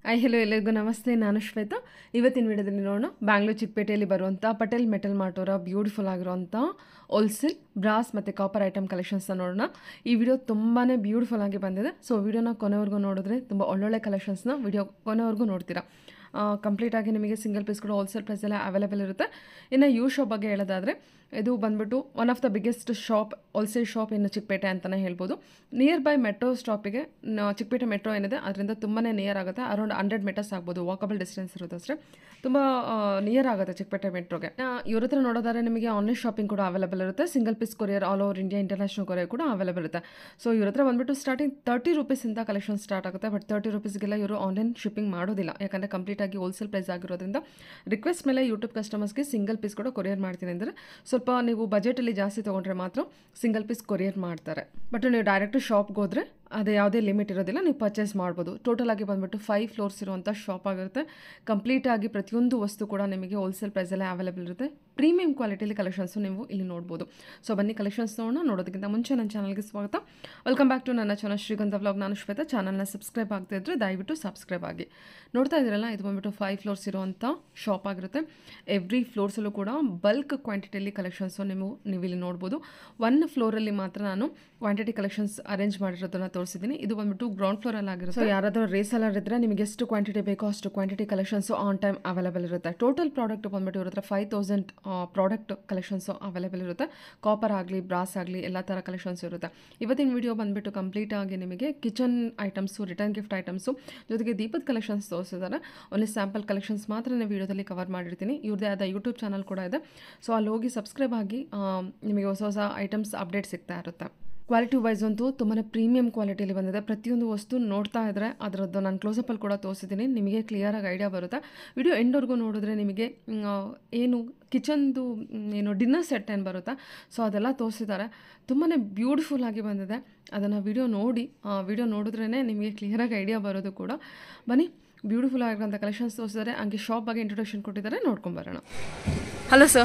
I hello ಎಲ್ಲರಿಗೂ ನಮಸ್ತೆ ನಾನು ಶ್ವೇತಾ ಇವತ್ತಿನ ವಿಡಿಯೋದಲ್ಲಿ ನೋಡೋಣ ಬ್ಯಾಂಗ್ಳೂರು ಚಿಕ್ಕಪೇಟೆಯಲ್ಲಿ ಬರುವಂಥ ಪಟೇಲ್ ಮೆಟಲ್ ಮಾರ್ಟೋರ ಬ್ಯೂಟಿಫುಲ್ ಆಗಿರುವಂಥ ಹೋಲ್ಸೇಲ್ ಬ್ರಾಸ್ ಮತ್ತು ಕಾಪರ್ ಐಟಮ್ ಕಲೆಕ್ಷನ್ಸ್ನ ನೋಡೋಣ ಈ ವಿಡಿಯೋ ತುಂಬಾ ಬ್ಯೂಟಿಫುಲ್ ಆಗಿ ಬಂದಿದೆ ಸೊ ವಿಡಿಯೋನ ಕೊನೆವರೆಗೂ ನೋಡಿದ್ರೆ ತುಂಬ ಒಳ್ಳೊಳ್ಳೆ ಕಲೆಕ್ಷನ್ಸ್ನ ವಿಡಿಯೋ ಕೊನೆವರೆಗೂ ನೋಡ್ತೀರಾ ಕಂಪ್ಲೀಟಾಗಿ ನಿಮಗೆ ಸಿಂಗಲ್ ಪೀಸ್ ಕೂಡ ಹೋಲ್ಸೇಲ್ ಪ್ರೈಸಲ್ಲೇ ಅವೈಲೇಬಲ್ ಇರುತ್ತೆ ಇನ್ನು ಯೂ ಶಾಪ್ ಬಗ್ಗೆ ಹೇಳೋದಾದರೆ ಇದು ಬಂದ್ಬಿಟ್ಟು one of the biggest shop wholesale shop ಇನ್ನು ಚಿಕ್ಕಪೇಟೆ ಅಂತಲೇ ಹೇಳ್ಬೋದು ನಿಯರ್ ಬೈ ಮೆಟ್ರೋ ಸ್ಟಾಪಿಗೆ ನ- ಚಿಕ್ಕಪೇಟೆ ಮೆಟ್ರೋ ಏನಿದೆ ಅದರಿಂದ ತುಂಬಾ ನಿಯರ್ ಆಗುತ್ತೆ ಅರೌಂಡ್ ಹಂಡ್ರೆಡ್ ಮೀಟರ್ಸ್ ಆಗ್ಬೋದು ವಾಕಬಲ್ ಡಿಸ್ಟೆನ್ಸ್ ಇರುತ್ತೆ ಅಷ್ಟೇ ತುಂಬ ನಿಯರ್ ಆಗುತ್ತೆ ಚಿಕ್ಕಪೇಟೆ ಮೆಟ್ರೋಗೆ ಇವ್ರ ಹತ್ರ ನೋಡೋದಾದ್ರೆ ನಿಮಗೆ ಆನ್ಲೈನ್ ಶಾಪಿಂಗ್ ಕೂಡ ಅವೈಲೇಬಲ್ ಇರುತ್ತೆ single piece courier all over India international courier ಕೂಡ ಅವೈಲೇಬಲ್ ಇರುತ್ತೆ ಸೊ ಇವ್ರ ಹತ್ರ ಬಂದ್ಬಿಟ್ಟು ಸ್ಟಾರ್ಟಿಂಗ್ ತರ್ಟಿ ರುಪೀಸಿಂದ ಕಲೆಕ್ಷನ್ ಸ್ಟಾರ್ಟ್ ಆಗುತ್ತೆ ಬಟ್ ತರ್ಟಿ ರುಪೀಸ್ಗೆಲ್ಲ ಇವರು ಆನ್ಲೈನ್ ಶಿಪ್ಪಿಂಗ್ ಮಾಡೋದಿಲ್ಲ ಯಾಕಂದರೆ ಕಂಪ್ಲೀಟಾಗಿ ಹೋಲ್ಸೇಲ್ ಪ್ರೈಸ್ ಆಗಿರೋದ್ರಿಂದ ರಿಕ್ವೆಸ್ಟ್ ಮೇಲೆ ಯೂಟ್ಯೂಬ್ ಕಸ್ಟಮರ್ಸ್ಗೆ ಸಿಂಗಲ್ ಪೀಸ್ ಕೂಡ ಕೊರಿಯರ್ ಮಾಡ್ತೀನಿ ಅಂದರೆ ಸ್ವಲ್ಪ ನೀವು ಬಜೆಟಲ್ಲಿ ಜಾಸ್ತಿ ತೊಗೊಂಡ್ರೆ ಮಾತ್ರ ಸಿಂಗಲ್ ಪೀಸ್ ಕೊರಿಯರ್ ಮಾಡ್ತಾರೆ ಬಟ್ ನೀವು ಡೈರೆಕ್ಟ್ ಶಾಪ್ಗೆ ಹೋದರೆ ಅದು ಯಾವುದೇ ಲಿಮಿಟ್ ಇರೋದಿಲ್ಲ ನೀವು ಪರ್ಚೇಸ್ ಮಾಡ್ಬೋದು ಟೋಟಲ್ ಆಗಿ ಬಂದ್ಬಿಟ್ಟು ಫೈವ್ ಫ್ಲೋರ್ಸ್ ಇರುವಂಥ ಶಾಪ್ ಆಗಿರುತ್ತೆ ಕಂಪ್ಲೀಟ್ ಆಗಿ ಪ್ರತಿಯೊಂದು ವಸ್ತು ಕೂಡ ನಿಮಗೆ ಹೋಲ್ಸೇಲ್ ಪ್ರೈಸಲ್ಲೇ ಅವೈಲೇಬಲ್ ಇರುತ್ತೆ ಪ್ರೀಮಿಯಂ ಕ್ವಾಲಿಟಿಲಿ ಕಲೆಕ್ಷನ್ಸು ನೀವು ಇಲ್ಲಿ ನೋಡ್ಬೋದು ಸೊ ಬನ್ನಿ ಕಲೆಕ್ಷನ್ಸ್ ನೋಡೋಣ ನೋಡೋದಕ್ಕಿಂತ ಮುಂಚೆ ನನ್ನ ಚಾನಲ್ಗೆ ಸ್ವಾಗತ ವೆಲ್ಕಮ್ ಬ್ಯಾಕ್ ಟು ನನ್ನ ಚಾನಲ್ ಶ್ರೀಗಂಧ ವ್ಲಾಗ್ ನಾನು ಶ್ವೇತಾ ಚಾನಲ್ನ ಸಬ್ಸ್ಕ್ರೈಬ್ ಆಗ್ತಾ ಇದ್ದರೆ ದಯವಿಟ್ಟು ಸಬ್ಸ್ಕ್ರೈಬ್ ಆಗಿ ನೋಡ್ತಾ ಇದ್ದೀರಲ್ಲ ಇದು ಬಂದ್ಬಿಟ್ಟು ಫೈವ್ ಫ್ಲೋರ್ಸ್ ಇರುವಂಥ ಶಾಪ್ ಆಗಿರುತ್ತೆ ಎವ್ರಿ ಫ್ಲೋರ್ಸಲ್ಲೂ ಕೂಡ ಬಲ್ಕ್ ಕ್ವಾಂಟಿಟಿಯಲ್ಲಿ ಕಲೆಕ್ಷನ್ಸು ನೀವು ನೀವು ಇಲ್ಲಿ ನೋಡ್ಬೋದು ಒನ್ ಫ್ಲೋರಲ್ಲಿ ಮಾತ್ರ ನಾನು ಕ್ವಾಂಟಿಟಿ ಕಲೆಕ್ಷನ್ಸ್ ಅರೇಂಜ್ ಮಾಡಿರೋದನ್ನ ತೋರಿಸಿದ್ದೀನಿ ಇದು ಬಂದ್ಬಿಟ್ಟು ಗ್ರೌಂಡ್ ಫ್ಲೋರಲ್ಲಿ ಆಗಿರುತ್ತೆ ಸೊ ಯಾರಾದರೂ ರೇಸಲ್ಲರ್ ಇದ್ದರೆ ನಿಮಗೆ ಎಷ್ಟು ಕ್ವಾಂಟಿಟಿ ಬೇಕೋ ಅಷ್ಟು quantity collections on time available ಇರುತ್ತೆ ಟೋಟಲ್ ಪ್ರಾಡಕ್ಟ್ ಬಂದ್ಬಿಟ್ಟು ಇವ್ರ ಹತ್ರ five thousand product collections available ಇರುತ್ತೆ ಕಾಪರ್ ಆಗಲಿ ಬ್ರಾಸ್ ಆಗಲಿ ಎಲ್ಲ ಥರ ಕಲೆಕ್ಷನ್ಸ್ ಇರುತ್ತೆ ಇವತ್ತಿನ ವಿಡಿಯೋ ಬಂದ್ಬಿಟ್ಟು ಕಂಪ್ಲೀಟ್ ಆಗಿ ನಿಮಗೆ kitchen items return gift items ಜೊತೆಗೆ ದೀಪದ ಕಲೆಕ್ಷನ್ಸ್ ತೋರಿಸಿದ್ದಾರೆ ಓನ್ಲಿ ಸ್ಯಾಂಪಲ್ ಕಲೆಕ್ಷನ್ಸ್ ಮಾತ್ರ ನಾನು ವಿಡಿಯೋದಲ್ಲಿ ಕವರ್ ಮಾಡಿರ್ತೀನಿ ಇವ್ರದ್ದೇ ಆದ ಯೂಟ್ಯೂಬ್ ಚಾನಲ್ ಕೂಡ ಇದೆ ಸೊ ಅಲ್ಲಿ ಹೋಗಿ ಸಬ್ಸ್ಕ್ರೈಬ್ ಆಗಿ ಆ, ನಿಮಗೆ ಹೊಸ ಹೊಸ ಐಟಮ್ಸ್ ಅಪ್ಡೇಟ್ ಸಿಗ್ತಾ ಇರುತ್ತೆ ಕ್ವಾಲಿಟಿ ವೈಸ್ ಅಂತೂ ತುಂಬಾ ಪ್ರೀಮಿಯಂ ಕ್ವಾಲಿಟಿಯಲ್ಲಿ ಬಂದಿದೆ ಪ್ರತಿಯೊಂದು ವಸ್ತು ನೋಡ್ತಾ ಇದ್ದರೆ ಅದರದ್ದು ನಾನು ಕ್ಲೋಸಪ್ಪಲ್ಲಿ ಕೂಡ ತೋರಿಸಿದ್ದೀನಿ ನಿಮಗೆ ಕ್ಲಿಯರಾಗಿ ಐಡಿಯಾ ಬರುತ್ತೆ ವಿಡಿಯೋ ಎಂಡ್ವರೆಗೂ ನೋಡಿದ್ರೆ ನಿಮಗೆ ಮ್, ಆ, ಏನು ಕಿಚನ್ದು ಮ್, ಏನು ಡಿನ್ನರ್ ಸೆಟ್ ಏನು ಬರುತ್ತಾ ಸೊ ಅದೆಲ್ಲ ತೋರಿಸಿದ್ದಾರೆ ತುಂಬಾ ಬ್ಯೂಟಿಫುಲ್ ಆಗಿ ಬಂದಿದೆ ಅದನ್ನು ವಿಡಿಯೋ ನೋಡಿ ವಿಡಿಯೋ ನೋಡಿದ್ರೇ ನಿಮಗೆ ಕ್ಲಿಯರಾಗಿ ಐಡಿಯಾ ಬರೋದು ಕೂಡ ಬನ್ನಿ ಬ್ಯೂಟಿಫುಲ್ ಆಗಿರೋಂಥ ಕಲೆಕ್ಷನ್ಸ್ ತೋರಿಸಿದ್ದಾರೆ ಹಂಗೆ ಶಾಪ್ ಬಗ್ಗೆ ಇಂಟ್ರೊಡಕ್ಷನ್ ಕೊಟ್ಟಿದ್ದಾರೆ ನೋಡ್ಕೊಂಬರೋಣ ಹಲೋ ಸರ್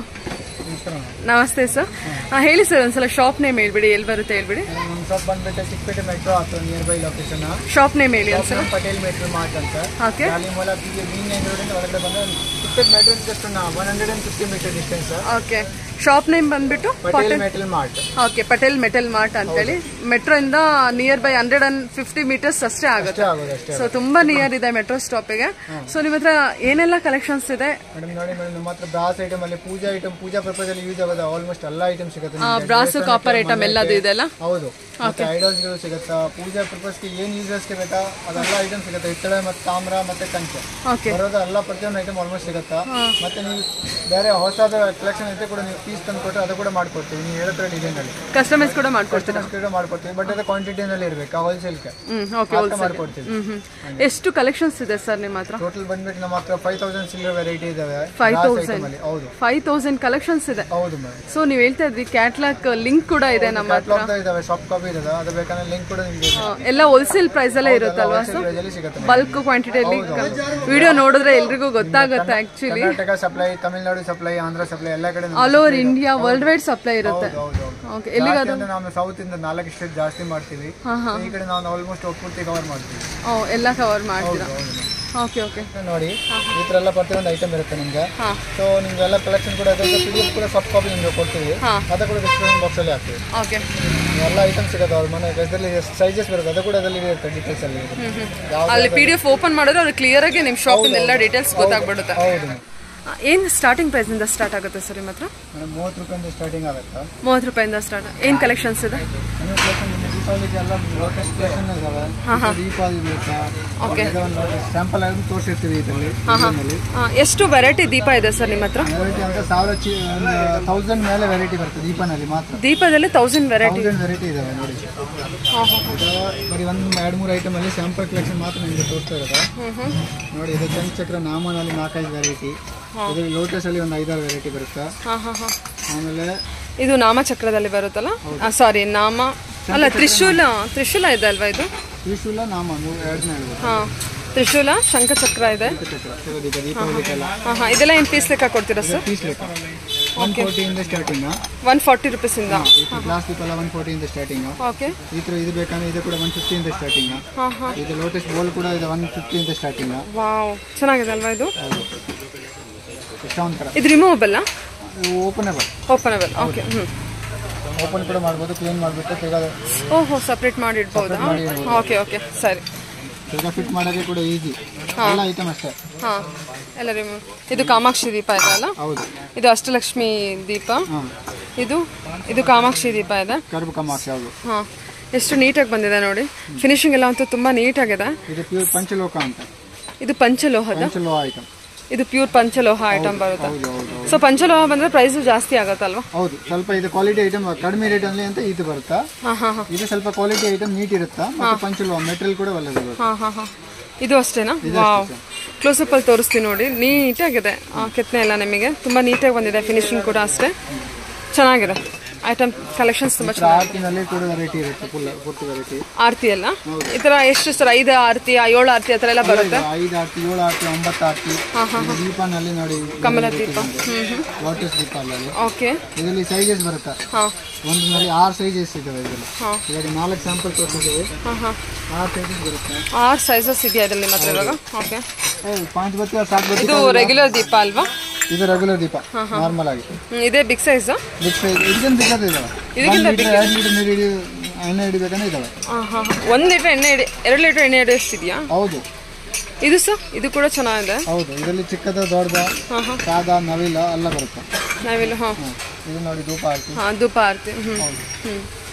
ನಮಸ್ತೆ ಸರ್ ಹೇಳಿ ಸರ್ ಒಂದ್ಸಲ ಶಾಪ್ ನೇಮ್ ಹೇಳ್ಬಿಡಿ ಎಲ್ಲಿ ಬರುತ್ತೆ ಹೇಳ್ಬಿಡಿ ನಮ್ಮ ಶಾಪ್ ಬಂದ್ಬಿಟ್ಟು ಚಿಕ್ಕಪೇಟೆ ಮೆಟ್ರೋ ಆಯ್ತು near by location shop name ಹೇಳಿ ಒಂದ್ಸಲ ಪಟೇಲ್ ಮೆಟ್ರೋ ಮಾರ್ಟ್ ಅಂತ ಓಕೆ ಅಲ್ಲಿ ಮೂಲ ಪಿ ಮೀನ್ ರೋಡಿಂದ ಒಳಗಡೆ ಬಂದ Chickpet metro just one hundred and fifty meter distance okay shop name ಬಂದ್ಬಿಟ್ಟು Patel metal mart okay Patel metal mart ಅಂತೇಳಿ ಮೆಟ್ರೋ ಇಂದ near by hundred and fifty metres ಅಷ್ಟೇ ಆಗುತ್ತೆ ಅಷ್ಟೇ ಆಗೋದು ಅಷ್ಟೇ ಸೊ ತುಂಬಾ ನಿಯರ್ ಇದೆ ಮೆಟ್ರೋ ಸ್ಟಾಪಿಗೆ ಸೊ ನಿಮ್ಮ ಹತ್ರ ಏನೆಲ್ಲ ಕಲೆಕ್ಷನ್ಸ್ ಇದೆ ಮೇಡಮ್ ನೋಡಿ ಮೇಡಮ್ ನಮ್ಮ ಹತ್ರ ಬ್ರಾಸ್ ಐಟಮ್ ಅಲ್ಲಿ ಪೂಜಾ ಐಟಮ್ ಪೂಜಾ ಪರ್ಪಸ್ ಅಲ್ಲಿ ಯೂಸ್ ಆಗೋದು ಆಲ್ಮೋಸ್ಟ್ ಎಲ್ಲ ಐಟಮ್ ಸಿಗುತ್ತೆ ನಿಮ್ಗೆ. ಬ್ರಾಸು ಕಾಪರ್ ಐಟಮ್ ಎಲ್ಲದು ಇದೆಲ್ಲ ಹೌದು ಮತ್ತೆ ಐಡಲ್ಸ್ ಗಳು ಸಿಗುತ್ತಾ ಪೂಜಾ ಪರ್ಪಸ್ ಗೆ ಏನ್ ಯೂಸರ್ಸ್ ಗೆ ಬೇಕಾ ಅದೆಲ್ಲ ಐಟಮ್ ಸಿಗುತ್ತೆ ಹಿತ್ತಳೆ ಮತ್ತೆ ತಾಮ್ರ ಮತ್ತೆ ಕಂಚೆ ಓಕೆ ಬರೋದು ಎಲ್ಲ ಪ್ರತಿಯೊಂದು ಐಟಮ್ ಆಲ್ಮೋಸ್ಟ್ ಸಿಗುತ್ತಾ ಮತ್ತೆ ನೀವು ಬೇರೆ ಹೊಸದ ಕಲೆಕ್ಷನ್ ಇದ್ರೆ ಕೂಡ ನೀವು ಪೀಸ್ ತಂದು ಕೊಟ್ಟರೆ ಅದು ಕೂಡ ಮಾಡ್ಕೊಡ್ತೀವಿ ನೀವು ಹೇಳಿದ್ರೆ ಡಿಸೈನ್ ಅಲ್ಲಿ ಕಸ್ಟಮೈಸ್ ಕೂಡ ಮಾಡ್ಕೊಡ್ತೀರಾ ಅಷ್ಟು ಮಾಡ್ಕೊಡ್ತೀವಿ ಬಟ್ ಅದು ಕ್ವಾಂಟಿಟಿನಲ್ಲಿ ಇರಬೇಕು ಹೋಲ್ಸೇಲ್ಗೆ ಹ್ಮ್ ಓಕೆ ಮಾಡ್ಕೊಡ್ತೀವಿ ಹ್ಮ್ ಹ್ಮ್ ಎಷ್ಟು ಕಲೆಕ್ಷನ್ಸ್ ಇದೆ ಸರ್ ನಿಮ್ಮ ಹತ್ರ ಟೋಟಲ್ ಬಂದ್ಬಿಟ್ಟು ನಮ್ಮ ಹತ್ರ ಫೈವ್ ತೌಸಂಡ್ ಸಿಲ್ವರ್ ವೆರೈಟಿ ಇದಾವೆ ಫೈವ್ Glass ತೌಸಂಡ್ item ಅಲ್ಲಿ ಹೌದು ಫೈವ್ ತೌಸಂಡ್ ಕಲೆಕ್ಷನ್ಸ್ ಇದೆ ಹೌದು ಮೇಡಮ್ ಸೊ ನೀವು ಹೇಳ್ತಾ ಇದ್ವಿ ಕ್ಯಾಟ್ಲಾಗ್ ಲಿಂಕ್ ಕೂಡ ಇದೆ ನಮ್ಮ ಹತ್ರ ಕ್ಯಾಟ್ಲಾಗ್ ಇದಾವೆ ಶಾಪ್ ಕಾಪಿ ಇದಾವೆ ಅದು ಬೇಕಾದ್ರೆ ಲಿಂಕ್ ಕೂಡ ನಿಮಗೆ ಆ, ಎಲ್ಲ ಹೋಲ್ಸೇಲ್ ಪ್ರೈಸ್ ಅಲ್ಲೇ ಇರುತ್ತಲ್ವಾ ಸೊ ಅಲ್ಲಿ ಸಿಗುತ್ತೆ ಬಲ್ಕ್ ಕ್ವಾಂಟಿಟಿಯಲ್ಲಿ ವಿಡಿಯೋ ನೋಡಿದ್ರೆ ಎಲ್ರಿಗೂ ಗೊತ್ತಾಗುತ್ತೆ actually Karnataka supply Tamil Nadu supply Andhra supply ಎಲ್ಲ ಕಡೆ ನಮ್ಗೆ all over India world wide supply ಇರುತ್ತೆ ಹೌದು ಹೌದು ಓಕೆ ಜಾಸ್ತಿ ಅಂದ್ರೆ ನಾವು ಸೌತ್ ಇಂದ ನಾಲ್ಕು ಸ್ಟೇಟ್ ಜಾಸ್ತಿ ಮಾಡ್ತೀವಿ ಈ ಕಡೆ ನಾವು ಆಲ್ಮೋಸ್ಟ್ ಪೂರ್ತಿ ಕವರ್ ಮಾಡ್ತೀವಿ ಓ ಎಲ್ಲ ಕವರ್ ಮಾಡ್ತೀರಾ ಹೌದು madam. ಓಕೆ ಓಕೆ ನೋಡಿ ಈ ಥರ ಎಲ್ಲ ಪ್ರತಿಯೊಂದು ಐಟಮ್ ಇರುತ್ತೆ ನಿಮ್ಗೆ ಹಾ. ಸೊ ನಿಮ್ಗೆಲ್ಲ ಕಲೆಕ್ಷನ್ ಕೂಡ ಪಿ ಡಿ ಎಫ್ ಕೂಡ ಸಾಫ್ಟ್ ಕಾಪಿ ನಿಮ್ಗೆ ಕೊಡ್ತೀವಿ ಹಾ. ಅದು ಕೂಡ ಡಿಸ್ಕ್ರಿಪ್ಷನ್ ಬಾಕ್ಸಲ್ಲಿ ಹಾಕ್ತೀವಿ ಓಕೆ ಎಲ್ಲ ಐಟಮ್ ಸಿಗುತ್ತೆ ಅವ್ರ ಮನೆ ಅದರಲ್ಲಿ ಸೈಜಸ್ ಬರುತ್ತೆ ಅದು ಕೂಡ ಅದರಲ್ಲಿ ಇರುತ್ತೆ ಡೀಟೇಲ್ಸ್ ಅಲ್ಲಿ ಯಾವ ಅಲ್ಲಿ ಪಿ ಡಿ ಎಫ್ ಓಪನ್ ಮಾಡಿದ್ರೆ ಅದು ಕ್ಲಿಯರ್ ಆಗಿ ನಿಮ್ಮ ಶಾಪಿಂದ ಎಲ್ಲ ಡೀಟೇಲ್ಸ್ ಗೊತ್ತಾಗ್ಬಿಡುತ್ತೆ ಹೌದು ಆ, ಏನ್ ಸ್ಟಾರ್ಟಿಂಗ್ ಪ್ರೈಸ್ ಇಂದ ಸ್ಟಾರ್ಟ್ ಆಗುತ್ತೆ ಸರ್ ನಿಮ್ಮ ಹತ್ರ ಮೇಡಮ್ ಮೂವತ್ತು ರೂಪಾಯಿಂದ ಸ್ಟಾರ್ಟಿಂಗ್ ಆಗುತ್ತೆ ಮೂವತ್ತು ರೂಪಾಯಿಂದ ಸ್ಟಾರ್ಟ್ ಏನ್ ಕಲೆಕ್ಷನ್ಸ್ ಇದೆ ನಿಮ್ಮ collection ನಿಮಗೆ ದೀಪಾವಳಿಗೆ ಎಲ್ಲ ಲೋಟಸ್ ಕಲೆಕ್ಷನ್ ಇದಾವೆ ದೀಪಾವಳಿ ಬೇಕಾ ಸ್ಯಾಂಪಲ್ ಆಗಿ ತೋರಿಸಿರ್ತೀವಿ ಇದರಲ್ಲಿ ಇದರಲ್ಲಿ ಆ, ಎಷ್ಟು ವೆರೈಟಿ ದೀಪ ಇದೆ ಸರ್ ನಿಮ್ಮ ಹತ್ರ ವೆರೈಟಿ ಅಂತ ಸಾವಿರ ಚಿ ಒಂದು ತೌಸಂಡ್ ಮೇಲೆ ವೆರೈಟಿ ಬರುತ್ತೆ ದೀಪನಲ್ಲಿ ಮಾತ್ರ ದೀಪದಲ್ಲಿ ತೌಸಂಡ್ ವೆರೈಟಿ ತೌಸಂಡ್ ವೆರೈಟಿ ಇದಾವೆ ನೋಡಿ ಇದು ಬರೀ ಒಂದು ಎರಡು ಮೂರು ಐಟಮ್ ಅಲ್ಲಿ ಸ್ಯಾಂಪಲ್ ಕಲೆಕ್ಷನ್ ಮಾತ್ರ ನಿಮಗೆ ತೋರಿಸ್ತಾ ಇರೋದು ನೋಡಿ ಇದು ಚಂಚಕ್ರ ನಾಮನಲ್ಲಿ ನಾಲ್ಕೈದು ವೆರೈಟಿ ಇದು ಲೋಟಸ್ ಅಲ್ಲಿ ಒಂದು ಐದಾರು ವೆರೈಟಿ ಬರುತ್ತೆ ಹಾ ಹಾ ಹಾ ಆಮೇಲೆ ಇದು ನಾಮಚಕ್ರದಲ್ಲಿ ಬರುತ್ತಲ್ಲ ಸಾರಿ ನಾಮ ಅಲ್ಲ ತ್ರಿಶೂಲ ತ್ರಿಶೂಲ ಇದೆ ಅಲ್ವಾ ಇದು ತ್ರಿಶೂಲ ನಾಮ ಮೂರು ಎರಡನೇ ಹೇಳ್ಬೋದು ಹಾ ತ್ರಿಶೂಲ ಶಂಖಚಕ್ರ ಇದೆ ಚಕ್ರ ಶಿವದೀಪ ದೀಪಾವಳಿಗೆಲ್ಲ ಹಾ ಹಾ ಇದೆಲ್ಲ ಏನು ಪೀಸ್ ಲೆಕ್ಕ ಕೊಡ್ತೀರಾ ಸರ್ ಪೀಸ್ ಲೆಕ್ಕ ಒನ್ ಫೋರ್ಟಿಯಿಂದ ಸ್ಟಾರ್ಟಿಂಗ್ ಒನ್ ಫಾರ್ಟಿ ರುಪೀಸಿಂದ ಗ್ಲಾಸ್ ದೀಪ ಎಲ್ಲ ಒನ್ ಫೋರ್ಟಿಯಿಂದ ಸ್ಟಾರ್ಟಿಂಗ್ ಓಕೆ ಈ ಥರ ಇದು ಬೇಕಂದ್ರೆ ಇದು ಕೂಡ ಒನ್ ಫಿಫ್ಟಿಯಿಂದ ಸ್ಟಾರ್ಟಿಂಗ್ ಹಾಂ ಹಾಂ ಇದು ಲೋಟಸ್ ಬೋಲ್ ಕೂಡ ಇದೆ ಒನ್ ಫಿಫ್ಟಿಯಿಂದ ಸ್ಟಾರ್ಟಿಂಗ್ ವಾವ್ ಚೆನ್ನಾಗಿದೆ ಅಲ್ವಾ ಇದು ಎಷ್ಟೊಂದು ಥರ ಇದು ರಿಮೂವಬಲ್ಲ ಓಪನಬಲ್ ಓಪನಬಲ್ ಓಕೆ ಹ್ಞೂ ಓಪನ್ ಕೂಡ ಮಾಡ್ಬೋದು ಕ್ಲೀನ್ ಮಾಡಿಬಿಟ್ಟು ತಿರ್ಗಾ ಓಹೋ ಸಪ್ರೇಟ್ ಮಾಡಿ ಇಡ್ಬೋದಾ ಮಾಡಿ ಇಡ್ಬೋದು. ಓಕೆ ಓಕೆ ಸರಿ ತಿರ್ಗಾ ಫಿಟ್ ಮಾಡೋಕ್ಕೆ ಕೂಡ ಈಸಿ ಎಲ್ಲ ಐಟಮ್ ಅಷ್ಟೇ ಹಾಂ ಎಲ್ಲ ರಿಮೂವ್ ಇದು ಕಾಮಾಕ್ಷಿ ದೀಪ ಇದೆ ಅಲ್ಲ ಹೌದು ಇದು ಅಷ್ಟಲಕ್ಷ್ಮಿ ದೀಪ ಹಾಂ ಇದು ಇದು ಕಾಮಾಕ್ಷಿ ದೀಪ ಇದೆ ಕರ್ಬ್ ಕಮಾಕ್ಷಿ ಹೌದು ಹಾಂ ಎಷ್ಟು ನೀಟಾಗಿ ಬಂದಿದೆ ನೋಡಿ ಫಿನಿಶಿಂಗ್ ಎಲ್ಲ ಅಂತೂ ತುಂಬ ನೀಟಾಗಿದೆ ಇದು ಪ್ಯೂರ್ ಪಂಚಲೋಕ ಅಂತ ಇದು ಪಂಚಲೋಹದ ಪಂಚಲೋಹ ಐಟಮ್ ಇದು ಪ್ಯೂರ್ ಪಂಚಲೋಹ ಐಟಮ್ ಬರುತ್ತೆ ಹೌದು ಹೌದು ಹೌದು ಸೊ ಪಂಚಲೋಹ ಬಂದ್ರೆ ಪ್ರೈಸು ಜಾಸ್ತಿ ಆಗತ್ತಲ್ವಾ ಹೌದು ಸ್ವಲ್ಪ ಇದು ಕ್ವಾಲಿಟಿ ಐಟಮ್ ಕಡಿಮೆ ರೇಟ್ ಅಲ್ಲಿ ಅಂತ ಇದು ಬರುತ್ತಾ ಹಾಂ ಹಾಂ ಹಾಂ ಇದು ಸ್ವಲ್ಪ ಕ್ವಾಲಿಟಿ ಐಟಮ್ ನೀಟ್ ಇರುತ್ತಾ ಮತ್ತೆ ಪಂಚಲೋಹ ಮೆಟೀರಿಯಲ್ ಕೂಡ ಒಳ್ಳೆದು ಬರುತ್ತೆ ಹಾಂ ಹಾಂ ಹಾಂ ಇದು ಅಷ್ಟೇನಾ ವಾವ್ ಕ್ಲೋಸಪ್ ಅಲ್ಲಿ ತೋರಿಸ್ತೀನಿ ನೋಡಿ ನೀಟಾಗಿದೆ ಆ, ಕೆತ್ತನೆ ಎಲ್ಲ ನಿಮಗೆ ತುಂಬ ನೀಟಾಗಿ ಬಂದಿದೆ ಫಿನಿಶಿಂಗ್ ಕೂಡ ಅಷ್ಟೇ ಚೆನ್ನಾಗಿದೆ ಐಟಮ್ ಕಲೆಕ್ಷನ್ಸ್ ತುಂಬ ಈ ಥರ ಆರ್ತಿನಲ್ಲಿ ಕೂಡ ವೆರೈಟಿ ಇರುತ್ತೆ ಫುಲ್ ಪೂರ್ತಿ ವೆರೈಟಿ ಆರ್ತಿ ಅಲ್ಲ ಈ ಥರ ಎಷ್ಟು ಸರ್ ಐದು ಆರ್ತಿ ಆ, ಏಳು ಆರ್ತಿ ಆ ಥರ ಎಲ್ಲ ಬರುತ್ತೆ ಐದು ಆರ್ತಿ ಏಳು ಆರ್ತಿ ಒಂಬತ್ತು ಆರ್ತಿ ಇದು ದೀಪನಲ್ಲಿ ನೋಡಿ ಕಮಲ ದೀಪ ಹ್ಞೂ ಹ್ಞೂ ವಾಟರ್ಸ್ ದೀಪ ಅಲ್ಲಲ್ಲಿ ಓಕೆ ಇದರಲ್ಲಿ ಸೈಜಸ್ ಬರುತ್ತೆ ಹಾಂ ಒಂದಿನಲ್ಲಿ ಆರು ಸೈಜಸ್ ಇದಾವೆ ಇದರಲ್ಲಿ ಹಾಂ ಇವಾಗ ನಾಲ್ಕು ಸ್ಯಾಂಪಲ್ ತೋರಿಸಿದ್ದೀವಿ ಹಾಂ ಹಾಂ ಆರು ಸೈಜಸ್ ಬರುತ್ತೆ ಆರು ಸೈಜಸ್ ಇದೆಯಾ ಇದರಲ್ಲಿ ನಿಮ್ಮ ಹತ್ರ ಇವಾಗ ಓಕೆ ಏ ಪಾಂಚ್ ಬತ್ತಿ ಸಾಕು ಬತ್ತಿ ಇದು ರೆಗ್ಯುಲರ್ ದೀಪ ಅಲ್ವಾ ಇದು ರೆಗ್ಯುಲರ್ ದೀಪ ನಾರ್ಮಲ್ ಆಗಿ ಹ್ಮ್, ಇದೇ ಬಿಗ್ ಸೈಜ್ ಬಿಗ್ ಸೈಜ್ ಇದಕ್ಕಿಂತ ಬಿಕ್ಕದ ಇದಾವೆ ಇದಕ್ಕಿಂತ ಒಂದು ಲೀಟರ್ ಎರಡು ಲೀಟರ್ ನೀರು ಹಿಡಿ ಎಣ್ಣೆ ಹಿಡಿಬೇಕಂದ್ರೆ ಇದಾವೆ ಹಾಂ ಹಾಂ ಒಂದು ಲೀಟ್ರ್ ಎಣ್ಣೆ ಇಡಿ ಎರಡು ಲೀಟ್ರ್ ಎಣ್ಣೆ ಹಿಡಿಯೋಷ್ಟಿದೆಯಾ ಹೌದು ಇದು ಸರ್ ಇದು ಕೂಡ ಚೆನ್ನಾಗಿದೆ ಹೌದು ಇದರಲ್ಲಿ ಚಿಕ್ಕದ ದೊಡ್ಡದ ಹಾಂ ಹಾಂ ಸಾದಾ ನವಿಲ ಎಲ್ಲ ಬರುತ್ತೆ ನಾವೆಲ್ಲ ಹಾಂ ಹ್ಮ್. ಇದು ನೋಡಿ ಧೂಪ ಆರ್ತಿ ಹಾಂ ಧೂಪ ಆರ್ತಿ ಹ್ಞೂ ಹ್ಞೂ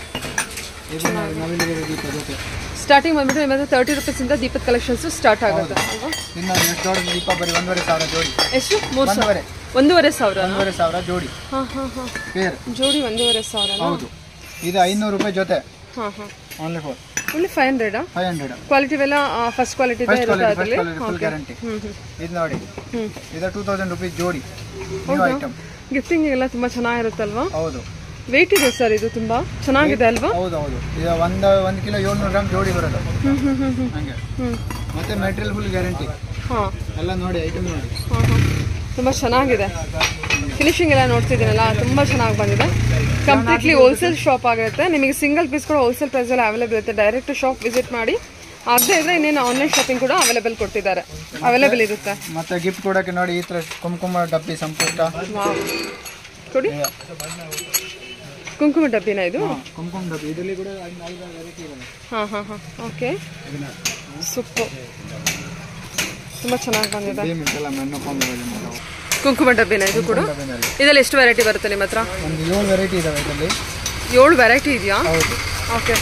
ಇದು ನೋಡಿ ನವಿಲಿಗೆ ದೀಪ ಜೊತೆ ಸ್ಟಾರ್ಟಿಂಗ್ ಬಂದ್ಬಿಟ್ಟು ನಿಮ್ಮದು ತರ್ಟಿ ರುಪೀಸಿಂದ ದೀಪದ ಕಲೆಕ್ಷನ್ಸು ಸ್ಟಾರ್ಟ್ ಆಗುತ್ತೆ ಅಲ್ವಾ ಇನ್ನು ಎಷ್ಟು ದೊಡ್ಡ ದೀಪ ಬರೀ ಒಂದೂವರೆ ಸಾವಿರ ಜೋಡಿ ಎಷ್ಟು ಮೂರು ಸಾವಿರ ಒಂದೂವರೆ ಒಂದೂವರೆ ಸಾವಿರ ಒಂದೂವರೆ ಸಾವಿರ ಜೋಡಿ ಹಾಂ ಹಾಂ ಹಾಂ ಪೇರ್ ಜೋಡಿ ಒಂದೂವರೆ ಸಾವಿರ ಹೌದು ಇದು ಐನೂರು ರೂಪಾಯಿ ಜೊತೆ ಹಾಂ ಹಾಂ ಓನ್ಲಿ ಫೋರ್ ಒಳ್ಳೆ ಫೈವ್ ಹಂಡ್ರೆಡಾ ಫೈವ್ ಹಂಡ್ರೆಡ್ ಕ್ವಾಲಿಟಿ ಎಲ್ಲ ಫಸ್ಟ್ ಕ್ವಾಲಿಟಿ ಫಸ್ಟ್ ಇರುತ್ತೆ ಕ್ವಾಲಿಟಿ ಫಸ್ಟ್ ಅದರಲ್ಲಿ ಕ್ವಾಲಿಟಿ ಫುಲ್ ಗ್ಯಾರಂಟಿ ಹ್ಞೂ ಹ್ಞೂ ಇದು ನೋಡಿ ಹ್ಞೂ ಇದು ಟೂ ತೌಸಂಡ್ ರುಪೀಸ್ ಜೋಡಿ ನ್ಯೂ ಐಟಮ್ ಗಿಫ್ಟಿಂಗ್ ಎಲ್ಲ ತುಂಬ ಚೆನ್ನಾಗಿರುತ್ತಲ್ವಾ ಹೌದು ವೆಯ್ಟ್ ಇದೆ ಸರ್ ಇದು ತುಂಬ ಚೆನ್ನಾಗಿದೆ ಅಲ್ವಾ ಹೌದು ಹೌದು ಇದು ಒಂದು ಒಂದು ಕಿಲೋ ಏಳ್ನೂರು ಗ್ರಾಮ್ ಜೋಡಿ ಬರೋದು ಹ್ಞೂ ಹ್ಞೂ ಹ್ಞೂ ಹ್ಞೂ ಹಂಗೆ ಹ್ಞೂ ಮತ್ತೆ ಮೆಟೀರಿಯಲ್ ಫುಲ್ ಗ್ಯಾರಂಟಿ ಹಾಂ ಎಲ್ಲ ನೋಡಿ ಐಟಮ್ ನೋಡಿ ಹಾಂ ಹಾಂ ತುಂಬ ಚೆನ್ನಾಗಿದೆ ಫಿನಿಶಿಂಗ್ ಎಲ್ಲ ನೋಡ್ತಿದ್ದೀನಲ್ಲ ತುಂಬ ಚೆನ್ನಾಗಿ ಬಂದಿದೆ ಕಂಪ್ಲೀಟ್ಲಿ ಹೋಲ್ಸೇಲ್ ಶಾಪ್ ಆಗಿರುತ್ತೆ ನಿಮಗೆ ಸಿಂಗಲ್ ಪೀಸ್ ಕೂಡ ಹೋಲ್ಸೇಲ್ ಪ್ರೈಸಲ್ಲಿ ಅವೈಲೇಬಲ್ ಇರುತ್ತೆ ಡೈರೆಕ್ಟ್ ಶಾಪ್ ವಿಸಿಟ್ ಮಾಡಿ ಆಗದೆ ಇದ್ರೆ ಇನ್ನೇನು ಆನ್ಲೈನ್ ಶಾಪಿಂಗ್ ಕೂಡ ಅವೈಲೇಬಲ್ ಕೊಟ್ಟಿದ್ದಾರೆ ಅವೈಲೇಬಲ್ ಇರುತ್ತೆ ಮತ್ತೆ ಗಿಫ್ಟ್ ಕೊಡೋಕೆ ನೋಡಿ ಈ ಥರ ಕುಂಕುಮ ಡಬ್ಬಿ ಸಂಪುಷ್ಟ ವಾವ್ ಕೊಡಿ ಇದೆ. ಕುಂಕುಮ ಡಬ್ಬಿನ ಇದು ಹಾ, ಕುಂಕುಮ ಡಬ್ಬಿ ಇದರಲ್ಲಿ ಕೂಡ ಐದು ಐದಾರು ವೆರೈಟಿ ಇದಾವೆ ಹಾಂ ಹಾಂ ಹಾಂ ಓಕೆ ಇದನ್ನ ಸೊಪ್ಪು ತುಂಬ ಚೆನ್ನಾಗಿ ಬಂದಿದೆ ಸೇಮ್ ಇದೆಲ್ಲ ಮೆನ್ನು ಕಾಂಬಿನೇಷನ್ ನಾವು ಕುಂಕುಮ ಡಬ್ಬಿನ ಇದು ಕೂಡ ಡಬ್ಬಿನಲ್ಲಿ ಇದರಲ್ಲಿ ಎಷ್ಟು ವೆರೈಟಿ ಬರುತ್ತೆ ನಿಮ್ಮ ಹತ್ರ ಒಂದು ಏಳು ವೆರೈಟಿ ಇದಾವೆ ಇದರಲ್ಲಿ ಏಳು ವೆರೈಟಿ ಇದೆಯಾ ಹೌದು ಓಕೆ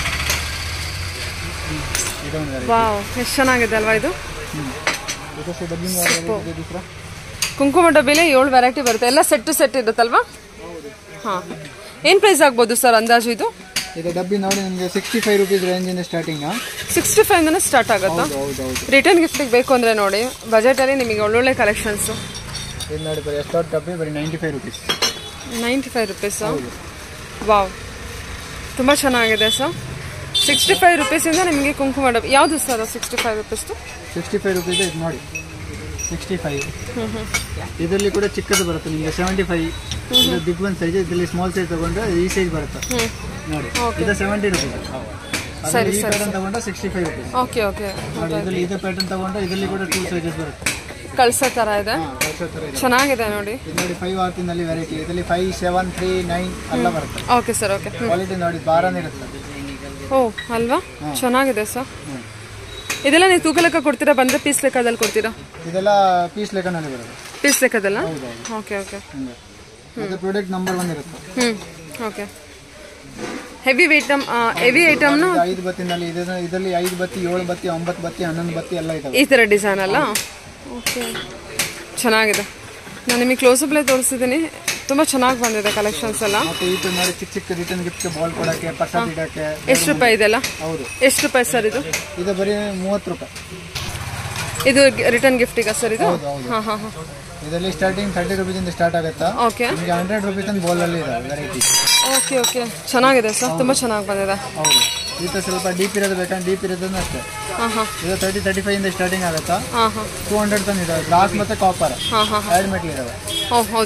ಇದೊಂದು ವೆರೈಟಿ ವಾವ್ ಎಷ್ಟು ಚೆನ್ನಾಗಿದೆ ಅಲ್ವಾ ಇದು ಇದಕ್ಕೆ ಡಬ್ಬಿ ವೆರೈಟಿ ದೂಸರ ಕುಂಕುಮ ಡಬ್ಬಿಲಿ ಏಳು ವೆರೈಟಿ ಬರುತ್ತೆ ಎಲ್ಲ ಸೆಟ್ ಟು ಸೆಟ್ ಇರುತ್ತಲ್ವಾ ಹಾಂ ಏನು ಪ್ರೈಸ್ ಆಗ್ಬೋದು ಸರ್ ಅಂದಾಜು ಇದು ಇದು ಡಬ್ಬಿ ನೋಡಿ ನಿಮಗೆ ಸಿಕ್ಸ್ಟಿ ಫೈವ್ ರುಪೀಸ್ ರೇಂಜಿಂದ ಸ್ಟಾರ್ಟಿಂಗ್ ಸಿಕ್ಸ್ಟಿ ಫೈವ್ನೇ ಸ್ಟಾರ್ಟ್ ಆಗುತ್ತಾ ಹೌದು ಹೌದು ಹೌದು ರಿಟರ್ನ್ ಗಿಫ್ಟಿಗೆ ಬೇಕು ಅಂದರೆ ನೋಡಿ ಬಜೆಟಲ್ಲಿ ನಿಮಗೆ ಒಳ್ಳೊಳ್ಳೆ ಕಲೆಕ್ಷನ್ಸು ಇದು ನೋಡಿ ಬರೀ ಎಷ್ಟು ಡಬ್ಬಿ ಬರೀ ninety five rupees ninety five rupees wow ತುಂಬ ಚೆನ್ನಾಗಿದೆ ಸರ್ ಸಿಕ್ಸ್ಟಿ ಫೈವ್ ರುಪೀಸಿಂದ ನಿಮಗೆ ಕುಂಕುಮ ಡಬ್ಬಿ ಯಾವುದು ಸರ್ ಸಿಕ್ಸ್ಟಿ ಫೈವ್ ರುಪೀಸ್ದು ಸಿಕ್ಸ್ಟಿ ಫೈವ್ ರುಪೀಸ್ ಇದು ನೋಡಿ ಸಿಕ್ಸ್ಟಿ ಫೈವ್ ಇದರಲ್ಲಿ ಕೂಡ ಚಿಕ್ಕದು ಬರುತ್ತೆ ನಿಮಗೆ ಸೆವೆಂಟಿ ಫೈವ್ ಇದು ಬಿಗ್ ಒನ್ ಸೈಜ್ ಇದರಲ್ಲಿ ಸ್ಮಾಲ್ ಸೈಜ್ ತಗೊಂಡ್ರೆ ಈ ಸೈಜ್ ಬರುತ್ತೆ ಹ್ಞೂ ನೋಡಿ ಇದು ಸೆವೆಂಟಿ ರುಪೀಸ್ ಸರಿ, ಈ ಪ್ಯಾಟರ್ನ್ ತಗೊಂಡ್ರೆ sixty five rupees okay okay ನೋಡಿ ಇದರಲ್ಲಿ ಇದು ಪ್ಯಾಟರ್ನ್ ತಗೊಂಡ್ರೆ ಇದರಲ್ಲಿ ಕೂಡ ಟೂ ಸೈಜಸ್ ಬರುತ್ತೆ ಕಳ್ಸೋ ಥರ ಇದೆ ಹಾಂ ಕಳ್ಸೋ ಥರ ಇದೆ ಚೆನ್ನಾಗಿದೆ ನೋಡಿ ಇದು ನೋಡಿ ಫೈವ್ ಆರ್ತಿನಲ್ಲಿ ವೆರೈಟಿ ಇದರಲ್ಲಿ ಫೈವ್ ಸೆವೆನ್ ತ್ರೀ ನೈನ್ ಎಲ್ಲ ಬರುತ್ತೆ ಓಕೆ ಸರ್ ಓಕೆ ಹ್ಞೂ ಕ್ವಾಲಿಟಿ ನೋಡಿ ಬಾರನೇ ಇರುತ್ತೆ ಓ ಅಲ್ವಾ ಚೆನ್ನಾಗಿದೆ ಸರ್ ಹ್ಮ್. ಇದೆಲ್ಲ ನೀವು ತೂಕ ಲೆಕ್ಕ ಕೊಡ್ತೀರಾ ಬಂದರೆ ಪೀಸ್ ಲೆಕ್ಕದಲ್ಲಿ ಕೊಡ್ತೀರಾ ಇದೆಲ್ಲ ಪೀಸ್ ಲೆಕ್ಕನಲ್ಲಿ ಬರುತ್ತೆ ಪೀಸ್ ಲೆಕ್ಕದಲ್ಲ ಹೌದು ಹೌದು ಓಕೆ ಓಕೆ ಹಂಗೆ ಮತ್ತೆ ಪ್ರಾಡಕ್ಟ್ ನಂಬರ್ ಒನ್ ಇರುತ್ತೆ ಹ್ಞೂ ಓಕೆ ಹೆವಿ ಐಟಮ್ ಹೆವಿ ಐಟಮ್ನು ಇದು ಐದು ಬತ್ತಿನಲ್ಲಿ ಇದನ್ನ ಇದರಲ್ಲಿ ಐದು ಬತ್ತಿ ಏಳು ಬತ್ತಿ ಒಂಬತ್ತು ಬತ್ತಿ ಹನ್ನೊಂದು ಬತ್ತಿ ಎಲ್ಲ ಇದಾವೆ ಈ ಥರ ಡಿಸೈನ್ ಅಲ್ಲ ಓಕೆ ಚೆನ್ನಾಗಿದೆ ನಾನು ನಿಮಗೆ ಕ್ಲೋಸಪ್ಲೇ ತೋರಿಸಿದ್ದೀನಿ ತುಂಬ ಚೆನ್ನಾಗಿ ಬಂದಿದೆ ಕಲೆಕ್ಷನ್ಸ್ ಎಲ್ಲ ಮತ್ತೆ ಈ ತರ ನೋಡಿ ಚಿಕ್ಕ ಚಿಕ್ಕ ರಿಟರ್ನ್ ಗಿಫ್ಟ್ ಬಾಲ್ ಕೊಡಕ್ಕೆ ಪರ್ಸತ್ ಇಡಕ್ಕೆ ಎಷ್ಟು ರೂಪಾಯಿ ಇದೆಲ್ಲ ಹೌದು ಎಷ್ಟು ರೂಪಾಯಿ ಸರ್ ಇದು ಇದು ಬರೀ ಮೂವತ್ತು ರೂಪಾಯಿ ಇದು ರಿಟರ್ನ್ ಗಿಫ್ಟಿಗಾ ಸರ್ ಇದು ಹೌದು ಹೌದು ಹಾಂ ಹಾಂ ಹಾಂ ಇದರಲ್ಲಿ ಸ್ಟಾರ್ಟಿಂಗ್ ತರ್ಟಿ ರುಪೀಸಿಂದ ಸ್ಟಾರ್ಟ್ ಆಗುತ್ತಾ ಓಕೆ ನಿಮಗೆ ಹಂಡ್ರೆಡ್ ರುಪೀಸ್ ಅಂತ ಬಾಲಲ್ಲಿ ಇದಾವೆ ವೆರೈಟಿ ಓಕೆ ಓಕೆ ಚೆನ್ನಾಗಿದೆ ಸರ್ ತುಂಬ ಚೆನ್ನಾಗಿ ಬಂದಿದೆ ಹೌದು ಈ ಥರ ಸ್ವಲ್ಪ ಡೀಪ್ ಇರೋದು ಬೇಕಂದ್ರೆ ಡೀಪ್ ಇರೋದನ್ನ ಅಷ್ಟೇ ಹಾಂ ಹಾಂ ಇದು ತರ್ಟಿ ತರ್ಟಿ ಫೈವ್ ಇಂದ ಸ್ಟಾರ್ಟಿಂಗ್ ಆಗುತ್ತಾ ಹಾಂ ಹಾಂ ಟೂ ಹಂಡ್ರೆಡ್ ತನಕ ಇದಾವೆ ಗ್ಲಾಸ್ ಮತ್ತೆ ಕಾಪರ್ ಹಾಂ ಹಾಂ ಎರಡು ಮೆಟ್ಲ್ ಇದಾವೆ ಓ ಹೌದು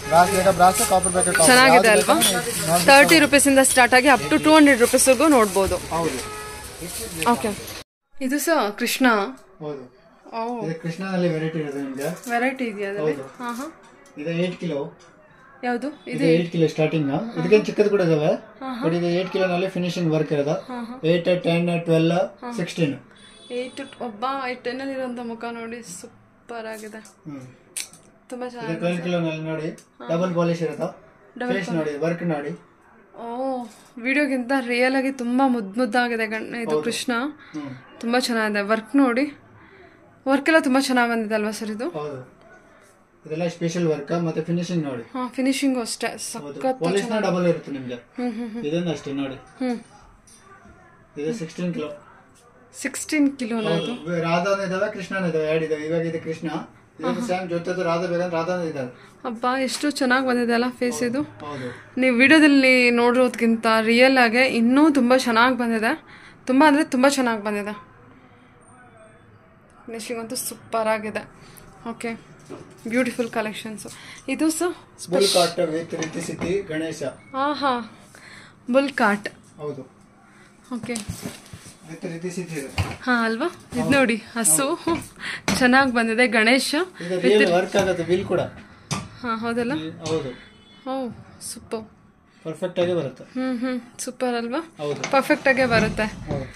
ಬ್ರಾಸ್ ಬೇಕಾ ಬ್ರಾಸ್ ಕಾಪರ್ ಬೇಕಾ ಕಾಪರ್ ಚೆನ್ನಾಗಿದೆ ಅಲ್ವಾ ತರ್ಟಿ ರುಪೀಸಿಂದ ಸ್ಟಾರ್ಟ್ ಆಗಿ ಅಪ್ ಟು ಟೂ ಹಂಡ್ರೆಡ್ ರುಪೀಸ್ವರೆಗೂ ನೋಡ್ಬೋದು ಹೌದು ಓಕೆ ಇದು ಸಹ ಕೃಷ್ಣ ಹೌದು ಇದು ಕೃಷ್ಣನಲ್ಲಿ ವೆರೈಟಿ ಇರೋದು ನಿಮ್ಗೆ ವೆರೈಟಿ ಇದೆಯಾ ಅದರಲ್ಲಿ ಹೌದು. ಹಾಂ ಹಾಂ ಇದು ಏಟ್ ಕಿಲೋ ಯಾವುದು ಇದು ಏಟ್ ಕಿಲೋ ಸ್ಟಾರ್ಟಿಂಗ್ ಇದಕ್ಕೆ ಚಿಕ್ಕದು ಕೂಡ ಇದಾವೆ ಬಟ್ ಇದು ಏಟ್ ಕಿಲೋನಲ್ಲಿ ಫಿನಿಶಿಂಗ್ ವರ್ಕ್ ಇರೋದು eight ten twelve sixteen eight ಒಬ್ಬ ಟೆನ್ನಲ್ಲಿ ಇರೋಂಥ ಮುಖ ನೋಡಿ ಸೂಪರ್ ಆಗಿದೆ ತುಂಬ ಇದು ಚೆನ್ನಾಗಿದೆ ಟ್ವೆಲ್ ಕಿಲೋನಲ್ಲಿ ನೋಡಿ ಡಬಲ್ ಪಾಲಿಶ್ ಇರುತ್ತಾ ಫೇಸ್ ನೋಡಿ ವರ್ಕ್ ನೋಡಿ ಓ ವಿಡಿಯೋಗಿಂತ ರಿಯಲ್ ಆಗಿ ತುಂಬ ಮುದ್ದು ಮುದ್ದಾಗಿದೆ ಗಣ್ ಇದು ಕೃಷ್ಣ ಹ್ಮ್ ತುಂಬ ಚೆನ್ನಾಗಿದೆ ವರ್ಕ್ ನೋಡಿ ವರ್ಕ್ ಎಲ್ಲ ತುಂಬ ಚೆನ್ನಾಗಿ ಬಂದಿದೆ ಅಲ್ವಾ ಸರ್ ಇದು ಹೌದು ಇದೆಲ್ಲ ಸ್ಪೆಷಲ್ ವರ್ಕ್ ಮತ್ತೆ ಫಿನಿಶಿಂಗ್ ನೋಡಿ ಹಾಂ ಫಿನಿಶಿಂಗು ಅಷ್ಟೇ ಹೌದು ಸಖತ್ ಪಾಲಿಶ್ ನ ಡಬಲ್ ಇರುತ್ತೆ ನಿಮ್ಗೆ ಹ್ಞೂ ಹ್ಞೂ ಇದೊಂದು ಅಷ್ಟೇ ನೋಡಿ ಹ್ಞೂ ಇದು ಸಿಕ್ಸ್ಟೀನ್ ಕಿಲೋ ಸಿಕ್ಸ್ಟೀನ್ ಕಿಲೋನ ಹೌದು ರಾಧಾನ ಇದಾವೆ ಕೃಷ್ಣನ ಇದಾವೆ ಎರಡು ಇದಾವೆ ಇವಾಗ ಇದು ಕೃಷ್ಣ ಇದು ಸ್ಯಾಮ್ ಜೊತೆ ರಾಧಾ ಬೇಕಂದ್ರೆ ರಾಧಾನ ಇದಾವೆ ಅಬ್ಬಾ ಎಷ್ಟು ಚೆನ್ನಾಗಿ ಬಂದಿದೆ ಅಲ್ಲ ಫೇಸ್ ಇದು ಹೌದು ನೀವು ವಿಡಿಯೋದಲ್ಲಿ ನೋಡಿರೋದ್ಕಿಂತ ರಿಯಲ್ ಆಗಿ ಇನ್ನೂ ತುಂಬ ಚೆನ್ನಾಗಿ ಬಂದಿದೆ ತುಂಬ ಅಂದರೆ ತುಂಬ ಚೆನ್ನಾಗಿ ಬಂದಿದೆ ಫಿನಿಶಿಂಗ್ ಅಂತೂ ಸೂಪರ್ ಆಗಿದೆ ಓಕೆ ಬ್ಯೂಟಿಫುಲ್ ಕಲೆಕ್ಷನ್ಸು ಇದು ಸಹ ಬುಲ್ ಕಾಟ್ ವಿತ್ ರೀತಿ ಸಿಟಿ ಗಣೇಶ ಹಾಂ ಹಾಂ ಬುಲ್ ಕಾಟ್ ಹೌದು ಓಕೆ ವಿತ್ ರೀತಿ ಸಿಟಿ ಇದೆ ಹಾಂ ಅಲ್ವಾ ಇದು ನೋಡಿ ಹಸು ಚೆನ್ನಾಗಿ ಬಂದಿದೆ ಗಣೇಶ ಇದು ರಿಯಲ್ ವರ್ಕ್ ಆಗುತ್ತೆ ಬಿಲ್ ಕೂಡ ಹಾಂ ಹೌದಲ್ಲ ಹೌದು ಓ ಸೂಪರ್ ಪರ್ಫೆಕ್ಟ್ ಆಗಿ ಬರುತ್ತೆ ಹ್ಞೂ ಹ್ಞೂ ಸೂಪರ್ ಅಲ್ವಾ ಹೌದು ಪರ್ಫೆಕ್ಟಾಗೇ ಬರುತ್ತೆ ಹೌದು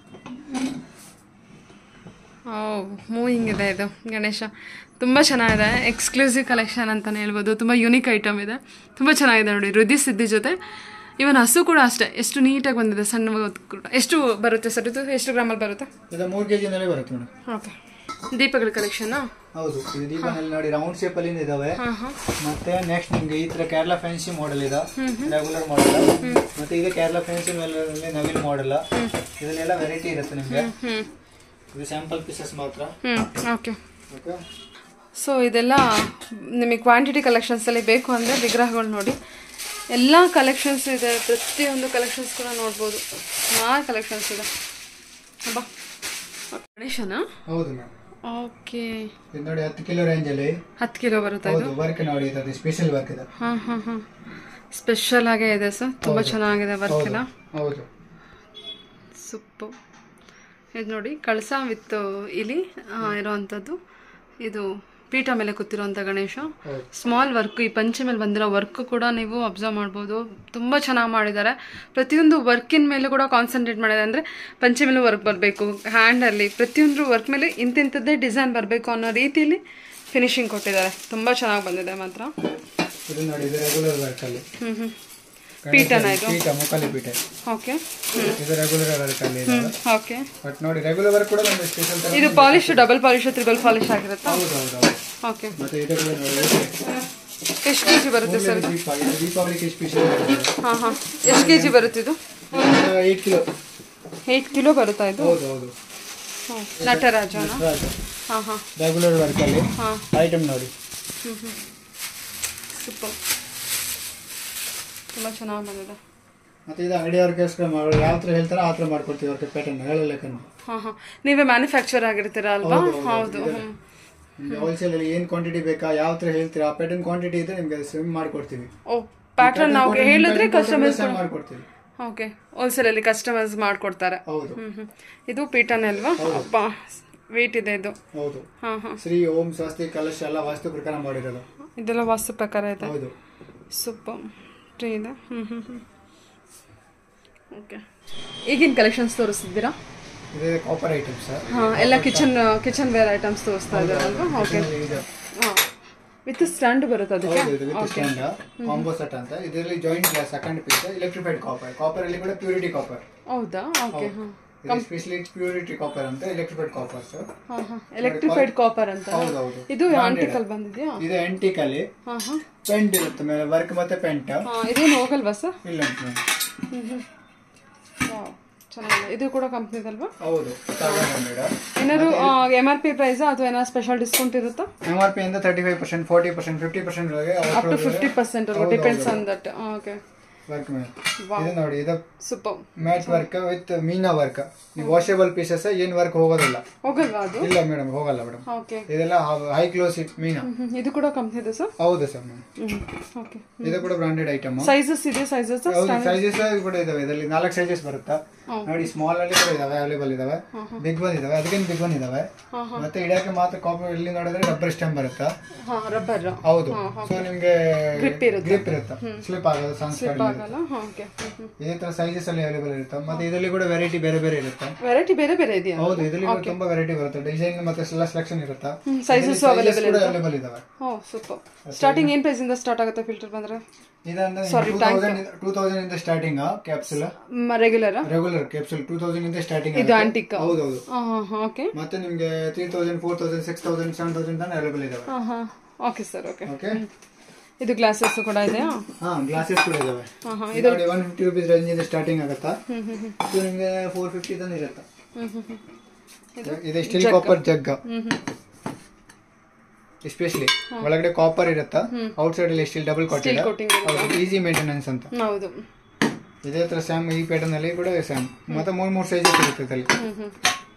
ಓ ಮೂವಿಂಗ್ ಇದೆ ಇದು ಗಣೇಶ ತುಂಬ ಚೆನ್ನಾಗಿದೆ ಎಕ್ಸ್ಕ್ಲೂಸಿವ್ ಕಲೆಕ್ಷನ್ ಅಂತಲೇ ಹೇಳ್ಬೋದು ತುಂಬ ಯುನಿಕ್ ಐಟಮ್ ಇದೆ ತುಂಬ ಚೆನ್ನಾಗಿದೆ ನೋಡಿ ರುದಿ ಸಿದ್ಧಿ ಜೊತೆ ಇವನ್ ಹಸು ಕೂಡ ಅಷ್ಟೇ ಎಷ್ಟು ನೀಟಾಗಿ ಬಂದಿದೆ ಸಣ್ಣ ಹೊತ್ತು ಕೂಡ ಎಷ್ಟು ಬರುತ್ತೆ ಸರ್ ಇದು ಎಷ್ಟು ಗ್ರಾಮಲ್ಲಿ ಬರುತ್ತೆ ಇದು ಮೂರು ಕೆ ಜಿನಲ್ಲೇ ಬರುತ್ತೆ ಮೇಡಮ್ ಓಕೆ ದೀಪಗಳ ಕಲೆಕ್ಷನ್ನಾ ಹೌದು ಇದು ದೀಪನಲ್ಲಿ ನೋಡಿ ರೌಂಡ್ ಶೇಪ್ ಅಲ್ಲಿ ಇದಾವೆ ಹಾಂ ಹಾಂ ಮತ್ತೆ ನೆಕ್ಸ್ಟ್ ನಿಮ್ಗೆ ಈ ತರ ಕೇರಳ ಫ್ಯಾನ್ಸಿ ಮಾಡೆಲ್ ಇದೆ ರೆಗ್ಯುಲರ್ ಮಾಡೆಲ್ ಮತ್ತೆ ಇದು ಕೇರಳ ಫ್ಯಾನ್ಸಿ ಮೇಲೆ ನವಿಲ್ ಮಾಡೆಲ್ ಇದರಲ್ಲೆಲ್ಲ ವೆರೈಟಿ ಇರುತ್ತೆ ನಿಮ್ಗೆ ಹ್ಞೂ ಇದು ಸ್ಯಾಂಪಲ್ ಪೀಸಸ್ ಮಾತ್ರ ಹ್ಞೂ ಓಕೆ ಓಕೆ ಸೊ ಇದೆಲ್ಲ ನಿಮಗೆ ಕ್ವಾಂಟಿಟಿ ಕಲೆಕ್ಷನ್ಸಲ್ಲಿ ಬೇಕು ಅಂದರೆ ವಿಗ್ರಹಗಳು ನೋಡಿ ಎಲ್ಲ ಕಲೆಕ್ಷನ್ಸ್ ಇದೆ ಪ್ರತಿಯೊಂದು ಕಲೆಕ್ಷನ್ಸ್ ಕೂಡ ನೋಡ್ಬೋದು ಸುಮಾರು ಕಲೆಕ್ಷನ್ಸ್ ಇದೆ ಬಾ ಗಣೇಶನ ಹೌದು ಮ್ಯಾಮ್ ಓಕೆ ಇದು ನೋಡಿ ಹತ್ತು ಕಿಲೋ ರೇಂಜ್ ಅಲ್ಲಿ ಹತ್ತು ಕಿಲೋ ಬರುತ್ತಾ ಇದು ಹೌದು ವರ್ಕ್ ನೋಡಿ ಇದು ಸ್ಪೆಷಲ್ ವರ್ಕ್ ಇದೆ ಹಾಂ ಹಾಂ ಹಾಂ ಸ್ಪೆಷಲ್ ಆಗೇ ಇದೆ ಸರ್ ತುಂಬ ಚೆನ್ನಾಗಿದೆ ವರ್ಕ್ ಎಲ್ಲ ಹೌದು ಸೊಪ್ಪು ಇದು ನೋಡಿ ಕಳಸ ವಿತ್ ಇಲಿ ಆ, ಇರೋವಂಥದ್ದು ಇದು ಪೀಠ ಮೇಲೆ ಕೂತಿರೋಂಥ ಗಣೇಶ ಹೌದು ಸ್ಮಾಲ್ ವರ್ಕ್ ಈ ಪಂಚೆ ಮೇಲೆ ಬಂದಿರೋ ವರ್ಕ್ ಕೂಡ ನೀವು ಅಬ್ಸರ್ವ್ ಮಾಡ್ಬೋದು ತುಂಬ ಚೆನ್ನಾಗಿ ಮಾಡಿದ್ದಾರೆ ಪ್ರತಿಯೊಂದು ವರ್ಕಿನ ಮೇಲೆ ಕೂಡ ಕಾನ್ಸಂಟ್ರೇಟ್ ಮಾಡಿದ್ದಾರೆ ಅಂದರೆ ಪಂಚೆ ಮೇಲೆ ವರ್ಕ್ ಬರಬೇಕು ಹ್ಯಾಂಡಲ್ಲಿ ಪ್ರತಿಯೊಂದು ವರ್ಕ್ ಮೇಲೆ ಇಂತಿಂಥದ್ದೇ ಡಿಸೈನ್ ಬರಬೇಕು ಅನ್ನೋ ರೀತಿಯಲ್ಲಿ ಫಿನಿಶಿಂಗ್ ಕೊಟ್ಟಿದ್ದಾರೆ ತುಂಬ ಚೆನ್ನಾಗಿ ಬಂದಿದೆ ಮಾತ್ರ ಇದು ನೋಡಿ ಇದು ರೆಗ್ಯುಲರ್ ವರ್ಕ್ ಅಲ್ಲಿ ಹ್ಞೂ ಹ್ಞೂ ಪೀಠನ ಇದು ಪೀಠ ಮುಖಾಲಿ ಪೀಠ ಓಕೆ ಇದು ರೆಗ್ಯುಲರ್ ವರ್ಕ್ ಅಲ್ಲಿ ಇದೆ ಓಕೆ ಬಟ್ ನೋಡಿ ರೆಗ್ಯುಲರ್ ವರ್ಕ್ ಕೂಡ ನಮ್ಗೆ ಸ್ಪೆಷಲ್ ತರ ಇದು polish double polish triple polish ಆಗಿರುತ್ತಾ ಹೌದು ಹೌದು ಹೌದು ಓಕೆ ಮತ್ತೆ ಇದು ಕೂಡ ನೋಡಿ ಎಷ್ಟು ಕೆ ಜಿ ಬರುತ್ತೆ ಸರ್ ದೀಪ ಇದು ದೀಪಾವಳಿಗೆ ಸ್ಪೆಷಲ್ ಹಾಂ ಹಾಂ ಎಷ್ಟು ಕೆ ಜಿ ಬರುತ್ತೆ ಇದು ಏಟ್ ಕಿಲೋ ಏಯ್ಟ್ ಕಿಲೋ ಬರುತ್ತಾ ಇದು ಹೌದು ಹೌದು ಹ್ಮ್. ನಟರಾಜನ ಹಾಂ ಹಾಂ ರೆಗ್ಯುಲರ್ ವರ್ಕ್ ಅಲ್ಲಿ ಹಾಂ ಐಟಮ್ ನೋಡಿ ಹ್ಞೂ ಹ್ಞೂ ಸೂಪರ್ ತುಂಬ ಚೆನ್ನಾಗಿ ಬಂದಿದೆ ಮತ್ತೆ ಇದು ಅಂಗಡಿಯವ್ರಿಗೋಸ್ಕರ ಮಾಡೋ ಯಾವ ಥರ ಹೇಳ್ತಾರೋ ಆ ಥರ ಮಾಡ್ಕೊಡ್ತೀವಿ ಅವ್ರಿಗೆ ಪ್ಯಾಟರ್ನ್ ಹೇಳಲೇಕಂದ್ರೆ ಹಾಂ ಹಾಂ ನೀವೇ ಮ್ಯಾನುಫ್ಯಾಕ್ಚರ್ ಆಗಿರ್ತೀರಾ ಅಲ್ವಾ ಹೌದು ಹ್ಞೂ ನಿಮ್ಗೆ ಹೋಲ್ಸೇಲ್ ಅಲ್ಲಿ ಏನು ಕ್ವಾಂಟಿಟಿ ಬೇಕಾ ಯಾವ ಥರ ಹೇಳ್ತೀರಾ ಆ ಪ್ಯಾಟರ್ನ್ ಕ್ವಾಂಟಿಟಿ ಇದ್ರೆ ನಿಮ್ಗೆ ಸ್ವಿಮ್ ಮಾಡ್ಕೊಡ್ತೀವಿ ಓ ಪ್ಯಾಟರ್ನ್ ನಾವು ಹೇಳಿದ್ರೆ ಕಸ್ಟಮೈಸ್ Send ಮಾಡ್ಕೊಡ್ತೀವಿ ಓಕೆ ಹೋಲ್ಸೇಲಲ್ಲಿ ಕಸ್ಟಮೈಸ್ ಮಾಡಿಕೊಡ್ತಾರೆ ಹೌದು ಹ್ಞೂ ಹ್ಞೂ ಇದು ಪೀಠನೇ ಅಲ್ವಾ ಅಪ್ಪ ವೇಟ್ ಇದೆ ಇದು ಹೌದು ಹಾಂ ಹಾಂ ಶ್ರೀ ಓಂ ಸ್ವಸ್ತಿ ಕಲಶ ಎಲ್ಲ ವಾಸ್ತು ಪ್ರಕಾರ ಮಾಡಿರೋದು ಇದೆಲ್ಲ ವಾಸ್ತು ಪ್ರಕಾರ ಇದೆ ಹೌದು ಸೂಪರ್ ಟ್ರೀ ಇದೆ ಹ್ಞೂ ಹ್ಞೂ ಹ್ಞೂ ಓಕೆ ಈಗಿನ ಕಲೆಕ್ಷನ್ಸ್ ತೋರಿಸ್ತಿದ್ದೀರಾ ಇದೇ ಕಾಪರ್ ಐಟಮ್ಸ್ ಹಾಂ ಎಲ್ಲ ಕಿಚನ್ ಕಿಚನ್ ವೇರ್ ಐಟಮ್ಸ್ ತೋರಿಸ್ತಾ ಇದ್ದಾರಲ್ವಾ ಓಕೆ ಇದು ಹಾಂ ವಿತ್ ಸ್ಟ್ಯಾಂಡ್ ಬರುತ್ತೆ ಅದಕ್ಕೆ ಹೌದು ಇದು ವಿತ್ ಸ್ಟ್ಯಾಂಡ್ ಕಾಂಬೋ ಸೆಟ್ ಅಂತ ಇದರಲ್ಲಿ joint glass second piece electrified copper copper ಅಲ್ಲಿ ಕೂಡ ಪ್ಯೂರಿಟಿ ಕಾಪರ್ ಹೌದಾ ಓಕೆ ಹಾಂ ಇದು ಸ್ಪೆಷಲಿ ಪ್ಯೂರಿಟಿ ಕಾಪರ್ ಅಂತ ಎಲೆಕ್ಟ್ರಿಫೈಡ್ ಕಾಪರ್ಸ್ ಹಾಂ ಹಾಂ ಎಲೆಕ್ಟ್ರಿಫೈಡ್ ಕಾಪರ್ ಅಂತ ಹೌದು ಹೌದು ಇದು ಆಂಟಿಕಲ್ ಬಂದಿದೆಯಾ ಇದು ಎಂಟಿಕ್ ಅಲ್ಲಿ ಹಾಂ ಹಾಂ ಪೆಂಟ್ ಇರುತ್ತೆ ಮೇಲೆ ವರ್ಕ್ ಮತ್ತೆ ಪೆಂಟ್ ಹಾಂ ಇದೇನು ಹೋಗಲ್ವಾ ಸರ್ ಇಲ್ಲ ಉಂಟು ma'am. ಹ್ಞೂ ಹ್ಞೂ ವಾವ್ ಚೆನ್ನಾಗಿದೆ ಇದು ಕೂಡ ಕಂಪ್ನಿದಲ್ವಾ ಹೌದು ತಗೊಂಡ್ ಏನಾದ್ರು ಎಮ್ ಆರ್ ಪಿ ಪ್ರೈಸಾ ಅಥವಾ ಏನಾದ್ರು ಸ್ಪೆಷಲ್ ಡಿಸ್ಕೌಂಟ್ ಇರುತ್ತಾ ಎಮ್ ಆರ್ ಪಿ ಇಂದ thirty five percent forty percent fifty percent up to fifty percent depends on that okay work madam ಇದು ನೋಡಿ ಇದು ಸೂಪರ್ ಮ್ಯಾಟ್ ವರ್ಕ್ ವಿತ್ ಮೀನಾ ವರ್ಕ್ ನೀವು ವಾಷೇಬಲ್ ಪೀಸಸ್ ಏನ್ ವರ್ಕ್ ಹೋಗೋದಿಲ್ಲ ಹೋಗಲ್ವಾ ಅದು ಇಲ್ಲ ಮೇಡಮ್ ಹೋಗಲ್ಲ ಮೇಡಮ್ ಓಕೆ ಇದೆಲ್ಲ ಹೈ ಕ್ಲೋಸ್ ಇಟ್ ಮೀನಾ ಇದು ಕೂಡ ಕಂಪ್ನಿದೆ ಸರ್ ಹೌದು ಸರ್ ಮೇಡಮ್ ಓಕೆ ಇದು ಕೂಡ ಬ್ರಾಂಡೆಡ್ ಐಟಮ್ ಸೈಜಸ್ ಇದೆ ಸೈಜಸ್ ಹೌದು ಸೈಜಸ್ ಕೂಡ ಇದಾವೆ ಇದರಲ್ಲಿ ನಾಲ್ಕು ಸೈಜಸ್ ಬರುತ್ತಾ ನೋಡಿ ಸ್ಮಾಲ್ ಅಲ್ಲಿ ಕೂಡ ಇದಾವೆ ಅವೈಲೇಬಲ್ ಇದಾವೆ ಬಿಗ್ ಒನ್ ಇದಾವೆ ಅದಕ್ಕಿಂತ ಬಿಗ್ ಒನ್ ಇದಾವೆ ಮತ್ತೆ ಇಡಕ್ಕೆ ಮಾತ್ರ ಕಾಪಿ ಇಲ್ಲಿ ನೋಡಿದ್ರೆ ರಬ್ಬರ್ ಸ್ಟೆಮ್ ಬರುತ್ತಾ ಹಾ ರಬ್ಬರ್ ಹೌದು ಸೊ ನಿಮ್ಗೆ Grip ಇರುತ್ತೆ. ಗ್ರಿಪ್ ಇರುತ್ತೆ ಸ್ಲಿಪ್ ಆಗೋದು ಸಾಂಗ್ಸ್ ಕಡಿಮೆ ಇರುತ್ತೆ. ಆಗಲ್ಲ ಓಕೆ ಇದೇ ತರ ಸೈಜಸ್ ಅಲ್ಲಿ ಅವೈಲೇಬಲ್ ಇರುತ್ತೆ ಮತ್ತೆ ಇದರಲ್ಲಿ ಕೂಡ ವೆರೈಟಿ ಬೇರೆ ಬೇರೆ ಇರುತ್ತೆ ವೆರೈಟಿ ಬೇರೆ ಬೇರೆ ಇದೆಯಾ ಹೌದು ಇದರಲ್ಲಿ ಕೂಡ ತುಂಬಾ ವೆರೈಟಿ ಬರುತ್ತೆ ಡಿಸೈನ್ ಮತ್ತೆ ಎಲ್ಲ ಸೆಲೆಕ್ಷನ್ ಇರುತ್ತೆ ಸೈಜಸ್ ಅವೈಲೇಬಲ್ ಕೂಡ ಅವೈಲೇಬಲ್ ಇದಾವೆ ಓ ಸೂಪರ್ ಸ್ಟಾರ್ಟಿಂಗ್ ಏನ್ ಪ್ರೈಸ್ ಇಂದ ಸ್ಟಾರ್ಟ್ ಆಗುತ್ತೆ ಫಿಲ್ಟರ್ ಬಂದ್ರೆ ಇದಂದ್ರೆ ಟೂ ತೌಸಂಡ್ ಟೂ ತೌಸಂಡ್ ಇಂದ starting capsule regular regular capsule two thousand ಇಂದ ಸ್ಟಾರ್ಟಿಂಗ್ ಇದು ಆಂಟಿಕ್ ಹೌದೌದು ಓಕೆ ಮತ್ತೆ ನಿಮ್ಗೆ three thousand four thousand six thousand seven thousand ತನಕ ಅವೈಲೇಬಲ್ ಇದಾವೆ ಹಾ ಹಾ ಓಕೆ ಸರ್ ಓಕೆ ಓಕೆ ಇದು ಗ್ಲಾಸಸ್ ಕೂಡ ಇದೆಯಾ ಹಾ ಗ್ಲಾಸಸ್ ಕೂಡ ಇದಾವೆ ಹಾ ಹಾ ಇದು ನೋಡಿ ಒನ್ ಫಿಫ್ಟಿ ರುಪೀಸ್ ರೇಂಜ್ ಇಂದ ಸ್ಟಾರ್ಟಿಂಗ್ ಆಗುತ್ತಾ ಇದು ನಿಮ್ಗೆ ಫೋರ್ ಫಿಫ್ಟಿ ತನಕ ಇರುತ್ತೆ ಹ್ಮ್ ಹ್ಮ್ ಹ್ಮ್ ಇದು ಸ್ಟಿಲ್ ಕಾಪರ್ ಜಗ್ ಹ್ಮ್ ಹ್ಮ್ ಎಸ್ಪೆಷಲಿ ಒಳಗಡೆ ಕಾಪರ್ ಇರುತ್ತಾ ಔಟ್ ಸೈಡ್ ಅಲ್ಲಿ ಸ್ಟಿಲ್ ಡಬಲ್ ಕಾಟೆಡ್ ಕೋಟಿಂಗ್ ಹೌದು ಈಸಿ ಮೇಂಟೆನೆನ್ಸ್ ಅಂತ ಹೌದು ಇದೇ ತರ ಸ್ಯಾಮ್ ಈ ಪ್ಯಾಟರ್ನ್ ಅಲ್ಲಿ ಕೂಡ ಸ್ಯಾಮ್ ಮತ್ತೆ ಮೂರ್ ಮೂರ್ ಸೈಜಸ್ ಇರುತ್ತೆ ಇದರಲ್ಲಿ ಹ್ಮ್ ಹ್ಮ್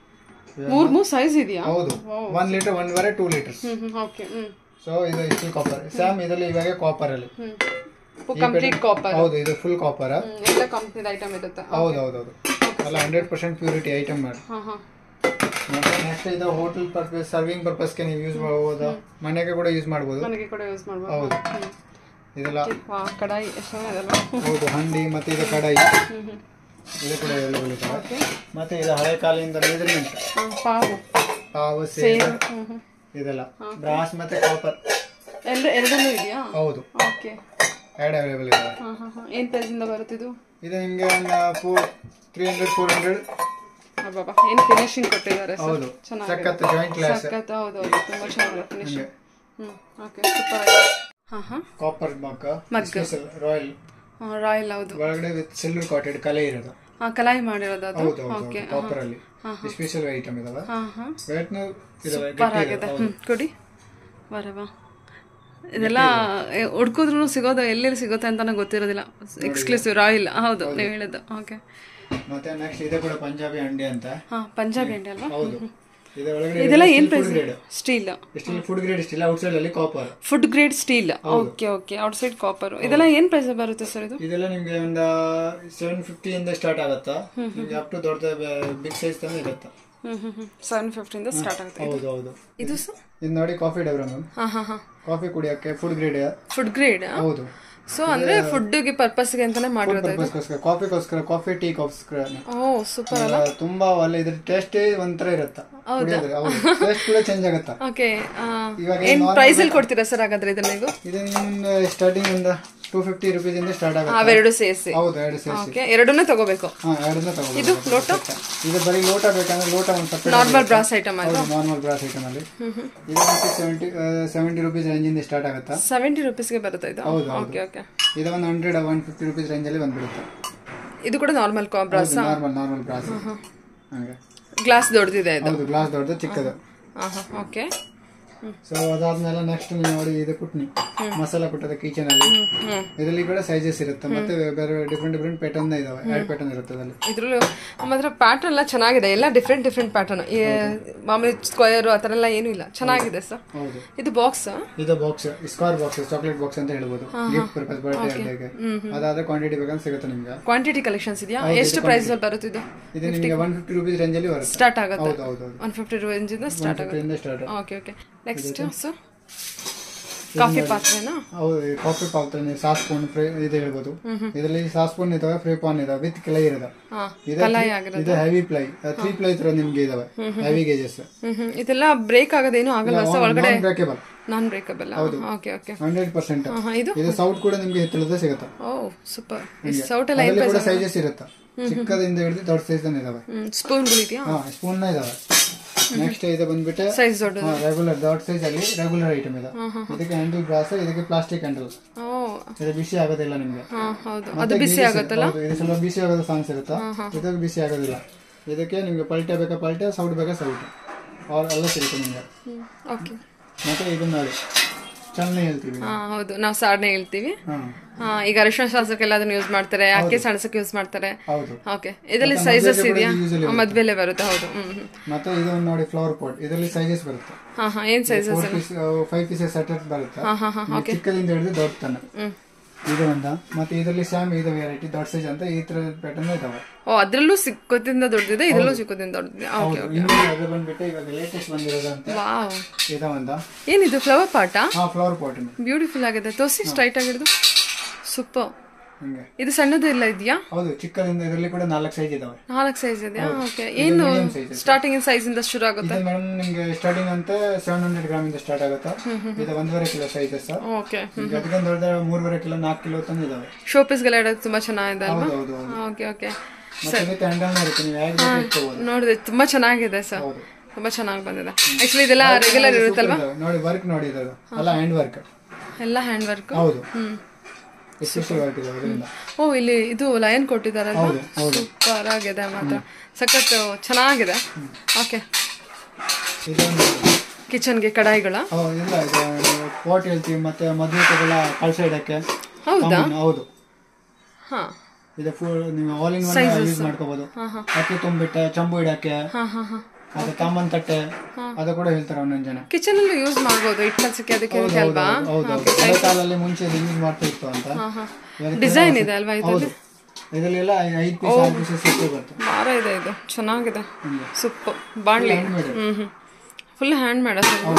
ಮೂರ್ ಮೂರ್ ಸೈಜ್ ಇದೆಯಾ ಹೌದು ಒನ್ ಲೀಟರ್ ಒನ್ ವರೆ ಟೂ ಲೀಟರ್ಸ್ ಹ್ಮ್ ಹ್ಮ್ ಓಕೆ ಹ್ಮ್ ಸೊ ಇದು ಸ್ಟಿಲ್ ಕಾಪರ್ ಸ್ಯಾಮ್ ಇದರಲ್ಲಿ ಇವಾಗ ಕಾಪರ್ ಅಲ್ಲಿ ಹ್ಮ್ ಕಂಪ್ಲೀಟ್ ಕಾಪರ್ ಹೌದು ಇದು ಫುಲ್ ಕಾಪರ್ ಎಲ್ಲ ಕಂಪ್ನಿದ ಐಟಮ್ ಇರುತ್ತೆ ಹೌದು ಹೌದು ಹೌದು ಅಲ್ಲ ಹಂಡ್ರೆಡ್ ಪರ್ಸೆಂಟ್ ಪ್ಯೂರಿಟಿ ಐಟಮ್ ಮಾಡಿ ಹಾ ಹಾ ಮತ್ತೆ ನೆಕ್ಸ್ಟ್ ಇದು ಹೋಟೆಲ್ ಪರ್ಪಸ್ ಸರ್ವಿಂಗ್ ಪರ್ಪಸ್ಗೆ ನೀವು ಯೂಸ್ ಮಾಡ್ಬೋದು ಮನೆಗೆ ಕೂಡ ಯೂಸ್ ಮಾಡ್ಬೋದು ಮನೆಗೆ ಕೂಡ ಯೂಸ್ ಮಾಡ್ಬೋದು ಹೌದು ಹ್ಮ್. ಇದೆಲ್ಲ ವಾ ಕಡಾಯಿ ಎಷ್ಟು ಚೆನ್ನಾಗಿದೆಲ್ಲ ಹೌದು ಹಂಡಿ ಮತ್ತೆ ಇದು ಕಡಾಯಿ ಹ್ಮ್ ಹ್ಮ್ ಇದು ಕೂಡ ಅವೈಲೇಬಲ್ ಇದಾವೆ ಓಕೆ ಮತ್ತೆ ಇದು ಹಳೆ ಕಾಲದಿಂದ ಮೆಜರ್ಮೆಂಟ್ ಹಾ ಪಾವು ಪಾವು ಸೇಮ್ ಹ್ಮ್ ಹ್ಮ್ ಇದೆಲ್ಲ ಬ್ರಾಸ್ ಮತ್ತೆ ಕಾಪರ್ ಎಲ್ಲ ಎರಡನ್ನೂ ಇದೆಯಾ ಹೌದು ಓಕೆ ಎರಡು ಅವೈಲೇಬಲ್ ಇದಾವೆ ಹಾ ಹಾ ಹಾ ಏನ್ ಪ್ರೈಸ್ ಇಂದ ಬರುತ್ತಿದು ಇದು ನಿಮಗೆ ಒಂದು four three hundred four hundred ಬಾಬಾ ಏನ್ ಫಿನಿಶಿಂಗ್ ಕೊಟ್ಟಿದ್ದಾರೆ ಸರ್ ಹೌದು ಚೆನ್ನಾಗಿದೆ ಸಖತ್ ಜಾಯಿಂಟ್ ಗ್ಲಾಸ್ ಸಖತ್ ಹೌದು ಹೌದು ತುಂಬಾ ಚೆನ್ನಾಗಿದೆ ಫಿನಿಶಿಂಗ್ ಹ್ಮ್ ಓಕೆ ಸೂಪರ್ ಹಾ ಹಾ copper mug mug. Royal royal ಹೌದು ಒಳಗಡೆ ವಿತ್ ಸಿಲ್ವರ್ ಕಾಟೆಡ್ ಕಲೆ ಇರೋದು ಹಾ ಕಲಾಯಿ ಮಾಡಿರೋದು ಅದು ಹೌದು ಹೌದು ಕಾಪರ್ ಅಲ್ಲಿ ಸ್ಪೆಷಲ್ ಐಟಮ್ ಇದಾವೆ ಹಾ ಹಾ ವೇಟ್ ಇದಾವೆ ಸೂಪರ್ ಆಗಿದೆ ಹ್ಮ್ ಕೊಡಿ ಬರವಾ ಇದೆಲ್ಲ ಹುಡ್ಕಿದ್ರು ಸಿಗೋದು ಎಲ್ಲೆಲ್ಲಿ ಸಿಗುತ್ತೆ ಅಂತಾನೆ ಗೊತ್ತಿರೋದಿಲ್ಲ ಎಕ್ಸ್ಕ್ಲೂಸಿವ್ ರಾಯಲ್ ಹೌದು ನೀವು ಹೇಳಿದ್ದು ಓಕೆ ಮತ್ತೆ ನೆಕ್ಸ್ಟ್ ಇದೆ ಕೂಡ ಪಂಜಾಬಿ ಅಂಡಿ ಅಂತ ಹಾ ಪಂಜಾಬಿ ಅಂಡಿ ಅಲ್ವಾ ಹೌದು ಇದು ಒಳಗಡೆ ಇದೆಲ್ಲ ಏನ್ food price grade steel steel food grade steel outside ಅಲ್ಲಿ copper food grade steel okay okay outside copper ಇದೆಲ್ಲ ಏನ್ ಪ್ರೈಸ್ ಬರುತ್ತೆ ಸರ್ ಇದು ಇದೆಲ್ಲ ನಿಮ್ಗೆ ಒಂದು ಸೆವೆನ್ ಫಿಫ್ಟಿ ಇಂದ ಸ್ಟಾರ್ಟ್ ಆಗುತ್ತಾ ನಿಮ್ಗೆ ಅಪ್ ಟು ದೊಡ್ಡ ಬಿಗ್ ಸೈಜ್ ತನಕ ಇರುತ್ತೆ ಹ್ಮ್ ಹ್ಮ್ ಹ್ಮ್ ಸೆವೆನ್ ಫಿಫ್ಟಿಯಿಂದ ಸ್ಟಾರ್ಟ್ ಆಗುತ್ತೆ ಹೌದು ಹೌದು ಇದು ಸರ್ ಇದು ನೋಡಿ ಕಾಫಿ ಡಬ್ರ ಮ್ಯಾಮ್ ಹಾ ಹಾ ಹಾ ಕಾಫಿ ಕುಡಿಯೋಕೆ ಫುಡ್ ಗ್ರೇಡ್ ಫುಡ್ ಗ್ರೇಡ್ ಹೌದು ಸೊ ಅಂದ್ರೆ ಫುಡ್ಗೆ ಪರ್ಪಸ್ಗೆ ಅಂತಾನೆ ಮಾಡಿರೋದು ಇದು ಪರ್ಪಸ್ಗೋಸ್ಕರ ಕಾಫಿಗೋಸ್ಕರ ಕಾಫಿ ಟೀ ಕಾಫ್ಸ್ಕರ ಓ ಸೂಪರ್ ತುಂಬಾ ಒಳ್ಳೆ ಇದ್ರ ಟೇಸ್ಟ್ ಒಂಥರ ಇರುತ್ತ ಕುಡಿಯೋದ್ರೆ ಹೌದು ಟೇಸ್ಟ್ ಕೂಡ ಚೇಂಜ್ ಆಗುತ್ತಾ ಓಕೆ ಇವಾಗ ಏನ್ ಪ್ರೈಸ್ ಅಲ್ಲಿ ಕೊಡ್ತೀರಾ ಸರ್ ಹಾಗಾದ್ರೆ ಇದನ್ನ ನೀವು ಇದು ನಿಮ್ಗೆ ಸ್ಟಾರ್ಟಿಂಗ್ ಒಂದು ಟೂ ಫಿಫ್ಟಿ ರುಪೀಸ್ ಇಂದ ಸ್ಟಾರ್ಟ್ ಆಗುತ್ತೆ ಅವೆರಡು ಸೇರಿಸಿ ಹೌದು ಎರಡು ಸೇರಿಸಿ ಓಕೆ ಎರಡನ್ನೇ ತಗೋಬೇಕು ಹಾ ಎರಡನ್ನ ತಗೊಳ್ಳಿ ಇದು ಲೋಟ ಇದು ಬರೀ ಲೋಟ ಬೇಕಂದ್ರೆ ಲೋಟ ಒಂದು ಸಪ್ರೇಟ್ ನಾರ್ಮಲ್ ಬ್ರಾಸ್ ಐಟಮ್ ಅಲ್ವಾ ಹೌದು ನಾರ್ಮಲ್ ಬ್ರಾಸ್ ಐಟಮ್ ಅಲ್ಲಿ ಇದು ಮತ್ತೆ ಸೆವೆಂಟಿ ಸೆವೆಂಟಿ ರುಪೀಸ್ ರೇಂಜ್ ಇಂದ ಸ್ಟಾರ್ಟ್ ಆಗುತ್ತಾ ಸೆವೆಂಟಿ ರುಪೀಸ್ಗೆ ಬರುತ್ತೆ ಇದು ಹೌದು, ಹೌದು. ಓಕೆ ಓಕೆ ಇದು ಒಂದು hundred one fifty rupees range ಅಲ್ಲಿ ಬಂದ್ಬಿಡುತ್ತೆ ಇದು ಕೂಡ normal brass normal normal brass ಹಂಗೆ ಗ್ಲಾಸ್ ದೊಡ್ಡದಿದೆ ಇದು ಹೌದು ಗ್ಲಾಸ್ ದೊಡ್ಡದು ಚಿಕ್ಕದು ಹಾ ಹಾ ಓಕೆ ಸೊ ಅದಾದ್ಮೇಲೆ ನೆಕ್ಸ್ಟ್ ನೀವು ನೋಡಿ ಇದು ಕುಟ್ನಿ ಮಸಾಲ ಕುಟ್ಟದ ಕಿಚನ್ ಅಲ್ಲಿ ಹ್ಮ್ ಇದರಲ್ಲಿ ಕೂಡ ಸೈಜಸ್ ಇರುತ್ತೆ ಮತ್ತೆ ಬೇರೆ ಡಿಫ್ರೆಂಟ್ ಡಿಫ್ರೆಂಟ್ ಪ್ಯಾಟರ್ನ್ ಇದಾವೆ ಎರಡು ಪ್ಯಾಟರ್ನ್ ಇರುತ್ತೆ ಅದರಲ್ಲಿ ಇದ್ರಲ್ಲೂ ಮಾತ್ರ ಪ್ಯಾಟರ್ನ್ ಎಲ್ಲ ಚೆನ್ನಾಗಿದೆ ಎಲ್ಲ ಡಿಫ್ರೆಂಟ್ ಡಿಫ್ರೆಂಟ್ ಪ್ಯಾಟರ್ನ್ ಮಾಮೂಲಿ ಸ್ಕ್ವೇರ್ ಆ ಥರ ಎಲ್ಲ ಏನೂ ಇಲ್ಲ ಚೆನ್ನಾಗಿದೆ ಸರ್ ಹೌದು ಇದು ಬಾಕ್ಸ್ ಇದು box square box chocolate box ಅಂತ ಹೇಳ್ಬೋದು ಗಿಫ್ಟ್ ಪರ್ಪಸ್ ಬರ್ಡೇ ಅದಾದ್ರೆ ಕ್ವಾಂಟಿಟಿ ಬೇಕಂದ್ರೆ ಸಿಗುತ್ತೆ ನಿಮ್ಗೆ ಕ್ವಾಂಟಿಟಿ ಕಲೆಕ್ಷನ್ಸ್ ಇದೆಯಾ ಎಷ್ಟು ಪ್ರೈಸ್ ಅಲ್ಲಿ ಬರುತ್ತೆ ಇದು ಇದು ನಿಮಗೆ ಒನ್ ಫಿಫ್ಟಿ ರುಪೀಸ್ ರೇಂಜ್ ಅಲ್ಲಿ ಬರುತ್ತೆ ಸ್ಟಾರ್ಟ್ ಆಗುತ್ತೆ ಹೌದು ಹೌದು ಹೌದು ಒನ್ ಫಿಫ್ಟಿ ರೇಂಜ್ ಇಂದ ಸ್ಟಾರ್ಟ್ ಆಗುತ್ತೆ ಇಂದ start okay okay next sir coffee ಪಾತ್ರೆನಾ ಹೌದು ಈ ಕಾಫಿ ಪಾತ್ರೆ ನೀವು ಸಾಸ್ ಸ್ಪೂನ್ ಫ್ರೈ ಇದು ಹೇಳ್ಬೋದು ಇದರಲ್ಲಿ ಸಾಸ್ ಸ್ಪೂನ್ ಇದಾವೆ ಫ್ರೈ ಪಾನ್ ಇದಾವೆ ವಿತ್ ಕ್ಲೈ ಇದಾವೆ ಹಾ ಇದು ಕಲಾಯಿ ಆಗಿರೋದು ಇದು ಹೆವಿ ಪ್ಲೈ ತ್ರೀ ಪ್ಲೈ ತರ ನಿಮ್ಗೆ ಇದಾವೆ ಹೆವಿ ಗೇಜಸ್ ಹ್ಮ್ ಹ್ಮ್ ಇದೆಲ್ಲ ಬ್ರೇಕ್ ಆಗೋದೇನು ಆಗಲ್ಲ ಸರ್ ಒಳಗಡೆ non breakable non breakable okay okay hundred percent ಹಾ ಇದು ಇದು ಸೌಟ್ ಕೂಡ ನಿಮ್ಗೆ ಹಿತ್ತಲದ ಸಿಗುತ್ತೆ ಓ ಸೂಪರ್ ಸೌಟ್ ಎಲ್ಲ ಅದರಲ್ಲಿ ಕೂಡ ಸೈಜಸ್ ಇರುತ್ತೆ ಚಿಕ್ಕದಿಂದ ಹಿಡಿದು ದೊಡ್ಡ ಸೈಜ್ ತನ ಇದಾವೆ ಸ್ಪೂನ್ಗಳು ಇದೆಯಾ ಹಾ ಸ್ಪೂನ್ ನ ಇದಾವೆ ನೆಕ್ಸ್ಟ್ ಇದು ಬಂದ್ಬಿಟ್ಟು ಸೈಜ್ ದೊಡ್ಡದು ರೆಗ್ಯುಲರ್ ದೊಡ್ಡ ಸೈಜ್ ಅಲ್ಲಿ ರೆಗ್ಯುಲರ್ ಐಟಮ್ ಇದೆ ಇದಕ್ಕೆ ಹ್ಯಾಂಡಲ್ ಗ್ಲಾಸ್ ಇದಕ್ಕೆ ಪ್ಲಾಸ್ಟಿಕ್ ಹ್ಯಾಂಡಲ್ ಓ ಇದು ಬಿಸಿ ಆಗೋದಿಲ್ಲ ನಿಮ್ಗೆ ಹಾ ಹೌದು ಮತ್ತೆ ಅದು ಬಿಸಿ ಗೀಜಸ್ ಆಗುತ್ತಲ್ಲ ಹೌದು, ಇದು ಸ್ವಲ್ಪ ಬಿಸಿ ಆಗೋದು ಸಾಂಗ್ಸ್ ಇರುತ್ತಾ ಇದಕ್ಕೆ ಬಿಸಿ ಆಗೋದಿಲ್ಲ ಇದಕ್ಕೆ ನಿಮ್ಗೆ ಪಲ್ಟೆ ಬೇಕಾ ಪಲ್ಟೆ ಸೌಟ್ ಬೇಕಾ ಸೌಟ್ ಅವ್ರು ಎಲ್ಲ ಸಿಗುತ್ತೆ ನಿಮ್ಗೆ ಓಕೆ ಮತ್ತೆ ಇದು ನೋಡಿ ಚಲನೆ ಹೇಳ್ತೀವಿ ಹಾ ಹೌದು ನಾವು ಸಾರ್ನೆ ಹೇಳ್ತೀವಿ ಹಾ ಹಾ ಈಗ ಅರಿಶಿನ ಶಾಸ್ತ್ರಕ್ಕೆಲ್ಲ ಅದನ್ನ ಯೂಸ್ ಮಾಡ್ತಾರೆ ಅಕ್ಕಿ ಸಣಸಕ್ಕೆ ಯೂಸ್ ಮಾಡ್ತಾರೆ ಹೌದು ಓಕೆ ಇದರಲ್ಲಿ ಸೈಜಸ್ ಮದ್ವೆಗೆ ಕೂಡ ಇದೆಯಾ usually ಮದ್ವೆಲೆ ಬರುತ್ತೆ ಹೌದು ಹ್ಮ್ ಹ್ಮ್ ಮತ್ತೆ ಇದು ಒಂದು ನೋಡಿ ಫ್ಲವರ್ ಪಾಟ್ ಇದರಲ್ಲಿ ಸೈಜಸ್ ಬರುತ್ತೆ ಹಾ ಹಾ ಏನ್ sizes four piece five pieces set ಬರುತ್ತೆ ಹಾ ಹಾ ಹಾ ಇದು ಚಿಕ್ಕದಿಂದ ಹಿಡಿದು ದೊಡ್ಡ ತನ ಹ್ಮ್ ಇದು ಒಂದ ಮತ್ತೆ ಇದರಲ್ಲಿ ಸ್ಯಾಮ್ ಇದು ವೆರೈಟಿ ದೊಡ್ಡ ಸೈಜ್ ಅಂತ ಈ ತರ ಪ್ಯಾಟರ್ನ್ ಇದಾವೆ ಓ ಅದ್ರಲ್ಲೂ ಸಿಕ್ಕೋದಿಂದ ದೊಡ್ಡದಿದೆ ಇದ್ರಲ್ಲೂ ಸಿಕ್ಕೋದಿಂದ ದೊಡ್ಡದಿದೆ ಓಕೆ ಹೌದು ಇನ್ನು ಅದು ಬಂದ್ಬಿಟ್ಟು ಇವಾಗ ಲೇಟೆಸ್ಟ್ ಬಂದಿರೋದು ಅಂತ ವಾವ್ ಇದ ಒಂದ ಏನಿದು ಫ್ಲವರ್ ಪಾಟಾ ಹಾ ಫ್ಲವರ್ ಪಾಟ್ ಬ್ಯೂಟಿಫುಲ್ ಆಗಿದೆ ತೋರಿಸಿ ಸ್ಟ್ರೈಟ್ ಆಗಿರೋದು ಸೂಪರ್ ಹಿಂಗೆ ಇದು ಸಣ್ಣದು ಇಲ್ಲ ಇದೆಯಾ ಹೌದು ಚಿಕ್ಕದಿಂದ ಇದರಲ್ಲಿ ಕೂಡ ನಾಲ್ಕು ಸೈಜ್ ಇದಾವೆ ನಾಲ್ಕು ಸೈಜ್ ಇದೆಯಾ ಓಕೆ ಏನು medium size ಇದೆ. ಸ್ಟಾರ್ಟಿಂಗ್ ಸೈಜ್ ಇಂದ ಶುರು ಆಗುತ್ತೆ ಇದು ಮೇಡಮ್ ನಿಮ್ಗೆ ಸ್ಟಾರ್ಟಿಂಗ್ ಅಂತ ಸೆವೆನ್ ಹಂಡ್ರೆಡ್ ಗ್ರಾಮ್ ಇಂದ ಸ್ಟಾರ್ಟ್ ಆಗುತ್ತೆ ಇದು ಒಂದೂವರೆ ಕಿಲೋ ಸೈಜಸ್ ಓಕೆ ಅದಕ್ಕೆ ದೊಡ್ಡ ಮೂರುವರೆ ಕಿಲೋ ನಾಲ್ಕು ಕಿಲೋ ತಂದು ಇದಾವೆ ಶೋ ಪೀಸ್ಗೆಲ್ಲ ಇಡೋದು ತುಂಬಾ ಚೆನ್ನಾಗಿದೆ ಅಲ್ವಾ ಹೌದು ಹೌದು ಹೌದು ಓಕೆ ಓಕೆ ಮತ್ತೆ ಇದಕ್ಕೆ ಹ್ಯಾಂಡಲ್ನ ಇರುತ್ತೆ ನೀವು ಹೇಗೆ ಬೇಕು ಇಟ್ಕೋಬಹುದು ನೋಡಿದೆ ತುಂಬಾ ಚೆನ್ನಾಗಿದೆ ಸರ್ ಹೌದು ತುಂಬಾ ಚೆನ್ನಾಗಿ ಬಂದಿದೆ ಆಕ್ಚುಲಿ ಇದೆಲ್ಲ ರೆಗ್ಯುಲರ್ ಇರುತ್ತಲ್ವಾ ಇದಾವೆ. ನೋಡಿ ವರ್ಕ್ ನೋಡಿ ಇದು ಅಲ್ಲ ಹ್ಯಾಂಡ್ ವರ್ಕ್ ಎಲ್ಲ ಹ್ಯಾಂಡ್ ವರ್ಕ್ ಹೌದು ಹ್ಮ್ ಎಸ್ಪೆಷಲ್ ವರ್ಕ್ ಇದೆ ಅದರಿಂದ ಓ ಇಲ್ಲಿ ಇದು ಲಯನ್ ಕೊಟ್ಟಿದಾರಲ್ವಾ ಹೌದು ಹೌದು ಸೂಪರ್ ಆಗಿದೆ ಮಾತ್ರ ಸಖತ್ ಚೆನ್ನಾಗಿದೆ ಓಕೆ ಇದೊಂದು ಕಿಚನ್ಗೆ ಕಡಾಯಿಗಳ ಹೌದು ಇಲ್ಲ ಇದು ಪೋಟ್ ಹೇಳ್ತೀವಿ ಮತ್ತೆ ಮದುವೆಗೆಲ್ಲ ಕಳ್ಸ ಇಡಕ್ಕೆ ಹೌದಾ common, ಹೌದು ಹಾ ಇದು ಫುಲ್ ನೀವು ಆಲ್ ಇನ್ ಒನ್ ಯೂಸ್ ಮಾಡ್ಕೋಬಹುದು ಹಾ ಹಾ ಅಕ್ಕಿ ತುಂಬಿಟ್ಟೆ ಚಂಬು ಇಡಕ್ಕೆ ಹಾ ಹಾ ಹಾ ಮತ್ತೆ ತಾಮನ್ ತಟ್ಟೆ ಅದು ಕೂಡ ಹೇಳ್ತಾರೆ ಒಂದೊಂದು ಜನ ಕಿಚನ್ ಅಲ್ಲೂ ಯೂಸ್ ಮಾಡ್ಬೋದು ಇಟ್ಟು ಕಲ್ಸಕ್ಕೆ ಅದಕ್ಕೆ ಇದಕ್ಕೆ ಅಲ್ವಾ ಹೌದು ಹೌದು ಹಳೆ ಕಾಲಲ್ಲಿ ಮುಂಚೆ ಯೂಸ್ ಮಾಡ್ತಾ ಇತ್ತು ಅಂತ ಹಾ ಹಾ ಇವಾಗ ಡಿಸೈನ್ ಇದೆ ಅಲ್ವಾ ಇದು ಹೌದು ಇದರಲ್ಲೆಲ್ಲ ಐದು ಪೀಸ್ ಆರು ಪೀಸಸ್ ಸಿಕ್ಕೇ ಬರ್ತದೆ ಮಾರ ಇದೆ ಇದು ಚೆನ್ನಾಗಿದೆ ಹಂಗೆ. ಸೂಪರ್ ಬಾಣ್ಲಿ Handmade. Hmm hmm full hand made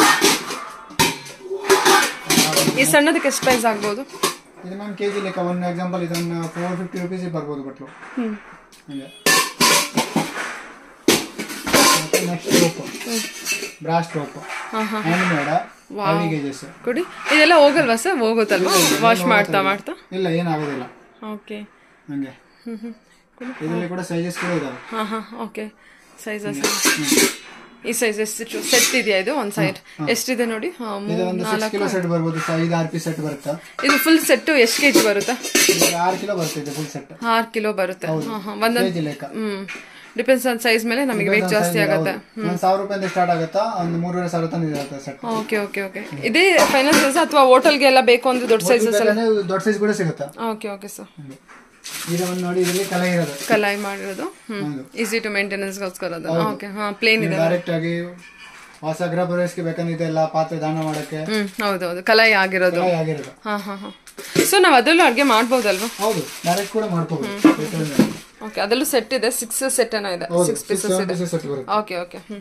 ಈ ಸಣ್ಣದಕ್ಕೆ ಎಷ್ಟು ಪ್ರೈಸ್ ಆಗ್ಬೋದು ಇದು ಮ್ಯಾಮ್ ಕೆ ಜಿ ಲೆಕ್ಕ ಒನ್ ಎಕ್ಸಾಂಪಲ್ ಇದನ್ನ ಫೋರ್ ಫಿಫ್ಟಿ ರುಪೀಸ್ ಬರ್ಬೋದು ಬಟ್ಲು ಹ್ಮ್ ಹಂಗೆ ಮತ್ತೆ ನೆಕ್ಸ್ಟ್ ರೋಪ್ ಬ್ರಾಸ್ ರೋಪ್ ಹಾ ಹಾ ಹ್ಯಾಂಡ್ ಮೇಡ ಹೆವಿ ಗೇಜಸ್ ಕೊಡಿ ಇದೆಲ್ಲ ಹೋಗಲ್ವಾ ಸರ್ ಹೋಗುತ್ತಲ್ವಾ ವಾಶ್ ಮಾಡ್ತಾ ಮಾಡ್ತಾ ಇಲ್ಲ ಏನಾಗೋದಿಲ್ಲ ಓಕೆ ಹಂಗೆ ಹ್ಮ್ ಹ್ಮ್ ಕೊಡಿ ಇದರಲ್ಲಿ ಕೂಡ ಸೈಜಸ್ ಕೂಡ ಇದಾವೆ ಹಾ ಹಾ ಓಕೆ ಸೈಜಸ್ ಈ ಸೈಜ್ ಎಷ್ಟು ಸೆಟ್ ಇದೆಯಾ ಇದು ಒಂದ್ ಸೈಡ್ ಎಷ್ಟಿದೆ ನೋಡಿ ಹಾ, ಇದು ಮೂರು ಒಂದು ಸಿಕ್ಸ್ ಕಿಲೋ ಸೆಟ್ ಬರ್ಬೋದು ಸ- ಐದು ಆರು ಪೀಸ್ ಸೆಟ್ ಬರುತ್ತೆ ಇದು ಫುಲ್ ಸೆಟ್ ಎಷ್ಟು ಕೆಜಿ ಬರುತ್ತೆ ಇದು ಆರು ಕಿಲೋ ಬರ್ತದೆ ಫುಲ್ ಸೆಟ್ ಆರು ಕಿಲೋ ಬರುತ್ತೆ ಹಾ ಹಾ ಒಂದೊಂದು ಕೆ ಜಿ ಲೆಕ್ಕ ಹ್ಮ್ ಡಿಪೆಂಡ್ಸ್ ಆನ್ ಸೈಜ್ ಮೇಲೆ ನಮಗೆ ವೆಯ್ಟ್ ಜಾಸ್ತಿ ಆಗುತ್ತೆ ಒಂದು ಸಾವಿರ ರೂಪಾಯಿಂದ ಸ್ಟಾರ್ಟ್ ಆಗುತ್ತಾ ಒಂದು ಮೂರುವರೆ ಸಾವಿರ ತನಕ ಇರುತ್ತೆ ಸೆಟ್ ಓಕೆ ಓಕೆ ಓಕೆ ಇದೇ ಫೈನಲ್ ಸೈಜ್ ಅಥವಾ ಹೋಟೆಲ್ಗೆ ಎಲ್ಲ ಬೇಕು ಅಂದ್ರೆ ದೊಡ್ಡ ಸೈಜಸ್ ದೊಡ್ಡ ಸೈಜ್ ಕೂಡ ಸಿಗುತ್ತೆ ಓಕೆ ಓಕೆ ಸರ್ ಹಂಗೆ. ಈಗ ಒಂದು ನೋಡಿ ಇದರಲ್ಲಿ ಕಲೆ ಇರೋದು ಕಲಾಯಿ ಮಾಡಿರೋದು ಹ್ಮ್ ಹೌದು ಈಸಿ ಟು ಮೇಂಟೆನೆನ್ಸ್ಗೋಸ್ಕರ ಅದು ಓಕೆ ಹಾ ಪ್ಲೇನ್ ಇದೆ ಡೈರೆಕ್ಟ್ ಆಗಿ ಹೊಸ ಗೃಹ ಪ್ರವೇಶಕ್ಕೆ ಬೇಕಂದ್ರೆ ಇದೆಲ್ಲ ಪಾತ್ರೆ ದಾನ ಮಾಡಕ್ಕೆ ಹ್ಮ್ ಹೌದೌದು ಕಲಾಯಿ ಆಗಿರೋದು ಕಲೆ ಆಗಿರೋದು ಹಾ ಹಾ ಹಾ ಸೊ ನಾವು ಅದರಲ್ಲೂ ಅಡುಗೆ ಮಾಡ್ಬೋದಲ್ವಾ ಹೌದು ಡೈರೆಕ್ಟ್ ಕೂಡ ಮಾಡ್ಕೋಬಹುದು ಓಕೆ ಅದರಲ್ಲೂ ಸೆಟ್ ಇದೆ ಸಿಕ್ಸ್ ಸೆಟ್ ಏನೋ ಇದೆ ಸಿಕ್ಸ್ ಪೀಸಸ್ ಇದೆ ಸೆಟ್ ಬರುತ್ತೆ ಓಕೆ ಓಕೆ ಹ್ಮ್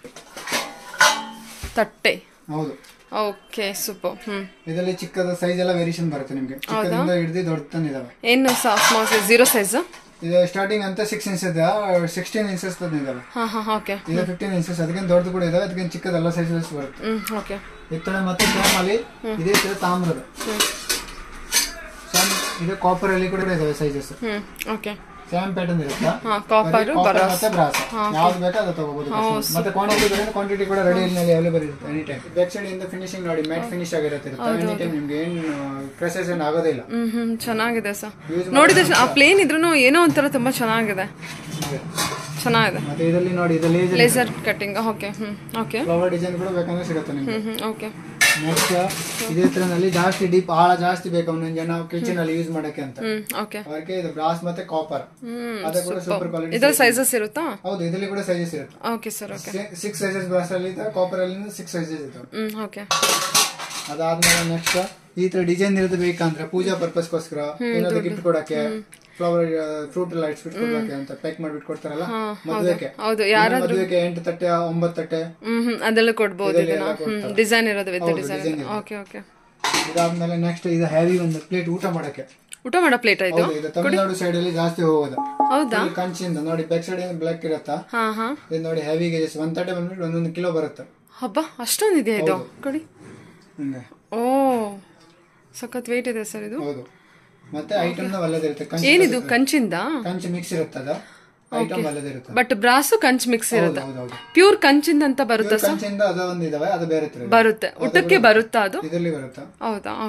ತಟ್ಟೆ ಹೌದು ಓಕೆ ಸೂಪರ್ ಹ್ಮ್ ಇದರಲ್ಲಿ ಚಿಕ್ಕದ ಸೈಜ್ ಎಲ್ಲ ವೇರಿಯೇಷನ್ ಬರುತ್ತೆ ನಿಮ್ಗೆ ಚಿಕ್ಕದಿಂದ ಹಿಡಿದು ದೊಡ್ಡ ತನ ಇದಾವೆ ಏನು ಸ್ಮಾಲ್ ಸೈಜ್ ಜೀರೋ ಸೈಜ್ ಇದು ಸ್ಟಾರ್ಟಿಂಗ್ ಅಂತ ಸಿಕ್ಸ್ ಇಂಚ್ ಇದೆ ಸಿಕ್ಸ್ಟೀನ್ ಇಂಚಸ್ ಇದಾವೆ ಹಾ ಹಾ ಓಕೆ ಇದು ಫಿಫ್ಟೀನ್ ಇಂಚಸ್ ಅದಕ್ಕೆ ದೊಡ್ಡದು ಕೂಡ ಇದಾವೆ ಅದಕ್ಕೆ ಚಿಕ್ಕದೆಲ್ಲ ಸೈಜಸ್ ಬರುತ್ತೆ ಹ್ಮ್ ಓಕೆ ಇತ್ತಳೆ ಮತ್ತೆ ಸ್ಯಾಮ್ ಅಲ್ಲಿ ಇದೇ ತರ ತಾಮ್ರದ ಸ್ಯಾಮ್ ಇದು ಕಾಪರ್ ಅಲ್ಲಿ ಕೂಡ ಇದಾವೆ sizes hmm okay same pattern ಇರುತ್ತಾ ಹಾ ಕಾಪರ್ ಕಾಪರ್ ಮತ್ತೆ ಬ್ರಾಸ್ ಯಾವ್ದು ಬೇಕೋ ಅದು ತಗೋಬಹುದು ಮತ್ತೆ ಕ್ವಾಂಟಿಟಿ ಬೇರೆ ಕ್ವಾಂಟಿಟಿ ಕೂಡ ರೆಡಿ ನಲ್ಲಿ ಅವೈಲೇಬಲ್ ಇರುತ್ತೆ ಎನಿ ಟೈಮ್ ಬ್ಯಾಕ್ ಸೈಡ್ ಇಂದ ಫಿನಿಶಿಂಗ್ ನೋಡಿ ಮ್ಯಾಟ್ ಫಿನಿಶ್ ಆಗಿರುತ್ತೆ ಎನಿ ಟೈಮ್ ನಿಮ್ಗೆ ಏನು ಕ್ರಸಸ್ ಏನು ಆಗೋದೇ ಇಲ್ಲ ಹ್ಮ್ ಹ್ಮ್ ಚೆನ್ನಾಗಿದೆ ಸರ್ ನೋಡಿದ ಆ ಪ್ಲೇನ್ ಇದ್ರೂ ಏನೋ ಒಂಥರ ತುಂಬಾ ಚೆನ್ನಾಗಿದೆ ಹಾಗೆ. ಚೆನ್ನಾಗಿದೆ ಮತ್ತೆ ಇದರಲ್ಲಿ ನೋಡಿ ಇದು laser laser cutting okay hmm okay flower design ಕೂಡ ಬೇಕಂದ್ರೆ ಸಿಗುತ್ತೆ ನಿಮ್ಗೆ ಹ್ಮ್ ಹ್ಮ್ ಓಕೆ ನೆಕ್ಸ್ಟ್ ಇದೇ ತರನಲ್ಲಿ ಜಾಸ್ತಿ ಡೀಪ್ ಆಳ ಜಾಸ್ತಿ ಬೇಕು ಒಂದೊಂದು ಜನ ಕಿಚನ್ ಅಲ್ಲಿ ಯೂಸ್ ಮಾಡಕ್ಕೆ ಅಂತ ಹ್ಮ್ ಓಕೆ ಅವರಿಗೆ ಇದು ಬ್ರಾಸ್ ಮತ್ತೆ ಕಾಪರ್ ಹ್ಮ್ ಅದೇ ಕೂಡ ಸೂಪರ್ ಕ್ವಾಲಿಟಿ ಇದ್ರಲ್ಲಿ ಸೈಜಸ್ ಇರುತ್ತಾ ಹೌದು ಇದರಲ್ಲಿ ಕೂಡ ಸೈಜಸ್ ಇರುತ್ತೆ okay sir okay six sizes brass ಅಲ್ಲಿ ಇದೆ ಕಾಪರ್ ಅಲ್ಲಿ ಸಿಕ್ಸ್ ಸೈಜಸ್ ಇದಾವೆ ಹ್ಮ್ ಓಕೆ ಅದಾದ್ಮೇಲೆ ನೆಕ್ಸ್ಟ್ ಈ ತರ ಡಿಸೈನ್ ಇರೋದು ಬೇಕಂದ್ರೆ ಪೂಜಾ ಪರ್ಪಸ್ಗೋಸ್ಕರ ಏನಾದ್ರು ಗಿಫ್ಟ್ ಕೊಡಕ್ಕೆ ಫ್ಲವರ್ ಫ್ರೂಟ್ ಎಲ್ಲ ಇಟ್ಬಿಟ್ಟು ಕೊಡಕ್ಕೆ ಅಂತ ಪ್ಯಾಕ್ ಮಾಡ್ಬಿಟ್ಟು ಕೊಡ್ತಾರಲ್ಲ ಮದುವೆಗೆ ಹೌದು ಇನ್ನು ಮದುವೆಗೆ ಎಂಟು ತಟ್ಟೆ ಒಂಬತ್ತು ತಟ್ಟೆ ಹ್ಮ್ ಹ್ಮ್ ಅದೆಲ್ಲ ಕೊಡ್ಬೋದು ಇದನ್ನ ಹ್ಮ್ ಡಿಸೈನ್ ಇರೋದು with design design okay okay ಇದಾದ್ಮೇಲೆ ನೆಕ್ಸ್ಟ್ ಇದು ಹೆವಿ ಒಂದು ಪ್ಲೇಟ್ ಊಟ ಮಾಡಕ್ಕೆ ಊಟ ಮಾಡೋ ಪ್ಲೇಟ್ ಇದು ಹೌದು ಇದು ತಮಿಳ್ನಾಡು ಸೈಡ್ ಅಲ್ಲಿ ಜಾಸ್ತಿ ಹೋಗೋದು ಹೌದಾ Full ಕಂಚಿಂದ ನೋಡಿ ಬ್ಯಾಕ್ ಸೈಡ್ ಬ್ಲಾಕ್ ಇರತ್ತಾ ಹಾ ಹಾ ಇದು ನೋಡಿ ಹೆವಿ ಗೇಜಸ್ ಒಂದ್ ತಟ್ಟೆ ಬಂದ್ಬಿಟ್ಟು ಒಂದೊಂದು ಕಿಲೋ ಬರುತ್ತೆ ಹಬ್ಬ ಅಷ್ಟೊಂದಿದೆಯಾ ಇದು ಕೊಡಿ ಹಂಗೆ ಓ ಸಖತ್ ವೇಟ್ ಇದೆ ಸರ್ ಇದು ಹೌದು ಮತ್ತೆ ಐಟಮ್ ಒಳ್ಳೆದಿರುತ್ತೆ ಕಂಚಿ ಏನಿದು ಕಂಚಿಂದ ಕಂಚಿ ಮಿಕ್ಸ್ ಇರುತ್ತೆ ಅದು ಐಟಮ್ ಒಳ್ಳೆದಿರುತ್ತೆ ಬಟ್ ಬ್ರಾಸು ಕಂಚ್ ಮಿಕ್ಸ್ ಇರುತ್ತೆ ಹೌದೌದು ಪ್ಯೂರ್ ಕಂಚಿಂದ ಅಂತ ಬರುತ್ತೆ ಕಂಚಿಂದ ಅದು ಒಂದು ಇದಾವೆ ಅದು ಬೇರೆ ತರ ಇದೆ. ಬರುತ್ತೆ ಊಟಕ್ಕೆ ಬರುತ್ತಾ ಅದು ಇದರಲ್ಲಿ ಬರುತ್ತಾ ಹೌದಾ ಓಕೆ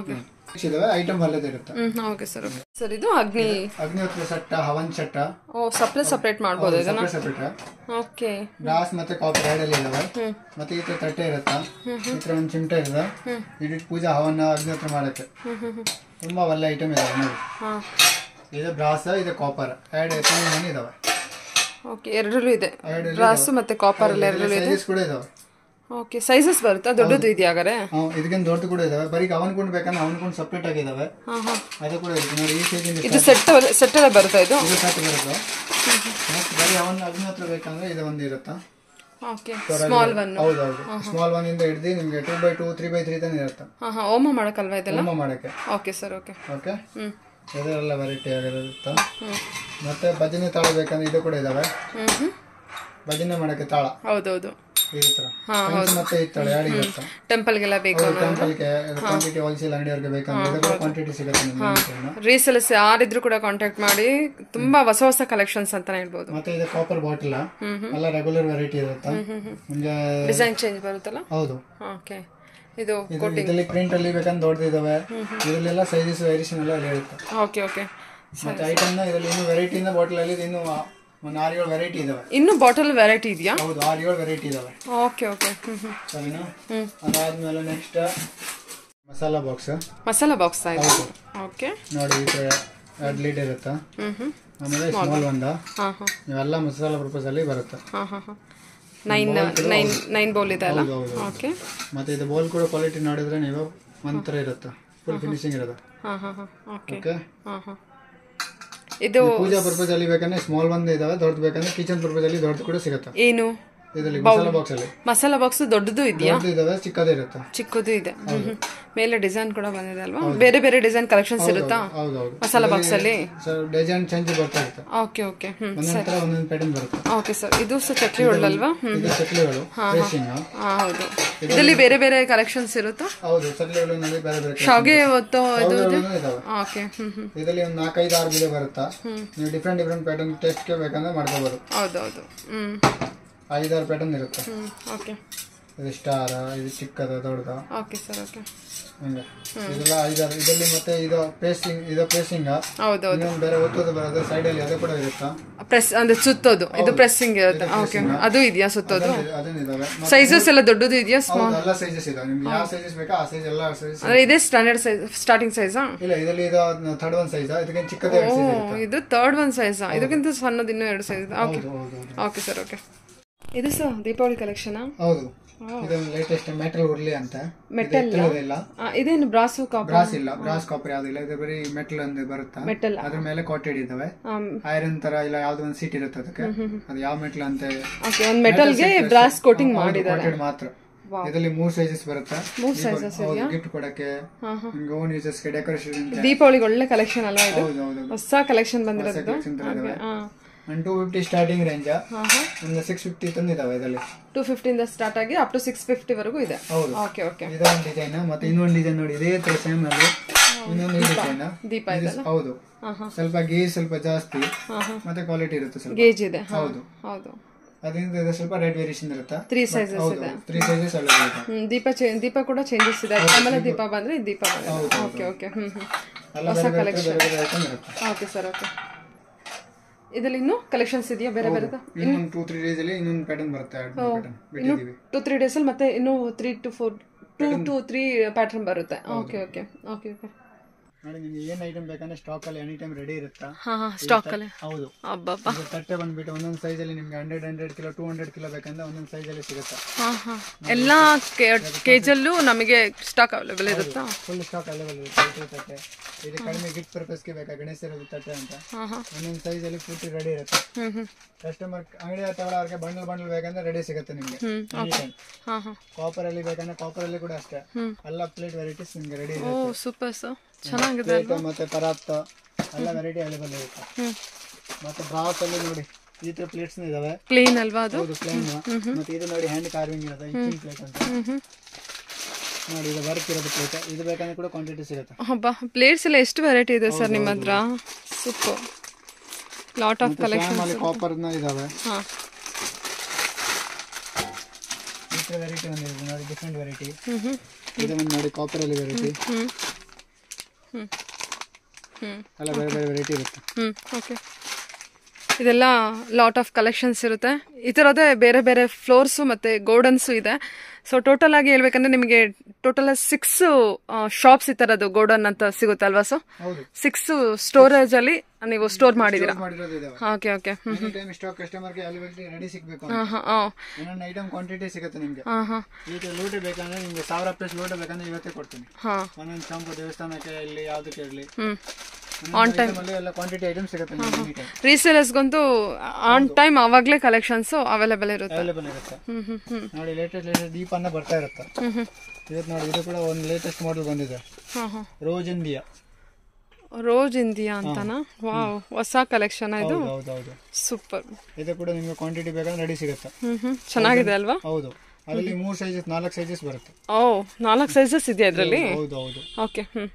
ಇದಾವೆ ಐಟಮ್ ಅಲ್ಲದೆ ಇರುತ್ತೆ hmm okay sir okay sir ಇದು ಅಗ್ನಿ ಅಗ್ನಿಹೋತ್ರ ಸಟ್ಟ ಹವನ್ ಚಟ್ಟ ಓ ಸಪ್ರೇಟ್ ಸಪ್ರೇಟ್ ಮಾಡ್ಬೋದು ಇದನ್ನ ಸಪ್ರೇಟ್ ಸಪ್ರೇಟ್ ಓಕೆ ಬ್ರಾಸ್ ಮತ್ತೆ ಕಾಪರ್ ಎರಡಲ್ಲಿ ಇದಾವೆ ಮತ್ತೆ ಈ ತರ ತಟ್ಟೆ ಇರುತ್ತಾ ಈ ತರ ಒಂದು ಚಿಮಟೆ ಇದೆ ಇಡಿಟ್ ಪೂಜಾ ಹವನ ಅಗ್ನಿಹೋತ್ರ ಮಾಡಕ್ಕೆ ತುಂಬಾ ಒಳ್ಳೆ ಐಟಮ್ ಇದಾವೆ ನೋಡಿ ಹಾಂ ಇದು ಬ್ರಾಸ್ ಇದು ಕಾಪರ್ ಎರಡು ಎತ್ತನೇ ಮನೆ ಇದಾವೆ ಓಕೆ ಎರಡರಲ್ಲೂ ಇದೆ ಎರಡರಲ್ಲೂ ಬ್ರಾಸ್ ಮತ್ತೆ ಕಾಪರ್ ಎಲ್ಲ ಎರಡರಲ್ಲೂ ಇದೆ ಸೈಜಸ್ ಕೂಡ ಇದಾವೆ ಓಕೆ ಸೈಜಸ್ ಬರುತ್ತಾ ದೊಡ್ಡದು ಇದೆಯಾ ಹಾಗಾದ್ರೆ ಹ್ಮ್, ಇದಕ್ಕಿಂತ ದೊಡ್ಡ ಕೂಡ ಇದಾವೆ ಬರೀ ಅವನ್ ಕೊಂಡು ಬೇಕಂದ್ರೆ ಅವನ್ ಕೊಂಡು ಸಪ್ರೇಟ್ ಆಗಿದಾವೆ ಹಾಂ ಹಾಂ ಅದು ಕೂಡ ಇರುತ್ತೆ ನೋಡಿ ಈ ಸೈಜಿಂದ ಇದು ಸೆಟ್ ಸೆಟ್ ಎಲ್ಲ ಬರುತ್ತಾ ಇದು ಇದು ಸಾಕು ಬರುತ್ತೆ ಮತ್ತೆ ಬರೀ ಅವನ್ ಅಗ್ನಿಹೋತ್ರ ಬೇಕಂದ್ರೆ ಇದು ಒಂದು ಇರುತ್ತಾ ಓಕೆ ಸ್ಮಾಲ್ ಒನ್ ಹೌದೌದು ಸ್ಮಾಲ್ ಒನ್ ಇಂದ ಹಿಡಿದು ನಿಮ್ಗೆ two by two three by three ತನಕ ಇರುತ್ತೆ ಹಾಂ ಹಾಂ ಓಮ ಮಾಡಕ್ಕಲ್ವಾ ಇದೆಲ್ಲ ಹೋಮ ಮಾಡಕ್ಕೆ ಓಕೆ ಸರ್ ಓಕೆ ಓಕೆ ಹ್ಞೂ ಇದೆಲ್ಲ ವೆರೈಟಿ ಆಗಿರುತ್ತೆ ಹ್ಞೂ ಮತ್ತೆ ಭಜನೆ ತಾಳ ಬೇಕಂದ್ರೆ ಇದು ಕೂಡ ಇದಾವೆ ಹ್ಞೂ ಹ್ಞೂ ಭಜನೆ ಮಾಡಕ್ಕೆ ತಾಳ ಹೌದೌದು ಈ ತರ Fence ಮತ್ತೆ ಈ ತಾಳ ಎರಡು ಇರುತ್ತೆ ಟೆಂಪಲ್ಗೆಲ್ಲ ಬೇಕು ಟೆಂಪಲ್ಗೆ ಕ್ವಾಂಟಿಟಿ ಹೋಲ್ಸೇಲ್ ಅಂಗಡಿಯವ್ರಿಗೆ ಬೇಕಂದ್ರೆ ಇದು ಕೂಡ ಕ್ವಾಂಟಿಟಿ ಸಿಗುತ್ತೆ ನಿಮ್ಗೆ ರೀಸೆಲ್ಸ್ ಯಾರಿದ್ರು ಕೂಡ ಕಾಂಟ್ಯಾಕ್ಟ್ ಮಾಡಿ ತುಂಬಾ ಹೊಸ ಹೊಸ ಕಲೆಕ್ಷನ್ಸ್ ಅಂತಾನೆ ಹೇಳ್ಬೋದು ಮತ್ತೆ ಇದು ಕಾಪರ್ ಬಾಟಲ್ ಎಲ್ಲ ರೆಗ್ಯುಲರ್ ವೆರೈಟಿ ಇರುತ್ತೆ ನಿಮ್ಗೆ ಡಿಸೈನ್ ಚೇಂಜ್ ಬರುತ್ತಲ್ಲ ಹೌದು ಓಕೆ ಇದು ಇದು ಇದರಲ್ಲಿ ಪ್ರಿಂಟ್ ಅಲ್ಲಿ ಬೇಕಂದ್ರೆ ದೊಡ್ಡದಿದಾವೆ ಇದರಲ್ಲೆಲ್ಲ ಸೈಜಸ್ ವೇರಿಯೇಷನ್ ಎಲ್ಲ ಅಲ್ಲಿ ಇರುತ್ತೆ ಓಕೆ ಓಕೆ ಮತ್ತೆ ಐಟಮ್ ನ ಇದರಲ್ಲಿ ಇನ್ನು ವೆರೈಟಿ ಇಂದ ಬಾಟಲ್ ಅಲ್ಲಿ ಇನ್ನು ಒಂದು ಆರು ಏಳು ವೆರೈಟಿ ಇದಾವೆ ಇನ್ನು ಬಾಟಲ್ ವೆರೈಟಿ ಇದೆಯಾ ಹೌದು ಆರು ಏಳು ವೆರೈಟಿ ಇದಾವೆ ಓಕೆ ಓಕೆ ಹ್ಮ್ ಹ್ಮ್ ಸರಿನಾ ಅದಾದ್ಮೇಲೆ next masala box masala box ಆಯ್ತು ಓಕೆ ನೋಡಿ ಈ ತರ ಎರಡು ಲೀಡ್ ಇರುತ್ತೆ ಹ್ಮ್ ಹ್ಮ್ ಆಮೇಲೆ ಸ್ಮಾಲ್ ಒಂದ ಹಾ ಹಾ ಇವೆಲ್ಲ ಮಸಾಲಾ ಪರ್ಪಸ್ ಅಲ್ಲಿ ಬರುತ್ತೆ ಹಾ ಹಾ ಹಾ ನೈನ್ ನೈನ್ ನೈನ್ ಬೌಲ್ ಇದೆ ಅಲ್ಲ ಹೌದು, ಹೌದು. ಓಕೆ ಮತ್ತೆ ಇದು ಬೋಲ್ ಕೂಡ ಕ್ವಾಲಿಟಿ ನೋಡಿದ್ರೆ ನೀವು ಒಂಥರ ಇರುತ್ತೆ ಫುಲ್ ಫಿನಿಶಿಂಗ್ ಇರುತ್ತೆ ಹಾ ಹಾ ಹಾ ಓಕೆ ಓಕೆ ಹಾ ಹಾ ಇದು ಪೂಜಾ ಪರ್ಪಸ್ ಅಲ್ಲಿ ಬೇಕಂದ್ರೆ ಸ್ಮಾಲ್ ಒಂದ್ ಇದಾವೆ ದೊಡ್ಡದು ಬೇಕಂದ್ರೆ ಕಿಚನ್ ಪರ್ಪಸ್ ಅಲ್ಲಿ ದೊಡ್ಡದು ಕೂಡ ಸಿಗುತ್ತೆ ಏನು ಇದರಲ್ಲಿ ಮಸಾಲಾ ಬಾಕ್ಸ್ ಅಲ್ಲಿ ಮಸಾಲಾ ಬಾಕ್ಸ್ ದೊಡ್ಡದು ಇದೆಯಾ ದೊಡ್ಡದು ಇದಾವೆ ಚಿಕ್ಕದೇ ಇರುತ್ತೆ ಚಿಕ್ಕದು ಇದೆ ಹ್ಮ್ ಹ್ಮ್. ಮೇಲೆ ಡಿಸೈನ್ ಕೂಡ ಬಂದಿದೆ ಅಲ್ವಾ ಬೇರೆ ಬೇರೆ ಡಿಸೈನ್ ಕಲೆಕ್ಷನ್ಸ್ ಇರುತ್ತಾ ಹೌದೌದು ಮಸಾಲಾ ಬಾಕ್ಸ್ ಅಲ್ಲಿ ಸರ್ ಡಿಸೈನ್ ಚೇಂಜ್ ಬರ್ತಾ ಇರುತ್ತೆ ಓಕೆ ಓಕೆ ಹ್ಮ್ ಒಂದೊಂದ್ ತರ ಒಂದೊಂದು ಪ್ಯಾಟರ್ನ್ ಬರುತ್ತೆ ಓಕೆ ಸರ್ ಇದು ಸಹ ಚಕ್ಲಿ ಒಳ್ಳಲ್ವಾ ಹ್ಮ್ ಇದು ಚಕ್ಲಿಗಳು ರೇಸಿಂಗ್ ಹಾ ಹೌದು ಇದರಲ್ಲಿ ಬೇರೆ ಬೇರೆ ಕಲೆಕ್ಷನ್ಸ್ ಇರುತ್ತಾ ಹೌದು ಚಕ್ಲಿಗಳು ನೋಡಿ ಬೇರೆ ಬೇರೆ ಶಾಗೆ ಹೊತ್ತು ಇದು ಕಲರ್ಗಳು ಇದಾವೆ ಓಕೆ ಹ್ಮ್ ಹ್ಮ್ ಇದರಲ್ಲಿ ಒಂದು ನಾಲ್ಕೈದು ಆರು ವಿಧ ಬರುತ್ತಾ ನೀವು ಡಿಫ್ರೆಂಟ್ ಡಿಫ್ರೆಂಟ್ ಪ್ಯಾಟರ್ನ್ ಟೆಸ್ಟ್ಗೆ ಬೇಕಂದ್ರೆ ಮಾಡ್ಕೋಬಹುದು ಹೌದೌದು ಹ್ಮ್ ಐದಾರು ಪ್ಯಾಟರ್ನ್ ಇರುತ್ತೆ ಹ್ಮ್ ಓಕೆ ಇದು ಸ್ಟಾರ್ ಇದು ಚಿಕ್ಕದ ದೊಡ್ಡದ ಓಕೆ ಸರ್ ಓಕೆ ಹಂಗೆ ಇದೆಲ್ಲ ಐದಾರು ಇದರಲ್ಲಿ ಮತ್ತೆ ಇದು ಪೇಸ್ಟಿಂಗ್ ಇದು ಪೇಸ್ಟಿಂಗ್ ಹೌದೌದು ಇನ್ನೊಂದು ಬೇರೆ ಒತ್ತೋದು ಬರೋದು ಸೈಡ್ ಅಲ್ಲಿ ಅದು ಕೂಡ ಇರುತ್ತಾ ಪ್ರೆಸ್ ಅಂದ್ರೆ ಸುತ್ತೋದು ಇದು ಪ್ರೆಸ್ಸಿಂಗ್ ಇರುತ್ತೆ ಓಕೆ ಅದು ಇದೆಯಾ ಸುತ್ತೋದು ಅದನ್ನ ಇದಾವೆ ಸೈಜಸ್ ಎಲ್ಲ ದೊಡ್ಡದು ಇದೆಯಾ ಹೌದು ಎಲ್ಲ ಸೈಜಸ್ ಇದಾವೆ ನಿಮ್ಗೆ ಯಾವ ಸೈಜಸ್ ಬೇಕಾ ಆ ಸೈಜ್ ಎಲ್ಲ ಸೈಜಸ್ ಅಂದ್ರೆ ಇದೇ ಸ್ಟ್ಯಾಂಡರ್ಡ್ ಸೈಜ್ ಸ್ಟಾರ್ಟಿಂಗ್ ಸೈಜಾ ಇಲ್ಲ ಇದರಲ್ಲಿ ಇದು ಥರ್ಡ್ ಒನ್ ಸೈಜ್ ಇದಕ್ಕೆ ಚಿಕ್ಕದೇ ಎರಡು size ಇರುತ್ತೆ. ಇದು ಥರ್ಡ್ ಒನ್ ಸೈಜಾ ಇದಕ್ಕಿಂತ ಸಣ್ಣದು ಇನ್ನೂ ಎರಡು ಸೈಜ್ ಓಕೆ ಹೌದು ಹೌದು ಹೌದು ಓಕೆ ಸರ್ ಓಕೆ ಇದು ಸರ್ ದೀಪಾವಳಿ ಕಲೆಕ್ಷನಾ ಹೌದು ಇದು ಲೇಟೆಸ್ಟ್ ಮೆಟಲ್ ಉರ್ಲಿ ಅಂತ Metal ಇಲ್ಲ ಇದೇನು ಬ್ರಾಸು ಕಾಪರ್ ಬ್ರಾಸ್ ಇಲ್ಲ ಬ್ರಾಸ್ ಕಾಪರ್ ಯಾವ್ದಿಲ್ಲ ಇದು ಬರೀ ಮೆಟಲ್ ಒಂದು ಬರುತ್ತಾ ಮೆಟಲ್ ಅದ್ರ ಮೇಲೆ ಕೋಟೆಡ್ ಇದಾವೆ ಐರನ್ ತರ ಇಲ್ಲ ಯಾವ್ದೋ ಒಂದು ಸೀಟ್ ಇರುತ್ತೆ ಅದಕ್ಕೆ ಅದು ಯಾವ ಮೆಟಲ್ ಅಂತ ಓಕೆ ಒಂದು ಮೆಟಲ್ಗೆ ಬ್ರಾಸ್ ಕೋಟಿಂಗ್ ಮಾಡಿದ್ದಾರೆ ಕೋಟೆಡ್ ಮಾತ್ರ ಇದರಲ್ಲಿ ಮೂರ್ ಸೈಜಸ್ ಬರುತ್ತೆ ಮೂರ್ sizes ಗಿಫ್ಟ್ ಕೊಡಕ್ಕೆ ನಿಮ್ಗೆ ಓನ್ ಯೂಸರ್ಸ್ ಗೆ ಡೆಕೋರೇಷನ್ ದೀಪಾವಳಿಗೆ ಒಳ್ಳೆ ಕಲೆಕ್ಷನ್ ಅಲ್ವಾ ಇದು ಹೌದು ಹೌದು ಹೊಸ ಕಲೆಕ್ಷನ್ ಬಂದಿರೋದು ಹಾ one two fifty starting range ಹಾ ಹಾ ಒಂದು ಸಿಕ್ಸ್ ಫಿಫ್ಟಿ ತಂದಿದಾವೆ ಇದರಲ್ಲಿ ಟೂ ಫಿಫ್ಟಿಯಿಂದ ಸ್ಟಾರ್ಟ್ ಆಗಿ ಅಪ್ ಟು ಸಿಕ್ಸ್ ಫಿಫ್ಟಿ ವರೆಗೂ ಇದೆ ಹೌದು ಓಕೆ ಓಕೆ ಇದೊಂದು ಡಿಸೈನ್ ಮತ್ತೆ ಇನ್ನೊಂದು ಡಿಸೈನ್ ನೋಡಿ ಇದೇ ತರ ಸೇಮ್ ಅಲ್ಲಿ ಇನ್ನೊಂದು ಡಿಸೈನ್ ದೀಪ ಇದೆ ಹೌದು ಹಾ ಹಾ ಸ್ವಲ್ಪ ಗೀ ಸ್ವಲ್ಪ ಜಾಸ್ತಿ ಹಾ ಹಾ ಮತ್ತೆ ಕ್ವಾಲಿಟಿ ಇರುತ್ತೆ ಸ್ವಲ್ಪ ಗೇಜ್ ಇದೆ ಹಾ ಹೌದು ಹೌದು ಅದರಿಂದ ಇದು ಸ್ವಲ್ಪ ರೇಟ್ ವೇರಿಯೇಷನ್ ಇರುತ್ತೆ ತ್ರೀ ಸೈಜಸ್ ಹೌದು ಇದೆ ತ್ರೀ ಸೈಜಸ್ ಅವೈಲೇಬಲ್ ಇದೆ ಹ್ಮ್ ದೀಪ ಚೇ- ದೀಪ ಕೂಡ ಚೇಂಜಸ್ ಇದೆ ಕಮಲ ದೀಪ ಬಂದ್ರೆ ಇದು ದೀಪ ಬಂದಿದೆ ಓಕೆ ಓಕೆ ಹ್ಮ್ ಹ್ಮ್ ಎಲ್ಲ ಬೇರೆ ಬೇರೆ ಬೇರೆ ಬೇರೆ ಐಟಮ್ ಇರುತ್ತೆ ಓಕೆ ಸರ್ ಓಕೆ ಇದರಲ್ಲಿ ಇನ್ನೂ ಕಲೆಕ್ಷನ್ಸ್ ಇದೆಯಾ ಬೇರೆ ಬೇರೆ ಇನ್ನೊಂದು ಟೂ ತ್ರೀ ಡೇಸ್ ಅಲ್ಲಿ ಇನ್ನೊಂದು ಪ್ಯಾಟರ್ನ್ ಬರುತ್ತೆ ಎರಡು ಪ್ಯಾಟರ್ನ್ ಬಿಟ್ಟಿದ್ದೀವಿ ಟು ತ್ರೀ ಡೇಸಲ್ಲಿ ಮತ್ತೆ ಇನ್ನೂ three to four two to three pattern ಬರುತ್ತೆ ಓಕೆ ಓಕೆ ಓಕೆ ಓಕೆ ನೋಡಿ ನಿಮ್ಗೆ ಏನ್ ಐಟಮ್ ಬೇಕಂದ್ರೆ ಸ್ಟಾಕ್ ಅಲ್ಲಿ ಎನಿ ಟೈಮ್ ರೆಡಿ ಇರುತ್ತಾ ಹಾ ಹಾ ಸ್ಟಾಕ್ ಅಲ್ಲಿ ಹೌದು ಅಬ್ಬಬ್ಬ ಇದು ತಟ್ಟೆ ಬಂದ್ಬಿಟ್ಟು ಒಂದೊಂದು ಸೈಜ್ ಅಲ್ಲಿ ನಿಮ್ಗೆ hundred hundred kilo two hundred kilo ಬೇಕಂದ್ರೆ ಒಂದೊಂದು ಸೈಜ್ ಅಲ್ಲಿ ಸಿಗುತ್ತೆ ಹಾ ಹಾ ಎಲ್ಲ ಕೇಜಲ್ಲೂ ನಮಗೆ ಸ್ಟಾಕ್ ಅವೈಲೇಬಲ್ ಇರುತ್ತಾ ಫುಲ್ ಸ್ಟಾಕ್ ಅವೈಲೇಬಲ್ ಇರುತ್ತೆ ಇದು ತಟ್ಟೆ ಇದು ಕಡಿಮೆ ಗಿಫ್ಟ್ ಪರ್ಪಸ್ಗೆ ಬೇಕಾ ಗಣೇಶರದ್ದು ತಟ್ಟೆ ಅಂತ ಹಾ ಹಾ ಒಂದೊಂದು ಸೈಜ್ ಅಲ್ಲಿ ಪೂರ್ತಿ ರೆಡಿ ಇರುತ್ತೆ ಹ್ಮ್ ಹ್ಮ್ ಕಸ್ಟಮರ್ ಅಂಗಡಿ ತಗೊಳ್ಳೋರ್ಗೆ ಬಂಡಲ್ ಬಂಡಲ್ ಬೇಕಂದ್ರೆ ರೆಡಿ ಸಿಗುತ್ತೆ ನಿಮ್ಗೆ ಎನಿ ಟೈಮ್ ಹಾ ಹಾ ಕಾಪರ್ ಅಲ್ಲಿ ಬೇಕಂದ್ರೆ ಕಾಪರ್ ಅಲ್ಲಿ ಕೂಡ ಅಷ್ಟೇ ಹ್ಮ್. ಎಲ್ಲ ಪ್ಲೇಟ್ ವೆರೈಟೀಸ್ ನಿಮ್ಗೆ ರೆಡಿ ಓ ಇರುತ್ತೆ ಸೂಪರ್ ಸರ್ ಚೆನ್ನಾಗಿದೆ ಪ್ಲೇಟ್ ಮತ್ತೆ ಪರಾತ್ ಎಲ್ಲ ವೆರೈಟಿ ಅವೈಲೇಬಲ್ ಇರುತ್ತೆ ಹ್ಮ್ ಮತ್ತೆ ಬ್ರಾಸ್ ಅಲ್ಲಿ ನೋಡಿ ಈ ತರ ಪ್ಲೇಟ್ಸ್ ಇದಾವೆ ಕ್ಲೀನ್ ಅಲ್ವಾ ಅದು ಹೌದು ಪ್ಲೇನ್ ಮತ್ತೆ ಇದು ನೋಡಿ ಹ್ಯಾಂಡ್ ಕಾರ್ವಿಂಗ್ ಇರುತ್ತೆ ಇಚ್ಚಿಂಗ್ ಪ್ಲೇಟ್ ಅಂತ ಹ್ಮ್ ಹ್ಮ್ ನೋಡಿ ಇದು ವರ್ಕ್ ಇರೋದು ಪ್ಲೇಟ್ ಇದು ಬೇಕಂದ್ರೆ ಕೂಡ ಕ್ವಾಂಟಿಟಿ ಸಿಗುತ್ತೆ ಹಬ್ಬ ಪ್ಲೇಟ್ಸ್ ಎಲ್ಲ ಎಷ್ಟು ವೆರೈಟಿ ಇದೆ ಸರ್ ನಿಮ್ಮ ಹತ್ರ super lot of collection same ಅಲ್ಲಿ ಕಾಪರ್ ಇದಾವೆ ಹಾ ಈ ತರ ವೆರೈಟಿ ಬಂದಿರುತ್ತೆ ನೋಡಿ ಡಿಫ್ರೆಂಟ್ ವೆರೈಟಿ ಹ್ಮ್ ಹ್ಮ್ ಇದು ಒಂದು ನೋಡಿ ಕಾಪರ್ ಅಲ್ಲಿ ವೆರೈಟಿ ಹ್ಮ್ ಹ್ಞೂ ಹ್ಞೂ ಎಲ್ಲ ಬೇರೆ ಬೇರೆ ವೆರೈಟಿ ಇರುತ್ತೆ ಹ್ಞೂ ಓಕೆ ಇದೆಲ್ಲ ಲಾಟ್ ಆಫ್ ಕಲೆಕ್ಷನ್ಸ್ ಇರುತ್ತೆ ಈ ಥರದೇ ಬೇರೆ ಬೇರೆ ಫ್ಲೋರ್ಸು ಮತ್ತು ಗೋಡನ್ಸು ಇದೆ ಸೊ ಟೋಟಲ್ ಆಗಿ ಹೇಳ್ಬೇಕಂದ್ರೆ ನಿಮಗೆ ಟೋಟಲ್ ಸಿಕ್ಸ್ ಶಾಪ್ಸ್ ಈ ಥರದ್ದು ಗೋಡನ್ ಅಂತ ಸಿಗುತ್ತೆ ಅಲ್ವಾ ಸೊ ಹೌದು ಸಿಕ್ಸ್ ಸ್ಟೋರೇಜ್ ಅಲ್ಲಿ ನೀವು ಸ್ಟೋರ್ ಮಾಡಿದ್ದೀರಾ ಮಾಡಿರೋದು ಇದಾವೆ okay okay hmm any time stock ಕಸ್ಟಮರ್ಗೆ ಅವೈಲಬಿಲಿಟಿ ರೆಡಿ ಸಿಗಬೇಕು ಹಾಂ ಹಾಂ ಹಾಂ ಒಂದೊಂದು ಐಟಮ್ ಕ್ವಾಂಟಿಟಿ ಸಿಗುತ್ತೆ ನಿಮಗೆ ಹಾಂ ಹಾಂ ಈಗ ಲೋಟೆ ಬೇಕಂದ್ರೆ ನಿಮಗೆ ಸಾವಿರ ಪೀಸ್ ಲೋಟೆ ಬೇಕಂದ್ರೆ ಇವತ್ತೇ ಕೊಡ್ತೀನಿ ಹಾಂ ಒಂದೊಂದು ಚಂಪು ದೇವಸ್ಥಾನಕ್ಕೆ ಇಲ್ಲಿ ಯಾವುದಕ್ಕೆ ಇರಲಿ ಹ್ಞೂ ಅಲ್ಲಿ ಎಲ್ಲ ಕ್ವಾಂಟಿಟಿ ಐಟಮ್ ಸಿಗುತ್ತೆ ನಿಮಗೆ ಎನಿ ಟೈಮ್ ರೀಸೇಲರ್ಸ್ಗಂತೂ ಆನ್ ಟೈಮ್ ಆವಾಗಲೇ ಕಲೆಕ್ಷನ್ಸ್ ಅವೈಲೇಬಲ್ ಇರುತ್ತೆ ಅವೈಲೇಬಲ್ ಇರುತ್ತೆ ಹ್ಞೂ ಹ್ಞೂ ಹ್ಞೂ ನೋಡಿ ಲೇಟೆಸ್ಟ್ ಲೇಟೆಸ್ಟ್ ದೀಪನ್ನ ಬರ್ತಾ ಇರುತ್ತೆ ಹ್ಞೂ ಹ್ಞೂ ಇವತ್ತು ನೋಡಿ ಇದು ಕೂಡ ಒಂದು ಲೇಟೆಸ್ಟ್ ಮಾಡೆಲ್ ಬಂದಿದೆ ಹಾಂ ಹಾಂ ರೋಜ್ ಇಂಡಿಯಾ ರೋಜ್ ಇಂಡಿಯಾ ಅಂತನಾ ವಾವ್ ಹೊಸ ಕಲೆಕ್ಷನ್ ಇದು ಹೌದು ಹೌದು ಹೌದು ಸೂಪರ್ ಇದು ಕೂಡ ನಿಮಗೆ ಕ್ವಾಂಟಿಟಿ ಬೇಕಂದ್ರೆ ರೆಡಿ ಸಿಗುತ್ತೆ ಹ್ಮ್ ಹ್ಮ್ ಚೆನ್ನಾಗಿದೆ ಅಲ್ವಾ ಹೌದು ಅದರಲ್ಲಿ ಮೂರು ಸೈಜಸ್ ನಾಲ್ಕು ಸೈಜಸ್ ಬರುತ್ತೆ ಓ ನಾಲ್ಕು ಸೈಜಸ್ ಇದೆಯಾ ಇದರಲ್ಲಿ ಹೌದು ಹೌದು ಓಕೆ ಹ್ಮ್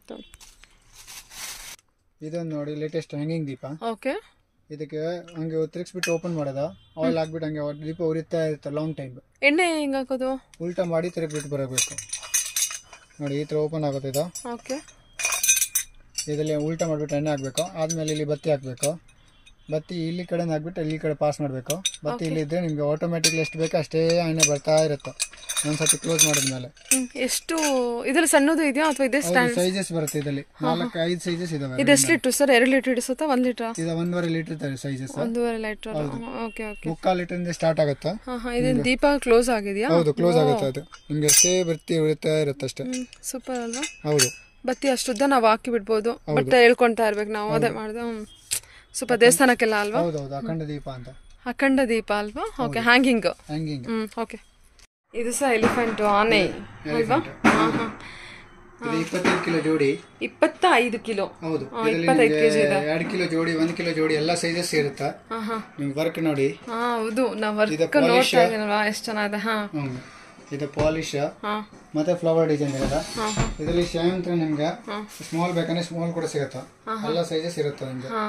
ಇದೊಂದು ನೋಡಿ ಲೇಟೆಸ್ಟ್ ಹ್ಯಾಂಗಿಂಗ್ ದೀಪ ಓಕೆ ಇದಕ್ಕೆ ಹಂಗೆ ತಿರುಗಿಸ್ಬಿಟ್ಟು ಓಪನ್ ಮಾಡೋದ ಆಯಿಲ್ ಹಾಕ್ಬಿಟ್ಟು ಹಂಗೆ ದೀಪ ಉರಿತಾ ಇರುತ್ತೆ ಲಾಂಗ್ ಟೈಮ್ ಎಣ್ಣೆ ಹೆಂಗ್ ಹಾಕೋದು ಉಲ್ಟಾ ಮಾಡಿ ತಿರುಗಿಬಿಟ್ಟು ಬರಬೇಕು ನೋಡಿ ಈ ಥರ ಓಪನ್ ಆಗುತ್ತೆ ಇದು ಓಕೆ ಇದರಲ್ಲಿ ಉಲ್ಟಾ ಮಾಡಿಬಿಟ್ಟು ಎಣ್ಣೆ ಹಾಕಬೇಕು ಆದಮೇಲೆ ಇಲ್ಲಿ ಬತ್ತಿ ಹಾಕಬೇಕು ಬತ್ತಿ ಇಲ್ಲಿ ಕಡೆ ಹಾಕ್ಬಿಟ್ಟು ಇಲ್ಲಿ ಕಡೆ ಪಾಸ್ ಮಾಡಬೇಕು ಬತ್ತಿ ಇಲ್ಲಿ ಇದ್ದರೆ ನಿಮಗೆ ಆಟೋಮೆಟಿಕ್ಲಿ ಎಷ್ಟು ಬೇಕೋ ಅಷ್ಟೇ ಎಣ್ಣೆ ಬರ್ತಾ ಇರುತ್ತೆ ಒಂದ್ಸತಿ ಕ್ಲೋಸ್ ಮಾಡಿದ್ಮೇಲೆ ಹ್ಮ್ ಎಷ್ಟು ಇದ್ರಲ್ಲಿ ಸಣ್ಣದು ಇದೆಯಾ ಅಥವಾ ಇದೆ ಸ್ಟ್ಯಾಂಡ್ ಸೈಜಸ್ ಬರುತ್ತೆ ಇದರಲ್ಲಿ ನಾಲ್ಕು ಐದು ಸೈಜಸ್ ಇದಾವೆ ಇದು ಎಷ್ಟು ಲೀಟ್ರ್ ಸರ್ ಎರಡು ಲೀಟ್ರ್ ಇಡಿಸುತ್ತಾ ಒಂದು ಲೀಟ್ರ್ ಇದು ಒಂದೂವರೆ ಲೀಟರ್ ಇದ್ದಾರೆ ಸೈಜಸ್ ಒಂದೂವರೆ ಲೀಟ್ರ್ ಓಕೆ ಓಕೆ ಮುಕ್ಕಾಲು ಲೀಟರ್ ಸ್ಟಾರ್ಟ್ ಆಗುತ್ತೆ ಹಾಂ ಹಾಂ ಇದೇನು ದೀಪ ಕ್ಲೋಸ್ ಆಗಿದೆಯಾ ಹೌದು ಕ್ಲೋಸ್ ಆಗುತ್ತೆ ಅದು ನಿಮ್ಗೆ ಅಷ್ಟೇ ಬರ್ತಿ ಉಳಿತಾ ಇರುತ್ತೆ ಅಷ್ಟೇ ಹ್ಮ್ ಸೂಪರ್ ಅಲ್ವಾ ಹೌದು ಬತ್ತಿ ಅಷ್ಟುದ್ದ ನಾವು ಹಾಕಿ ಬಿಡ್ಬೋದು ಬಟ್ ಹೇಳ್ಕೊಂತಾ ಇರ್ಬೇಕು ನಾವು ಅದೇ ಮಾಡ್ದೆ ಹ್ಮ್ ಸ್ವಲ್ಪ ದೇವಸ್ಥಾನಕ್ಕೆಲ್ಲ ಅಲ್ವಾ ಹೌದು ಹೌದು ಅಖಂಡ ದೀಪ ಅಂತ ಅಖಂಡ ದೀಪ ಅಲ್ವಾ okay hanging hanging hmm okay ಇದು ಸಹ ಎಲಿಫೆಂಟ್ ಆನೆ ಅಲ್ವಾ ಹಾಂ ಹಾಂ ಇದು ಇಪ್ಪತ್ತೈದು ಕಿಲೋ ಜೋಡಿ ಇಪ್ಪತ್ತ ಐದು ಕಿಲೋ ಹೌದು ಇಪ್ಪತ್ತೈದು ಕೆಜಿ ಇದೆ ಎರಡು ಕಿಲೋ ಜೋಡಿ ಒಂದು ಕಿಲೋ ಜೋಡಿ ಎಲ್ಲ ಸೈಜಸ್ ಇರುತ್ತೆ ಹಾ ಹಾ ನಿಮ್ಗೆ ವರ್ಕ್ ನೋಡಿ ಹಾ ಹೌದು ನಾವು ವರ್ಕ್ ನೋಡ್ತಾ ಇದೀನಲ್ವಾ ಎಷ್ಟು ಚೆನ್ನಾಗಿದೆ ಹಾ ಹ್ಮ್ ಇದು ಪಾಲಿಶ್ ಹಾ ಮತ್ತೆ ಫ್ಲವರ್ ಡಿಸೈನ್ ಇರುತ್ತೆ ಹಾ ಹಾ ಇದರಲ್ಲಿ ಸೇಮ್ ನಿಮ್ಗೆ ಸ್ಮಾಲ್ ಬೇಕಂದ್ರೆ ಸ್ಮಾಲ್ ಕೂಡ ಸಿಗುತ್ತೆ ಎಲ್ಲ ಸೈಜಸ್ ಇರುತ್ತೆ ನಿಮ್ಗೆ ಹಾ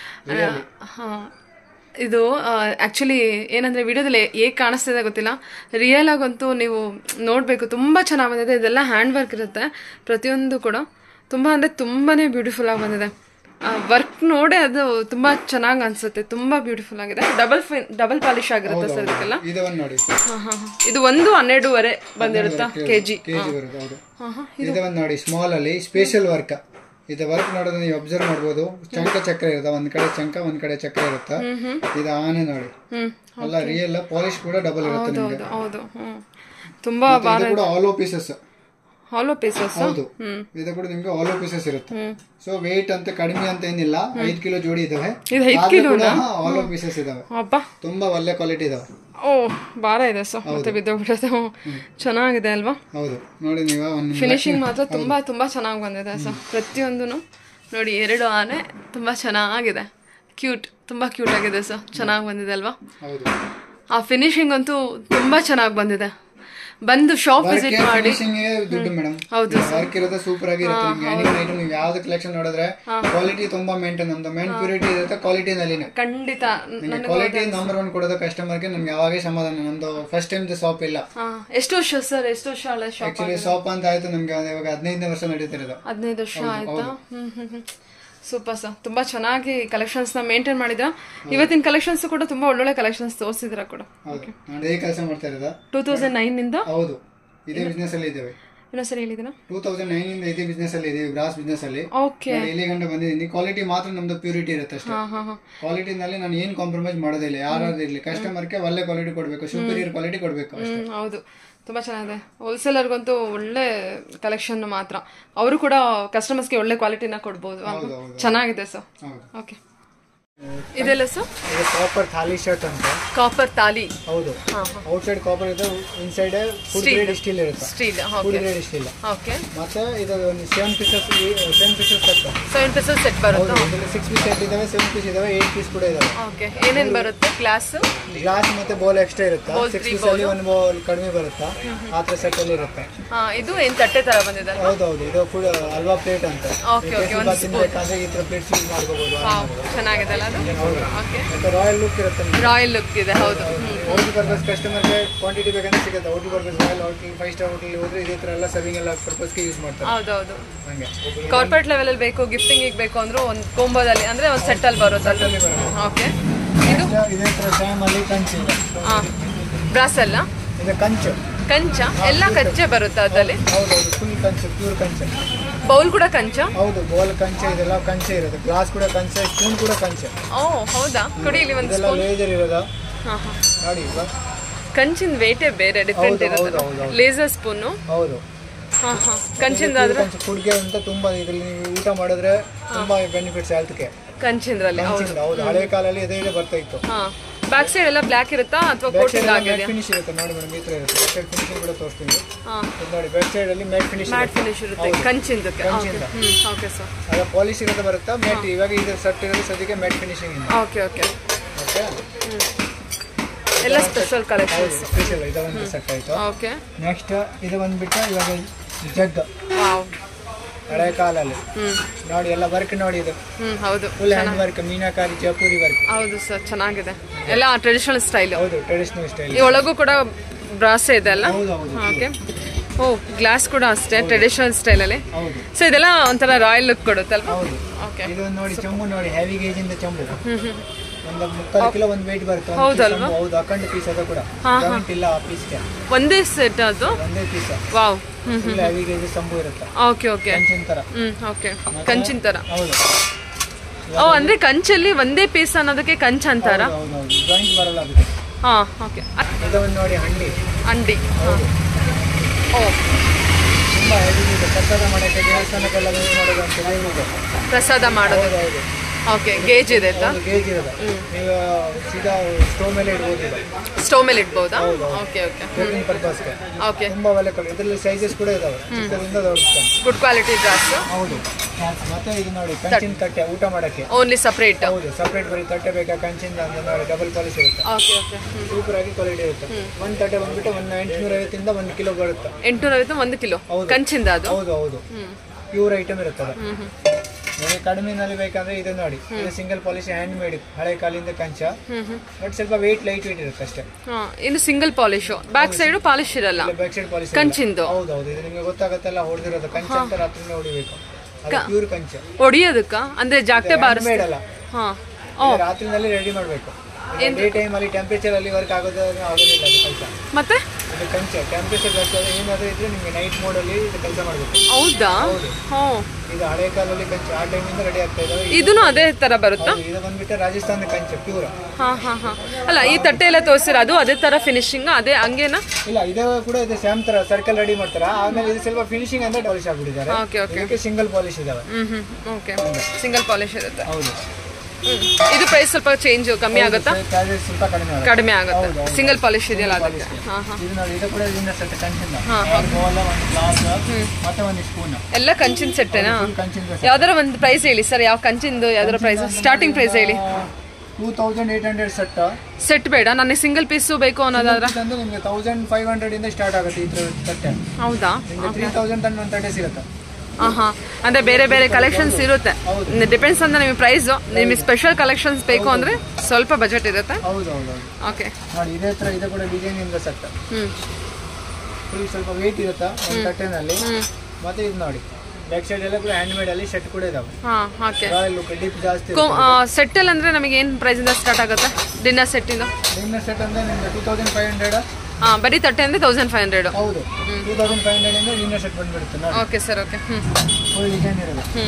ಹಾ ಇದು ಆ್ಯಕ್ಚುಲಿ ಏನಂದರೆ ವಿಡಿಯೋದಲ್ಲಿ ಹೇಗೆ ಕಾಣಿಸ್ತಿದೆ ಗೊತ್ತಿಲ್ಲ ರಿಯಲ್ ಆಗಂತೂ ನೀವು ನೋಡಬೇಕು ತುಂಬ ಚೆನ್ನಾಗಿ ಬಂದಿದೆ ಇದೆಲ್ಲ ಹ್ಯಾಂಡ್ ವರ್ಕ್ ಇರುತ್ತೆ ಪ್ರತಿಯೊಂದು ಕೂಡ ತುಂಬ ಅಂದರೆ ತುಂಬಾ ಬ್ಯೂಟಿಫುಲ್ ಆಗಿ ಬಂದಿದೆ ವರ್ಕ್ ನೋಡಿ ಅದು ತುಂಬ ಚೆನ್ನಾಗಿ ಅನಿಸುತ್ತೆ ತುಂಬ ಬ್ಯೂಟಿಫುಲ್ ಆಗಿದೆ ಡಬಲ್ ಫೈನ್ ಡಬಲ್ ಪಾಲಿಶ್ ಆಗಿರುತ್ತೆ ಸರ್ ಇದಕ್ಕೆಲ್ಲ ಇದು ಒಂದು ನೋಡಿ ಹಾಂ ಹಾಂ ಇದು ಒಂದು ಹನ್ನೆರಡೂವರೆ ಬಂದಿರುತ್ತಾ ಕೆ ಜಿ ಕೆಜಿ ಬರುತ್ತೆ ಹೌದು ಹಾಂ ಹಾಂ ಇದು ಒಂದು ನೋಡಿ ಸ್ಮಾಲ್ ಅಲ್ಲಿ ಸ್ಪೆಷಲ್ ವರ್ಕ್ ಇದು ವರ್ಕ್ ನೋಡೋದು ನೀವು ಅಬ್ಸರ್ವ್ ಮಾಡ್ಬೋದು ಚಂಕ ಚಕ್ರ ಇರುತ್ತೆ ಒಂದ್ ಕಡೆ ಚಂಕ ಒಂದ್ ಕಡೆ ಚಕ್ರ ಇರುತ್ತೆ ಇದು ಆನೆ ನೋಡಿ ಹ್ಞೂ ಅಲ್ಲ ರಿಯಲ್ ಪಾಲಿಶ್ ಕೂಡ ಡಬಲ್ ಇರುತ್ತೆ ನಿಮ್ಗೆ ಹೌದು ಹೌದು ಹ್ಞೂ ತುಂಬ ಇದು ಕೂಡ ಆಲೋ ಪೀಸಸ್ ಹಾಲೋ ಪೀಸಸ್ ಹೌದು ಹ್ಮ್ ಇದು ಕೂಡ ನಿಮ್ಗೆ ಆಲೋ ಪೀಸಸ್ ಇರುತ್ತೆ ಹ್ಮ್ ಸೊ ವೇಟ್ ಅಂತ ಕಡಿಮೆ ಅಂತ ಏನಿಲ್ಲ ಐದ್ ಕಿಲೋ ಜೋಡಿ ಇದಾವೆ ಇದು ಐದು ಆಲೋ ಪೀಸಸ್ ಇದಾವೆ ಅಬ್ಬಾ ತುಂಬಾ ಒಳ್ಳೆ ಕ್ವಾಲಿಟಿ ಇದಾವೆ ಓ ಭಾರ ಇದೆ ಸೊ ಮತ್ತೆ ಬಿದ್ದೋಗ್ಬಿಡುತ್ತೆ ಹ್ಞೂ. ಚೆನ್ನಾಗಿದೆ ಅಲ್ವಾ ಹೌದು ನೋಡಿ ನೀವು ಒಂದು ಫಿನಿಶಿಂಗ್ ಮಾತ್ರ ತುಂಬಾ ತುಂಬಾ ಚೆನ್ನಾಗಿ ಬಂದಿದೆ ಸೊ ಪ್ರತಿಯೊಂದು ನೋಡಿ ಎರಡು ಆನೆ ತುಂಬಾ ಚೆನ್ನಾಗಿದೆ ಕ್ಯೂಟ್ ತುಂಬಾ ಕ್ಯೂಟ್ ಆಗಿದೆ ಸೊ ಚೆನ್ನಾಗಿ ಬಂದಿದೆ ಅಲ್ವಾ ಹೌದು ಆ ಫಿನಿಶಿಂಗ್ ಅಂತೂ ತುಂಬಾ ಚೆನ್ನಾಗಿ ಬಂದಿದೆ ಬಂದು ಶಾಪ್ ವಿಸಿಟ್ ಮಾಡಿ ಫಿನಿಶಿಂಗ್ ದುಡ್ಡು ಮೇಡಮ್ ಹೌದು ವರ್ಕ್ ಇರುತ್ತೆ ಸೂಪರ್ ಆಗಿರುತ್ತೆ ನಿಮ್ಗೆ ಆನಿಮಲ್ ಐಟಮ್ ನೀವು ಯಾವ್ದು ಕಲೆಕ್ಷನ್ ನೋಡಿದ್ರೆ ಕ್ವಾಲಿಟಿ ತುಂಬಾ ಮೇಂಟೈನ್ ನಮ್ದು ಮೇನ್ ಪ್ಯೂರಿಟಿ ಇರುತ್ತೆ ಕ್ವಾಲಿಟಿನಲ್ಲಿ ಖಂಡಿತ ನಿಮ್ಗೆ ಕ್ವಾಲಿಟಿ ನಂಬರ್ ಒನ್ ಕೊಡೋದು ಕಸ್ಟಮರ್ಗೆ ನಮ್ಗೆ ಯಾವಾಗೇ ಸಮಾಧಾನ ನಮ್ದು ಫಸ್ಟ್ ಟೈಮ್ ಶಾಪ್ ಇಲ್ಲ ಹಾ ಎಷ್ಟು ವರ್ಷ ಸರ್ ಎಷ್ಟು ವರ್ಷ ಹಳೆ ಶಾಪ್ ಆಕ್ಚುಲಿ ಶಾಪ್ ಅಂತ ಆಯ್ತು ನಮ್ಗೆ ಅದು ಇವಾಗ ಹದಿನೈದನೇ ವರ್ಷ ನಡೀತಿರೋದು ಹದಿನೈದು ವರ್ಷ ಆಯ್ತಾ ಹ್ಮ್ ಹ್ಮ್ ಹ್ಮ್ ಸೂಪರ್ ಸರ್ ತುಂಬಾ ಚೆನ್ನಾಗಿ ಕಲೆಕ್ಷನ್ಸ್ ನ ಮೇಂಟೈನ್ ಮಾಡಿದ್ರ ಇವತ್ತಿನ ಕಲೆಕ್ಷನ್ಸ್ ಕೂಡ ತುಂಬಾ ಒಳ್ಳೊಳ್ಳೆ ಕಲೆಕ್ಷನ್ಸ್ ತೋರಿಸಿದ್ರ ಕೂಡ ಹೌದು ನಾನು ಇದೇ ಕೆಲಸ ಮಾಡ್ತಾ ಇರೋದು ಟೂ ತೌಸಂಡ್ ನೈನ್ ನಿಂದ ಹೌದು ಇದೇ ಬಿಸ್ನೆಸ್ ಅಲ್ಲಿ ಇದ್ದೇವೆ ಇನ್ನೊಂದ್ಸರಿ ಹೇಳಿದಿನ ಟೂ ತೌಸಂಡ್ ನೈನ್ ಇಂದ ಇದೇ ಬಿಸ್ನೆಸ್ ಅಲ್ಲಿ ಇದೀವಿ ಗ್ರಾಸ್ ಬಿಸ್ನೆಸ್ ಅಲ್ಲಿ ಓಕೆ ನೋಡಿ ಇಲ್ಲಿ ಗಂಟೆ ಬಂದಿದ್ದೀನಿ ಕ್ವಾಲಿಟಿ ಮಾತ್ರ ನಮ್ದು ಪ್ಯೂರಿಟಿ ಇರುತ್ತೆ ಅಷ್ಟೇ ಹಾ ಹಾ ಹಾ ಕ್ವಾಲಿಟಿನಲ್ಲಿ ನಾನು ಏನ್ ಕಾಂಪ್ರಮೈಸ್ ಮಾಡೋದಿಲ್ಲ ಯಾರಾದ್ರೂ ಇರ್ಲಿ ಕಸ್ಟಮರ್ಗೆ ಒಳ್ಳೆ ಕ್ವಾಲಿಟಿ ಕೊಡಬೇಕು ಸುಪೀರಿಯರ್ ಕ್ವಾಲಿಟಿ ಕೊಡಬೇಕು ಅಷ್ಟೇ ಹ್ಮ್ ಹೌದು ತುಂಬಾ ಚೆನ್ನಾಗಿದೆ ಹೋಲ್ಸೇಲರ್ಗಂತೂ ಒಳ್ಳೆ ಕಲೆಕ್ಷನ್ ಮಾತ್ರ ಅವರು ಕೂಡ ಕಸ್ಟಮರ್ಸ್ಗೆ ಒಳ್ಳೆ ಕ್ವಾಲಿಟಿನ ಕೊಡ್ಬೋದು ಹೌದು ಹೌದು ಚೆನ್ನಾಗಿದೆ ಸರ್ ಹೌದು ಓಕೆ ಇದೆಲ್ಲ ಸರ್ ಇದು ಕಾಪರ್ ಥಾಲಿ ಶರ್ಟ್ ಅಂತ ಕಾಪರ್ ತಾಲಿ ಹೌದು ಹಾ ಔಟ್ ಸೈಡ್ ಕಾಪರ್ ಇದೆ ಇನ್ಸೈಡ್ ಫುಡ್ ಗ್ರೇಡ್ ಸ್ಟೀಲ್ ಇರುತ್ತೆ steel food okay grade steel okay ಮತ್ತೆ ಇದು ಒಂದು seven pieces seven pieces set seven pieces set ಬರುತ್ತಾ ಇದರಲ್ಲಿ ಸಿಕ್ಸ್ ಪೀಸ್ ಸೆಟ್ ಇದಾವೆ ಸೆವೆನ್ ಪೀಸ್ ಇದಾವೆ ಏಟ್ ಪೀಸ್ ಕೂಡ ಇದಾವೆ ಓಕೆ ಏನೇನ್ ಬರುತ್ತೆ ಗ್ಲಾಸ್ ಗ್ಲಾಸ್ ಮತ್ತೆ ಬೌಲ್ ಎಕ್ಸ್ಟ್ರಾ ಇರುತ್ತೆ ಸಿಕ್ಸ್ ಪೀಸ್ ಅಲ್ಲಿ ಒಂದು ಬೌಲ್ ಕಡಿಮೆ ಬರುತ್ತಾ ಆ ಥರ ಸೆಟ್ ಅಲ್ಲಿ ಇರುತ್ತೆ ಹಾ ಇದು ಏನ್ ತಟ್ಟೆ ತರ ಬಂದಿದೆ ಹೌದೌದು ಇದು ಫುಡ್ ಹಲ್ವಾ ಪ್ಲೇಟ್ ಅಂತ ಓಕೆ ಓಕೆ ಕೇಸರಿ ಬಾತ್ ತಿನ್ಬೇಕಂದ್ರೆ ಈ ತರ ಪ್ಲೇಟ್ಸ್ ಯೂಸ್ ಮಾಡ್ಕೋಬಹುದು ಚೆನ್ನಾಗಿದೆ ಅಲ್ಲ ಅದು ಓಕೆ ಮತ್ತೆ ರಾಯಲ್ ಲುಕ್ ಇರುತ್ತೆ ನಿಮ್ಗೆ. ರಾಯಲ್ ಲುಕ್ ಇದೆ ಹೌದು ಹೋಟೆಲ್ ಪರ್ಪಸ್ ಕಸ್ಟಮರ್ಗೆ ಕ್ವಾಂಟಿಟಿ ಬೇಕಂದ್ರೆ ಸಿಗುತ್ತೆ hotel purpose royal hotel five star hotel ಹೋದ್ರೆ ಇದೇ ಥರ ಎಲ್ಲ ಸರ್ವಿಂಗ್ ಎಲ್ಲ ಪರ್ಪಸ್ಗೆ ಯೂಸ್ ಮಾಡ್ತಾರೆ ಹೌದೌದು ಹಂಗೆ ಕಾರ್ಪೊರೇಟ್ ಲೆವೆಲಲ್ಲಿ ಬೇಕು ಗಿಫ್ಟಿಂಗಿಗೆ ಬೇಕು ಅಂದ್ರೂ ಒಂದು ಕೊಂಬೋದಲ್ಲಿ ಅಂದರೆ ಒಂದು ಸೆಟ್ಟಲ್ಲಿ ಬರುತ್ತೆ ಅದು ಅಲ್ಲಿ ಬರುತ್ತೆ. ಓಕೆ ಇದು ಮತ್ತೆ ಇದೇ ಥರ ಸ್ಯಾಮಲ್ಲಿ ಕಂಚು ಇದೆ ಹಾಂ ಬ್ರಾಸ್ ಅಲ್ಲ ಇದು ಕಂಚು ಕಂಚ ಎಲ್ಲ ಕಚ್ಚೆ ಬರುತ್ತೆ ಅದರಲ್ಲಿ ಹೌದೌದು ಫುಲ್ ಕಂಚು ಪ್ಯೂರ್ ಕಂಚು ಬೌಲ್ ಕೂಡ ಕಂಚ ಹೌದು ಬೋಲ್ ಕಂಚೆ ಇದೆಲ್ಲ ಕಂಚೆ ಇರುತ್ತೆ ಗ್ಲಾಸ್ ಕೂಡ ಕಂಚೆ ಸ್ಪೂನ್ ಕೂಡ ಕಂಚೆ ಓ ಹೌದಾ ಕೊಡಿ ಇಲ್ಲಿ ಒಂದು ಇದೆಲ್ಲ ಲೇಜರ್ ಇರೋದ ಹಾಂ ಹಾಂ ನೋಡಿ ಇವಾಗ ಕಂಚಿನ ವೇಟೇ ಬೇರೆ ಡಿಫ್ರೆಂಟ್ ಹೌದು, ಇರುತ್ತೆ ಹೌದು, ಹೌದು. ಲೇಸರ್ ಸ್ಪೂನು ಹೌದು ಹಾಂ ಹಾಂ ಕಂಚಿಂದಾದ್ರೆ ಕಂಚು ಕುಡ್ಗೆ ಅಂತ ತುಂಬಾ ಇದ್ರಲ್ಲಿ ನೀವು ಊಟ ಮಾಡಿದ್ರೆ ತುಂಬಾ ಬೆನಿಫಿಟ್ಸ್ ಹೆಲ್ತ್ಗೆ ಕಂಚಿಂದ್ರಲ್ಲಿ ಹೌದು ಕಂಚಿಂದ ಹೌದು ಹಳೆ ಕಾಲಲ್ಲಿ ಇದೇ ಇದೆ ಬರ್ತಾ ಇತ್ತು ಹಾಂ ಬ್ಯಾಕ್ ಸೈಡ್ ಎಲ್ಲ ಬ್ಲ್ಯಾಕ್ ಇರುತ್ತಾ ಅಥವಾ ಬ್ಯಾಕ್ ಕೋಟಿಂಗ್ ಸೈಡ್ ಆಗಿದೆ ಫಿನಿಶ್ ಇರುತ್ತೆ ನೋಡಿ ಮೇಡಮ್ ಈ ಥರ ಇರುತ್ತೆ ಬ್ಯಾಕ್ ಸೈಡ್ ಫಿನಿಶಿಂಗ್ ಕೂಡ ತೋರಿಸ್ತೀನಿ ಹಾಂ ಇದು ನೋಡಿ ಬ್ಯಾಕ್ ಸೈಡ್ ಅಲ್ಲಿ ಮ್ಯಾಟ್ ಫಿನಿಶ್ ಮ್ಯಾಟ್ ಫಿನಿಶ್ ಇರುತ್ತೆ ಕಂಚಿಂದಕ್ಕೆ ಓಕೆ ಕಂಚಿಂದ. ಹ್ಞೂ ಓಕೆ ಸರ್ ಅದ ಪಾಲಿಶ್ ಇರೋದು ಬರುತ್ತಾ ಮ್ಯಾಟ್ ಇವಾಗ ಇದು ಸಟ್ ಇರೋದು ಸದ್ಯಕ್ಕೆ ಮ್ಯಾಟ್ ಫಿನಿಶಿಂಗ್ ಇಂದ ಓಕೆ ಓಕೆ ಓಕೆ ಎಲ್ಲ ಸ್ಪೆಷಲ್ ಕಲೆಕ್ಷನ್ಸ್ ಸ್ಪೆಷಲ್ ಇದೊಂದು ಸೆಟ್ ಆಯ್ತು ಓಕೆ ನೆಕ್ಸ್ಟ್ ಇದು ಬಂದ್ಬಿಟ್ಟು ಇವಾಗ ಜಗ್ ವಾವ್ ಹಳೆ ಕಾಲಲ್ಲಿ ಹ್ಞೂ ನೋಡಿ ಎಲ್ಲ ವರ್ಕ್ ನೋಡಿ ಇದು ಹ್ಞೂ ಹೌದು full hand work meenakari Jaipuri work ಹೌದು ಸರ್ ಚೆನ್ನಾಗಿದೆ ಎಲ್ಲ ಟ್ರೆಡಿಷನಲ್ ಸ್ಟೈಲು ಹೌದು ಟ್ರೆಡಿಷನಲ್ ಸ್ಟೈಲ್ ಈ ಒಳಗೂ ಕೂಡ ಬ್ರಾಸೆ ಇದೆ ಅಲ್ಲ ಹೌದು ಹೌದು ಓಕೆ ಓ ಗ್ಲಾಸ್ ಕೂಡ ಅಷ್ಟೇ ಟ್ರೆಡಿಷನಲ್ ಸ್ಟೈಲಲ್ಲಿ ಹೌದು ಸೊ ಇದೆಲ್ಲ ಒಂಥರ ರಾಯಲ್ ಲುಕ್ ಕೊಡುತ್ತಲ್ವಾ ಹೌದು ಓಕೆ ಇದು ನೋಡಿ ಚಂಬು ನೋಡಿ ಹೆವಿ ಗೇಜ್ ಇಂದ ಚಂಬು ಹ್ಞೂ ಹ್ಞೂ ಒಂದು ಮುಕ್ಕಾಲು ಕಿಲೋ ಒಂದು ವೇಟ್ ಬರುತ್ತೆ ಒಂದು ಹೌದಲ್ವಾ? ಚಂಬು, ಹೌದು ಅಖಂಡ ಪೀಸ್ ಅದು ಕೂಡ ಜಾಯಿಂಟ್ ಇಲ್ಲ ಆ ಪೀಸ್ಗೆ ಒಂದೇ ಸೆಟ್ ಅದು ಒಂದೇ ಪೀಸ್ ವಾವ್ ಹ್ಞೂ ಫುಲ್ ಹೆವಿ ಗೇಜ್ ಚಂಬು ಇರುತ್ತೆ ಓಕೆ ಓಕೆ ಕಂಚಿನ ತರ ಹ್ಞೂ ಓಕೆ ಕಂಚಿನ ಥರ ಹೌದು ಓ ಅಂದರೆ ಕಂಚಲ್ಲಿ ಒಂದೇ ಪೀಸ್ ಅನ್ನೋದಕ್ಕೆ ಕಂಚ ಅಂತಾರ ಹೌದು ಹೌದು ಜಾಯಿಂಟ್ ಬರಲ್ಲ ಅದಕ್ಕೆ ಹಾಂ ಓಕೆ ಇದು ಒಂದು ನೋಡಿ ಹಂಡಿ ಅಂಡಿ ಹಾಂ ಹೌದು ಓ ತುಂಬಾ ಹೆವಿ ಇದೆ ಪ್ರಸಾದ ಮಾಡೋಕ್ಕೆ ದೇವಸ್ಥಾನಕ್ಕೆಲ್ಲ ಯೂಸ್ ಮಾಡೋದು ಅಂತ ಹೇಳಿ ಇದೆ ಪ್ರಸಾದ ಮಾಡೋದು ಹೌದು ಹೌದು ಓಕೆ ಗೇಜ್ ಇದೆ ಅಂತ ಒಂದು ಗೇಜ್ ಇರೋದು ನೀವು ಸೀದಾ ಸ್ಟೋವ್ ಮೇಲೆ ಇಡ್ಬೋದು ಇದು ಸ್ಟವ್ ಮೇಲೆ ಇಡ್ಬೋದಾ ಹೌದು, ಹೌದು. ಓಕೆ ಓಕೆ ಕುಕಿಂಗ್ ಪರ್ಪಸ್ಗೆ ಓಕೆ ತುಂಬಾ ಒಳ್ಳೆ ಕಲರ್ ಇದರಲ್ಲಿ ಸೈಜಸ್ ಕೂಡ ಇದಾವೆ ಚಿಕ್ಕದಿಂದ ದೊಡ್ಡ ಗುಡ್ ಕ್ವಾಲಿಟಿ ಗ್ಲಾಸ್ ಹೌದು ಮತ್ತೆ ಇದು ನೋಡಿ ಕಂಚಿನ ತಟ್ಟೆ ಊಟ ಮಾಡಕ್ಕೆ ಓನ್ಲಿ ಸಪ್ರೇಟ್ ಹೌದು ಸಪ್ರೇಟ್ ಬರೀ ತಟ್ಟೆ ಬೇಕಾ ಕಂಚಿಂದ ಅಂತ ನೋಡಿ ಡಬಲ್ ಪಾಲಿಶ್ ಇರುತ್ತೆ ಓಕೆ ಓಕೆ ಸೂಪರ್ ಆಗಿ ಕ್ವಾಲಿಟಿ ಇರುತ್ತೆ ಒಂದು ತಟ್ಟೆ ಬಂದ್ಬಿಟ್ಟು ಒಂದು ಎಂಟುನೂರ ಐವತ್ತಿಂದ ಒಂದು ಕಿಲೋ ಬರುತ್ತೆ ಎಂಟುನೂರೈವತ್ತು ಒಂದು ಕಿಲೋ ಹೌದು. ಕಂಚಿಂದ ಅದು ಹೌದು ಹೌದು ಹ್ಞೂ ಪ್ಯೂರ್ ಐಟಮ್ ಇರುತ್ತೆ ಅದು ಹ್ಞೂ ಹ್ಞೂ ನಿಮಗೆ ಕಡಿಮೆನಲ್ಲಿ ಬೇಕಂದ್ರೆ ಇದು ನೋಡಿ ಇದು ಸಿಂಗಲ್ ಪಾಲಿಶ್ ಹ್ಯಾಂಡ್ ಮೇಡ್ ಹಳೆ ಕಾಲಿಂದ ಕಂಚ ಹ್ಞೂ ಹ್ಞೂ ಬಟ್ ಸ್ವಲ್ಪ ವೆಯ್ಟ್ ಲೈಟ್ ವೆಯ್ಟ್ ಇರುತ್ತೆ ಅಷ್ಟೇ ಹಾಂ ಇನ್ನು single polish back side polish ಇರಲ್ಲ ಬ್ಯಾಕ್ ಸೈಡ್ ಪಾಲಿಶ್ ಕಂಚಿಂದು ಹೌದು ಹೌದು ಇದು ನಿಮಗೆ ಗೊತ್ತಾಗತ್ತೆಲ್ಲ ಹೊಡೆದಿರೋದು ಕಂಚ ಅಂತ ರಾತ್ರಿನೇ ಹೊಡಿಬೇಕು ಅದು ಪ್ಯೂರ್ ಕಂಚ ಹೊಡಿಯೋದಕ್ಕ ಅಂದ್ರೆ ಜಾಗತೆ ಬಾರಿಸ್ ಮೇಡ್ ಅಲ್ಲ ಹಾಂ ಇದು ರಾತ್ರಿನಲ್ಲಿ ರೆಡಿ ಮಾಡಬೇಕು ಡೇ ಟೈಮ್ ಅಲ್ಲಿ ಟೆಂಪರೇಚರ್ ಅಲ್ಲಿ ವರ್ಕ್ ಆಗೋದು ಆಗೋದಿಲ್ಲ ಅದು ಕೆಲಸ ಮತ್ತೆ ಇದು ಕಂಚ ಟೆಂಪರೇಚರ್ ಜಾಸ್ತಿ ಏನಾದರೂ ಇದ್ರೆ ನಿಮಗೆ ನೈಟ್ ಮೋಡಲ್ಲಿ ಇದು ಕೆಲಸ ಮಾಡಬೇಕು ಹೌದಾ ಹೌದು ಹ್ಞೂ ಇದು ಹಳೆ ಕಾಲದಲ್ಲಿ ಕಂಚ ಆ ಟೈಮಿಂದ ರೆಡಿ ಆಗ್ತಾ ಇದಾವೆ ಇದೂ ಅದೇ ಥರ ಬರುತ್ತಾ ಹೌದು, ಇದು ಬಂದ್ಬಿಟ್ಟು ರಾಜಸ್ಥಾನದ ಕಂಚ ಪ್ಯೂರ್ ಹಾಂ ಹಾಂ ಹಾಂ ಅಲ್ಲ ಈ ತಟ್ಟೆ ಎಲ್ಲ ತೋರಿಸಿರ ಅದು ಅದೇ ಥರ ಫಿನಿಶಿಂಗ್ ಅದೇ ಹಂಗೇನಾ ಇಲ್ಲ ಇದು ಕೂಡ ಇದು ಸ್ಯಾಮ್ ತರ ಸರ್ಕಲ್ ರೆಡಿ ಮಾಡ್ತಾರೆ ಆಮೇಲೆ ಇದು ಸ್ವಲ್ಪ ಫಿನಿಶಿಂಗ್ ಅಂದ್ರೆ ಪಾಲಿಶ್ ಆಗ್ಬಿಟ್ಟಿದ್ದಾರೆ ಓಕೆ ಓಕೆ ಇದಕ್ಕೆ ಸಿಂಗಲ್ ಪಾಲಿಶ್ ಇದಾವೆ ಹ್ಞೂ ಹ್ಞೂ ಓಕೆ ಸಿಂಗಲ್ ಪಾಲಿಶ್ ಇರುತ್ತೆ ಹೌದು ಹ್ಮ್. ಇದು ಪ್ರೈಸ್ ಸ್ವಲ್ಪ ಚೇಂಜ್ ಕಮ್ಮಿ ಆಗುತ್ತಾ ಚಾರ್ಜಸ್ ಸ್ವಲ್ಪ ಕಡಿಮೆ ಆಗುತ್ತೆ ಕಡಿಮೆ ಆಗುತ್ತೆ ಹೌದು, ಹೌದು. ಸಿಂಗಲ್ ಪಾಲಿಶ್ ಇದೆಯಲ್ಲ ಅದಕ್ಕೆ ಹಾಂ ಹಾಂ ಇದು ನೋಡಿ ಇದು ಕೂಡ ಇದನ್ನ ಸೆಟ್ ಕಂಚಿಂದ ಹಾ, ಎರಡು ಬೌಲ್ ಒಂದು ಗ್ಲಾಸ್ ಮತ್ತೆ ಒಂದು ಸ್ಪೂನ್ ಎಲ್ಲ ಕಂಚಿನ ಸೆಟ್ಟೇನಾ ಫುಲ್ ಕಂಚಿಂದ ಯಾವ್ದಾರ ಒಂದು ಪ್ರೈಸ್ ಹೇಳಿ ಸರ್ ಯಾವ ಕಂಚಿಂದು ಯಾವ್ದಾರ ಪ್ರೈಸ್ ಸ್ಟಾರ್ಟಿಂಗ್ ಪ್ರೈಸ್ ಹೇಳಿ two thousand eight hundred set set ಬೇಡ ನನಗೆ ಸಿಂಗಲ್ ಪೀಸು ಬೇಕು ಅನ್ನೋದಾದ್ರೆ ಅಂದ್ರೆ ನಿಮಗೆ ತೌಸಂಡ್ ಫೈವ್ ಹಂಡ್ರೆಡ್ ಇಂದ ಸ್ಟಾರ್ಟ್ ಆಗುತ್ತೆ ಈ ತರ ತಟ್ಟೆ ಹೌದಾ ನಿಮಗೆ ತ್ರೀ ತೌಸಂಡ್ ತನಕ ಒಂದು ತಟ್ಟೆ ಸಿಗುತ್ತೆ ಹಾಂ ಹಾಂ ಅಂದರೆ ಬೇರೆ ಬೇರೆ ಕಲೆಕ್ಷನ್ಸ್ ಇರುತ್ತೆ ಹೌದು. ಡಿಪೆಂಡ್ಸ್ ಅಂತ ನಿಮಗೆ ಪ್ರೈಸ್ ನಿಮಗೆ ಸ್ಪೆಷಲ್ ಕಲೆಕ್ಷನ್ಸ್ ಬೇಕು ಅಂದರೆ ಸ್ವಲ್ಪ ಬಜೆಟ್ ಇರುತ್ತೆ ಹೌದು ಹೌದು ಹೌದು ಓಕೆ ನೋಡಿ ಇದೇ ತರ ಇದು ಕೂಡ ಡಿಸೈನ್ ಇಂದ ಸೆಟ್ ಹ್ಞೂ ಫುಲ್ ಸ್ವಲ್ಪ ವೇಟ್ ಇರುತ್ತಾ ಒಂದು ತಟ್ಟೆನಲ್ಲಿ ಹ್ಞೂ ಮತ್ತೆ ಇದು ನೋಡಿ ಬ್ಯಾಕ್ ಸೈಡ್ ಎಲ್ಲ ಕೂಡ ಹ್ಯಾಂಡ್ ಮೇಡ್ ಅಲ್ಲಿ ಶರ್ಟ್ ಕೂಡ ಇದಾವೆ ಹಾಂ ಓಕೆ ರಾಯಲ್ ಲುಕ್ ಡಿಪ್ ಜಾಸ್ತಿ ಇರುತ್ತೆ. ಸೆಟ್ಟಲ್ಲಿ ಅಂದರೆ ನಮಗೆ ಏನು ಪ್ರೈಸಿಂದ ಸ್ಟಾರ್ಟ್ ಆಗುತ್ತೆ ಡಿನ್ನರ್ ಸೆಟ್ಟಿಂದ ನಿನ್ನ ಸೆಟ್ ಅಂದ್ರೆ ನಿಮ್ಗೆ ಟೂ ತೌಸಂಡ್ ಫೈವ್ ಹಂಡ್ರೆಡ್ ಹಾಂ ಬರೀ ತಟ್ಟೆ ಅಂದರೆ ತೌಸಂಡ್ ಫೈವ್ ಹಂಡ್ರೆಡು ಹೌದು ಟೂ ತೌಸಂಡ್ ಫೈವ್ ಹಂಡ್ರೆಡ್ ಇಂದ ನಿನ್ನ ಸೆಟ್ ಬಂದ್ಬಿಡುತ್ತೆ ನೋಡಿ ಓಕೆ ಸರ್ ಓಕೆ ಹ್ಞೂ ಫುಲ್ ಡಿಸೈನ್ ಇರೋದು ಹ್ಞೂ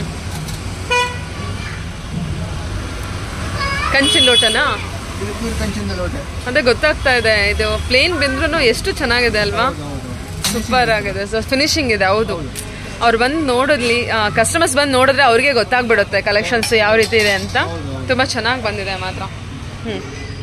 ಕಂಚಿನ ಲೋಟನಾ ಇದು ಪ್ಯೂರ್ ಕಂಚಿಂದ ಲೋಟೆ ಅದೇ ಗೊತ್ತಾಗ್ತಾ ಇದೆ ಇದು ಪ್ಲೇನ್ ಬಂದ್ರೂ ಎಷ್ಟು ಚೆನ್ನಾಗಿದೆ ಅಲ್ವಾ ಹೌದು ಹೌದು ಸೂಪರ್ ಆಗಿದೆ ಸೊ ಫಿನಿಶಿಂಗ್ ಇದೆ ಹೌದು ಅವ್ರು ಬಂದು ನೋಡಿದ್ಲಿ ಕಸ್ಟಮರ್ಸ್ ಬಂದು ನೋಡಿದ್ರೆ ಅವ್ರಿಗೆ ಗೊತ್ತಾಗ್ಬಿಡುತ್ತೆ ಕಲೆಕ್ಷನ್ಸ್ ಯಾವ ರೀತಿ ಇದೆ ಅಂತ ತುಂಬ ಚೆನ್ನಾಗಿ ಬಂದಿದೆ ಮಾತ್ರ ಹ್ಞೂ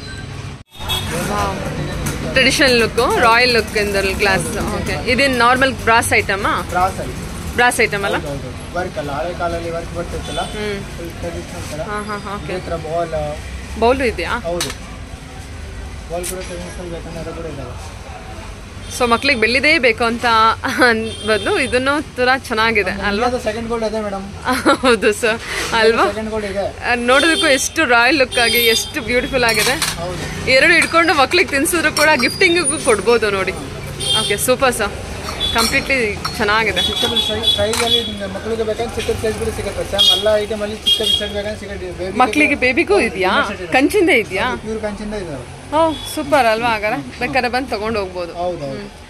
ಟ್ರೆಡಿಷನಲ್ ಲುಕ್ಕು ರಾಯಲ್ ಲುಕ್ ಇಂದಲ್ಲಿ ಗ್ಲಾಸ್ ಓಕೆ ಇದೇನು ನಾರ್ಮಲ್ ಬ್ರಾಸ್ ಐಟಮಾ ಕ್ರಾಸ್ ಅಲ್ಲಿ ಬ್ರಾಸ್ ಐಟಮ್ ಅಲ್ಲ ಹೌದು ವರ್ಕ್ ಅಲ್ಲ ಹಳೆ ಕಾಲಲ್ಲಿ ವರ್ಕ್ ಬರ್ತಿತ್ತಲ್ಲ ಹ್ಞೂ ಫುಲ್ ಟ್ರೆಡಿಷನಲ್ ತರ ಹಾಂ ಹಾಂ ಹಾಂ ಓಕೆ ಇದೇ ತರ ಬಾಲ್ ಬೌಲು ಇದೆಯಾ ಹೌದು ಬಾಲ್ ಕೂಡ ಟ್ರೆಡಿಷನಲ್ ಬೇಕಂದ್ರೆ ಅದು ಕೂಡ ಇದಾವೆ ಸೊ ಮಕ್ಳಿಗೆ ಬೆಳ್ಳಿದೇ ಬೇಕು ಅಂತ ಬದಲು ಇದನ್ನು ತರ ಚೆನ್ನಾಗಿದೆ ಅಲ್ವಾ ಸೆಕೆಂಡ್ ಗೋಲ್ಡ್ ಅದೇ ಮೇಡಮ್ ಹೌದು ಸರ್ ಅಲ್ವಾ ಸೆಕೆಂಡ್ ಗೋಲ್ಡ್ ಇದೆ ಅದ್ ನೋಡೋದಕ್ಕೂ ಎಷ್ಟು ರಾಯಲ್ ಲುಕ್ ಆಗಿ ಎಷ್ಟು ಬ್ಯೂಟಿಫುಲ್ ಆಗಿದೆ ಹೌದು ಎರಡು ಇಟ್ಕೊಂಡು ಮಕ್ಳಿಗೆ ತಿನ್ಸಿದ್ರು ಕೂಡ ಗಿಫ್ಟಿಂಗಿಗೂ ಕೊಡ್ಬೋದು ನೋಡಿ ಓಕೆ ಸೂಪರ್ ಸರ್ ಕಂಪ್ಲೀಟ್ಲಿ ಚೆನ್ನಾಗಿದೆ ಚಿಕ್ಕ ಸೈಜಲ್ಲಿ ನಿಮ್ಗೆ ಮಕ್ಕಳಿಗೆ ಬೇಕಂದ್ರೆ ಚಿಕ್ಕ ಸೈಜ್ ಕೂಡ ಸಿಗುತ್ತೆ ಚಾಮ್ ಎಲ್ಲ ಐಟಮ್ ಅಲ್ಲಿ ಚಿಕ್ಕ ಬಿಸ್ಕೆಟ್ ಬೇಕಂದ್ರೆ ಸಿಗುತ್ತೆ ಬೇಬಿ ಮಕ್ಳಿಗೆ ಬೇಬಿಗೂ ಇದೆಯಾ ಕಂಚಿಂದ ಇದೆಯಾ ಪ್ಯೂರ್ ಕಂಚಿಂದ ಇದಾವೆ ಓ ಸೂಪರ್ ಅಲ್ವಾ ಹಾಗಾದ್ರೆ ಬೇಕಾದ್ರೆ ಬಂದು ತಗೊಂಡು ಹೋಗ್ಬೋದು ಹೌದು ಹೌದು